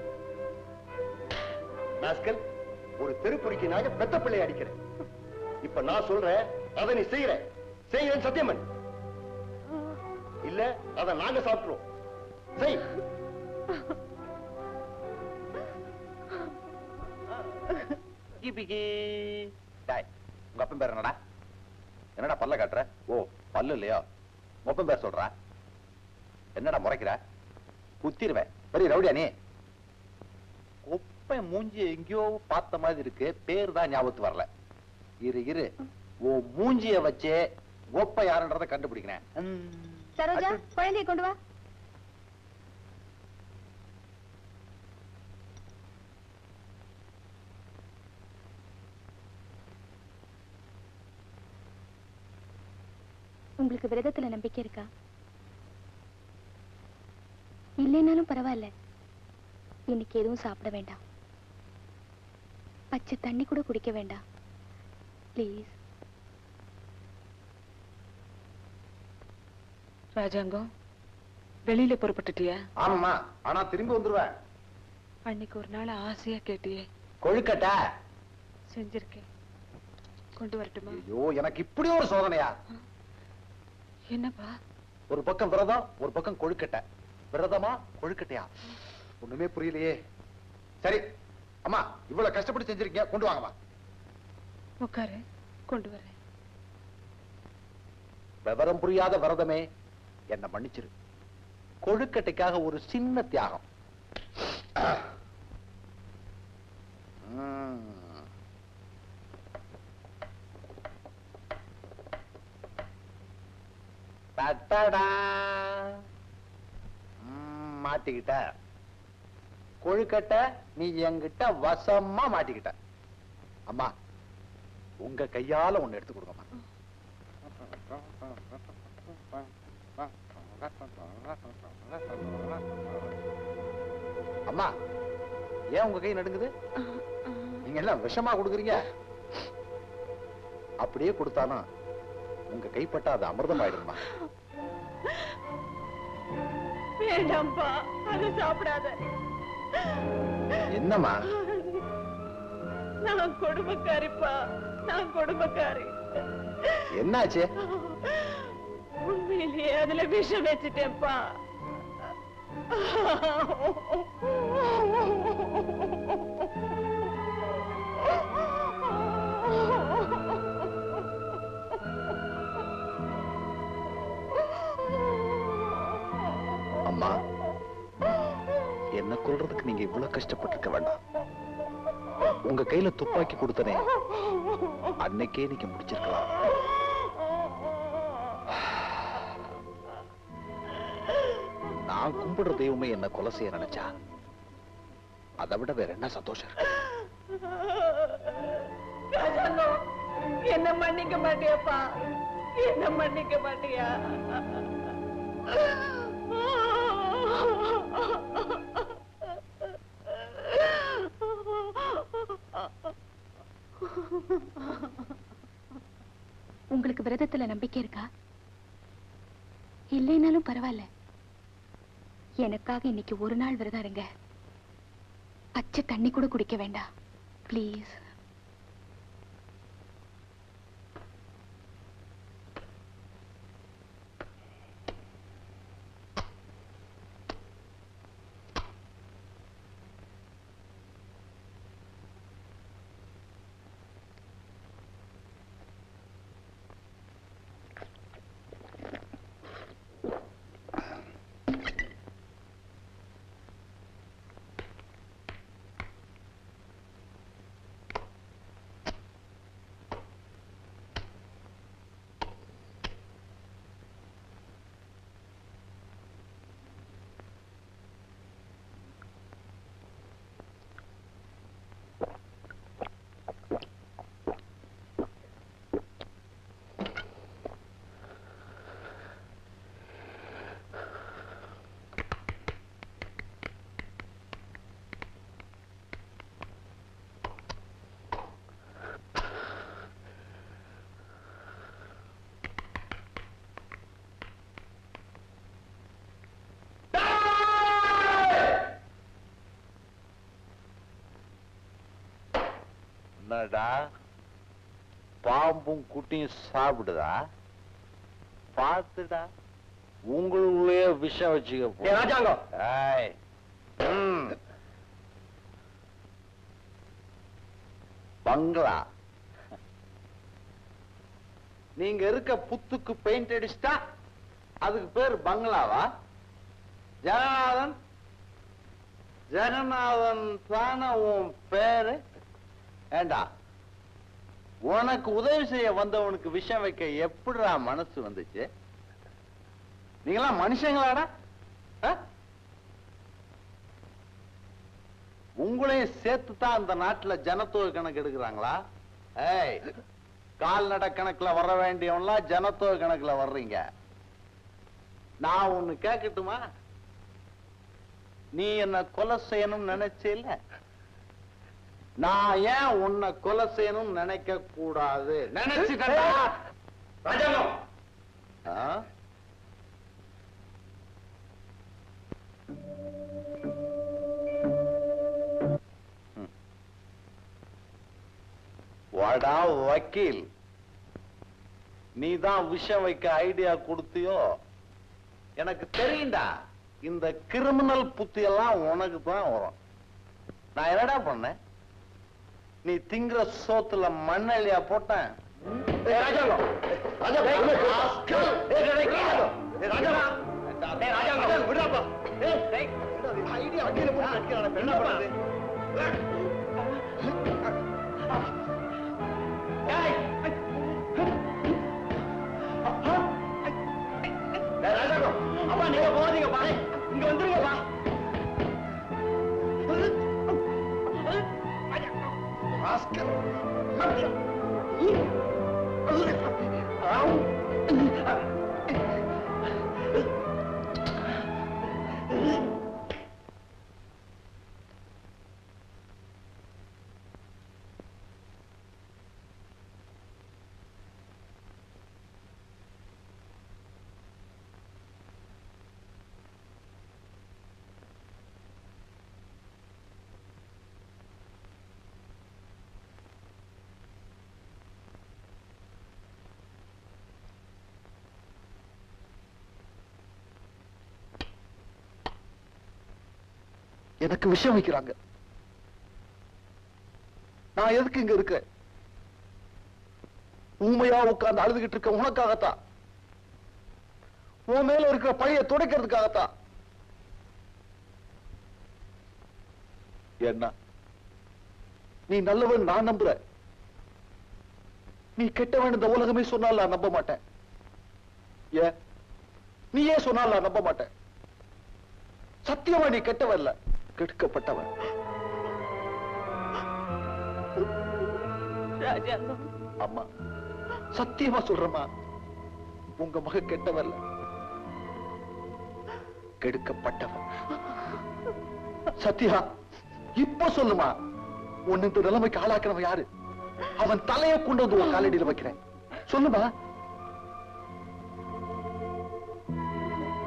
ராஸ்கல் ஒரு தெருப்புரிக்கினாக பெத்த பிள்ளை அடிக்கிறேன் இப்ப நான் சொல்றேன் அதை நீ செய்யற செய்யறேன் சத்தியம் பண்ணு இல்ல அதை நாங்க சாப்பிட்டுருவோம் செய் டேய், உங்க அப்பன் பேர் என்னடா என்னடா பல்ல காட்டுற ஓ பல்லு இல்லையா உங்க அப்பன் பேர் சொல்ற என்னடா முறைக்கிற குத்திருவேன் பெரிய ரவுடியா நீ குப்பை மூஞ்சி எங்கேயோ பார்த்த மாதிரி இருக்கு பேர் தான் ஞாபகத்து வரல இரு இரு ஓ மூஞ்சிய வச்சே ஒப்ப யாருன்றத கண்டுபிடிக்கிறேன் ம். சரோஜா குழந்தைய கொண்டு வா உங்களுக்கு விரதத்துல நம்பிக்கை இருக்கா இல்லைனாலும் பரவாயில்ல இன்னைக்கு எதுவும் சாப்பிட வேண்டாம் பச்சை தண்ணி கூட குடிக்க வேண்டாம் ப்ளீஸ் ராஜாங்கம் வெளியில புறப்பட்டுட்டியா ஆமாம்மா ஆனா திரும்பி வந்துருவேன் அன்னைக்கு ஒரு நாள் ஆசையா கேட்டியே கொழுக்கட்டை செஞ்சிருக்கேன் கொண்டு வரட்டுமா ஐயோ எனக்கு இப்படி ஒரு சோதனையா என்னப்பா ஒரு பக்கம் விரதம் ஒரு பக்கம் கொழுக்கட்டை விரதமா கொழுக்கட்டையா ஒண்ணுமே புரியலையே சரி அம்மா இவ்வளவு கஷ்டப்பட்டு செஞ்சிருக்கீங்க கொண்டு வாங்கம்மா உட்காரு கொண்டு வரேன் விவரம் புரியாத விரதமே என்ன மன்னிச்சிரு கொழுக்கட்டைக்காக ஒரு சின்ன தியாகம் ம். தட்டடா. ம், மாட்டிக்கிட்ட கொழுக்கட்டை நீ என்கிட்ட வசமா மாட்டிக்கிட்ட அம்மா உங்க கையால ஒண்ணு எடுத்து கொடுங்கம்மா அம்மா ஏன் உங்க கை நடுங்குது நீங்க எல்லாம் விஷமா கொடுக்குறீங்க அப்படியே கொடுத்தாலும் உங்க கைப்பட்டா அது அமிர்தம் ஆயிடுமா வேண்டாம்ப்பா அது சாப்பிடாத என்னம்மா நான் கொடுமைக்காரிப்பா நான் கொடுமைக்காரி என்னாச்சு உண்மையிலேயே அதுல விஷம் வச்சுட்டேன்ப்பா அம்மா என்ன கொல்றதுக்கு நீங்க இவ்வளவு கஷ்டப்பட்டிருக்க வேண்டாம் உங்க கையில துப்பாக்கி கொடுத்தனே அன்னைக்கே நீங்க முடிச்சிருக்கலாம் நான் கும்பிடுற தெய்வமே என்ன கொலை செய்ய நினைச்சா அதை விட வேற என்ன சந்தோஷம் இருக்கு ராஜாங்கம், என்ன மன்னிக்க மாட்டியாப்பா என்ன மன்னிக்க மாட்டியா உங்களுக்கு விரதத்துல நம்பிக்கை இருக்கா இல்லைனாலும் பரவாயில்ல எனக்காக இன்னைக்கு ஒரு நாள் விரதம் இருங்க பச்சை தண்ணி கூட குடிக்க வேண்டாம் ப்ளீஸ் என்னடா பாம்பும் குட்டியும் சாப்பிடுதா பார்த்துடா உங்களுக்குள்ளேயே விஷம் வச்சுக்க போ. ஏய், ராஜாங்கம். ஏய். ம். பங்களா நீங்க இருக்க புத்துக்கு பெயிண்ட் அடிச்சிட்டா அதுக்கு பேர் பங்களாவா ஜனநாதன் ஜனநாதன் தானே உன் பேரு ஏண்டா உனக்கு உதவி செய்ய வந்தவனுக்கு விஷம் வைக்க எப்படிடா மனசு வந்துச்சு நீங்களாம் மனுஷங்களாடா ஆ? உங்களையும் சேர்த்து தான் அந்த நாட்டுல ஜனத்தொகை கணக்கு எடுக்கிறாங்களா ஏய் கால்நடை கணக்குல வர வேண்டியவன்லாம் ஜனத்தொகை கணக்குல வர்றீங்க நான் ஒண்ணு கேட்கட்டுமா நீ என்ன கொலை செய்யணும்னு நினைச்சே இல்ல நான் ஏன் உன்னை கொலை செய்யணும்னு நினைக்க கூடாது நினைச்சுட்டா ராஜாங்கம் வாடா வக்கீல் நீ தான் விஷம் வைக்க ஐடியா கொடுத்தியோ எனக்கு தெரியும்டா இந்த கிரிமினல் புத்தி எல்லாம் உனக்கு தான் வரும் நான் என்னடா பண்ணேன் நீ திங்கிற சோத்துல மண்ணெல்லியா போட்டேன் ஏய், ராஜாங்கம். ராஜாங்கம். ஏய், ஏய், ஏய், ராஜாங்கம். ஏய், ராஜாங்கம். ஏய், ராஜாங்கம். விடுடாப்பா. ஏய், ஏய், ஐடியா வக்கீல போட்டு அடிக்கிறானே, இப்ப என்ன பண்றது? ஏய். ஏய், ராஜாங்கம். அப்பா நீங்க போகாதீங்கப்பா இங்க வந்துருங்கப்பா ராஸ்கல். எனக்கு விஷம் வைக்கிறாங்க நான் எதுக்கு இங்க இருக்கேன் ஊமையா உட்கார்ந்து அழுதுகிட்டு இருக்க உனக்காகத்தான் உன் மேல இருக்கிற பழைய துடைக்கிறதுக்காகத்தான் என்ன நீ நல்லவன் நான் நம்புறேன் நீ கெட்டவன் இந்த உலகமே சொன்னால் நான் நம்ப மாட்டேன் ஏன் நீ ஏன் சொன்னால் நான் நம்ப மாட்டேன் சத்தியமா நீ கெட்டவன் இல்ல கெடுக்கப்பட்டவன் ராஜாங்கம் அம்மா சத்தியமா சொல்றேம்மா உங்க மக கெட்டவன் இல்ல கெடுக்கப்பட்டவன் சத்யா இப்ப சொல்லுமா உன்னை இந்த நிலைமைக்கு ஆளாக்குறவன் யாரு அவன் தலையை கொண்டு வந்து உன் காலடியில வைக்கிறேன் சொல்லுமா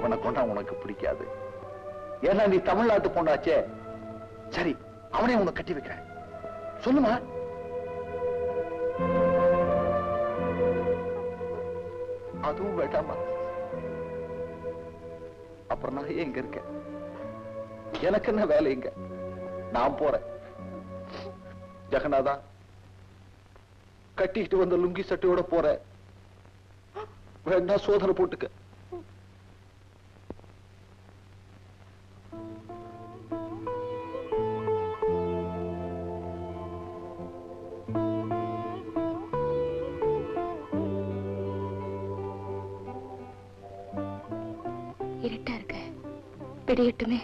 அவனை கொண்டா உனக்கு பிடிக்காது ஏன்னா நீ தமிழ்நாட்டு பொண்ணாச்சே சரி அவனே உனக்கு கட்டி வைக்கிறேன் சொல்லுமா அதுவும் வேண்டாமா அப்புறம் நான் ஏன் இங்க இருக்கேன் எனக்கு என்ன வேலை இங்க நான் போறேன் ஜெகநாதா கட்டிட்டு வந்த லுங்கி சட்டையோட போறேன் வேணா சோதனை போட்டுக்க இருட்டா இருக்கு விடியட்டுமே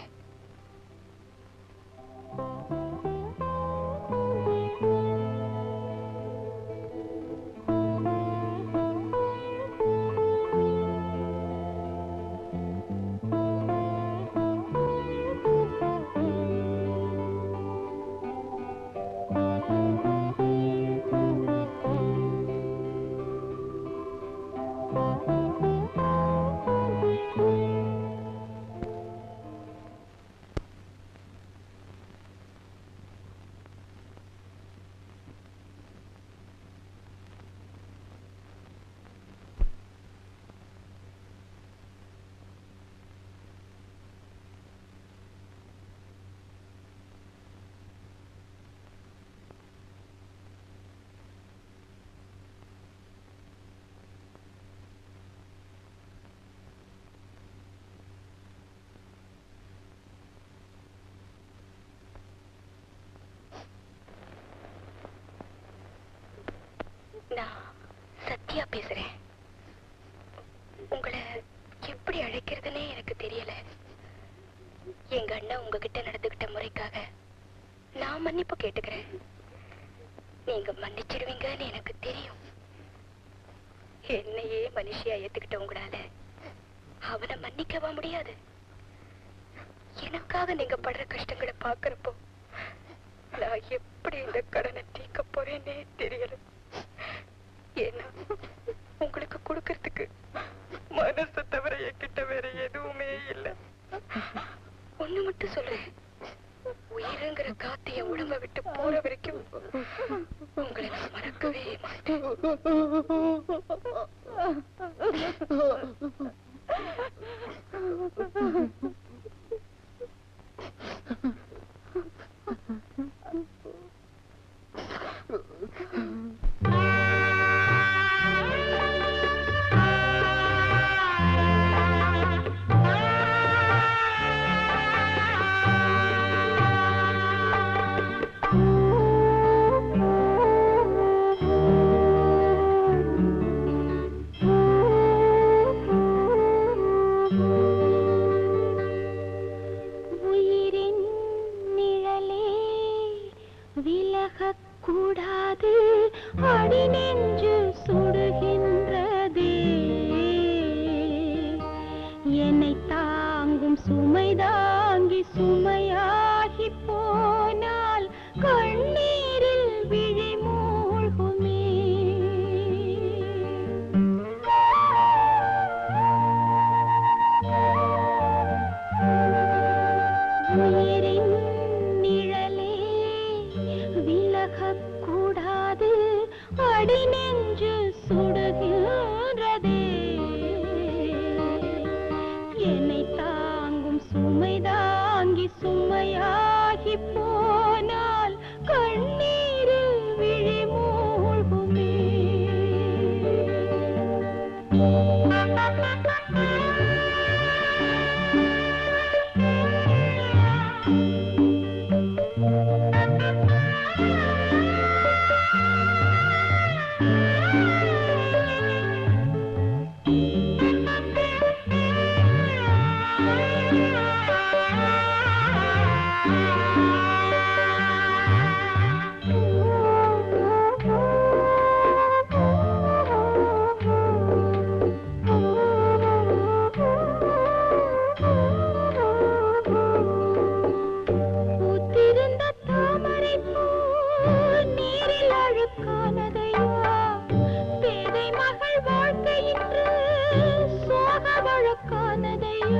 நான் சத்யா பேசுறேன் உங்களை எப்படி அழைக்கிறதுனே எனக்கு தெரியல எங்க அண்ணன் உங்ககிட்ட நடந்துகிட்ட முறைக்காக நான் மன்னிப்பு கேட்டுக்கிறேன் நீங்க மன்னிச்சிடுவீங்கன்னு எனக்கு தெரியும் என்னையே மனுஷியா ஏத்துக்கிட்ட உங்களால அவனை மன்னிக்கவா முடியாது எனக்காக நீங்க படுற கஷ்டங்களை பாக்குறப்போ நான் எப்படி இந்த கடனை தீர்க்க போறேன்னே தெரியல ஏன்னா உங்களுக்கு கொடுக்கறதுக்கு மனசை தவிர என்கிட்ட வேற எதுவுமே இல்ல ஒண்ணு மட்டும் சொல்றேன் உயிருங்கிற காத்து என் உடம்ப விட்டு போற வரைக்கும் உங்களை நான் மறக்கவே மாட்டேன் உயிரின் நிழலே விலகக் கூடாது அடி நெஞ்சு சுடுகின்றதே என்னை தாங்கும் சுமை தாங்கி சுமையாகி போனால் கண்ணீரில் விழி மூழ்குமே உயிரின் நிழலே விலகக் கூடாது அடி நெஞ்சு சுடுகின்றதே என்னை தாங்கும் சுமை தாங்கி சுமையாகி போனால் கண்ணீரில் விழி மூழ்குமே பூத்திருந்த தாமரை பூ நீரில் அழுக்கானதையா பேதை மகள் வாழ்க்கை இன்று சோக வழக்கானதையா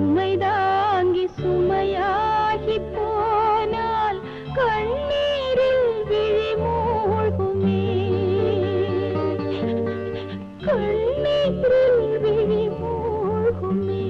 சுமை தாங்கி சுமையாகி போனால் கண்ணீரில் விழி மூழ்குமே கண்ணீரில் விழி மூழ்குமே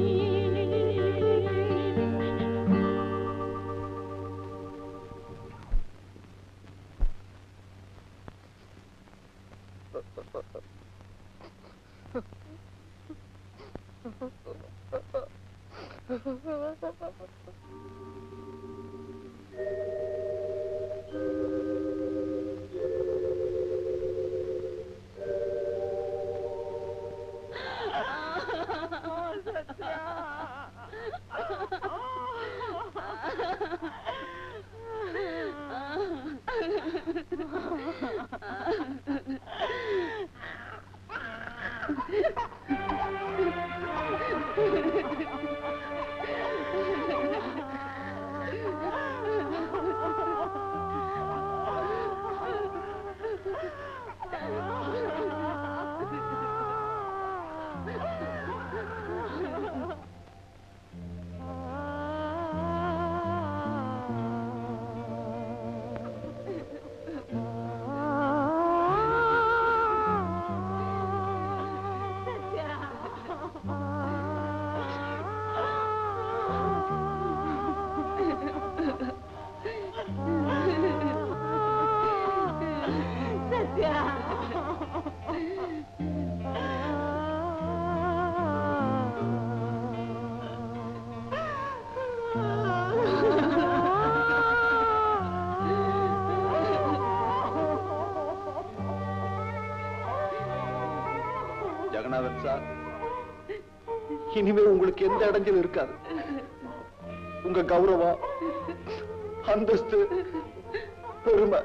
ஜெகநாதன் சார் இனிமே உங்களுக்கு எந்த இடைஞ்சலும் இருக்காது உங்க கௌரவம் அந்தஸ்து பெருமை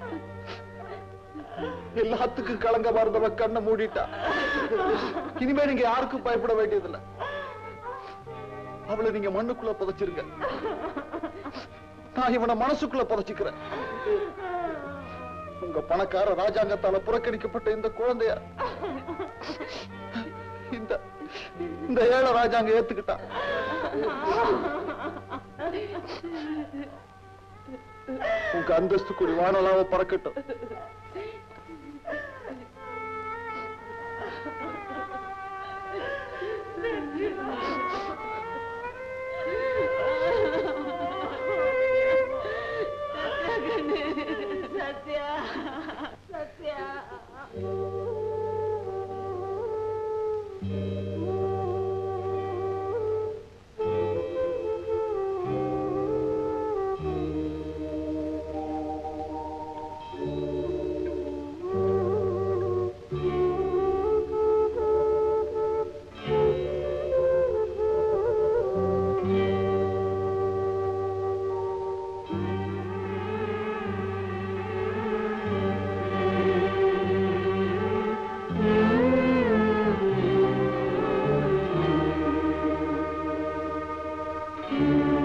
எல்லாத்துக்கும் களங்கமா இருந்தவ கண்ணை மூடிட்டா இனிமே நீங்க யாருக்கும் பயப்பட வேண்டியதில்லை அவளை நீங்க மண்ணுக்குள்ள புதைச்சிருங்க நான் இவனை மனசுக்குள்ள புதைச்சுக்கிறேன் உங்க பணக்கார ராஜாங்கத்தால புறக்கணிக்கப்பட்ட இந்த குழந்தைய இந்த இந்த ஏழை ராஜாங்க ஏத்துக்கிட்டான் உங்க அந்தஸ்து கூடி வானலாவ பறக்கட்டும் சத்யா சத்யா Thank you.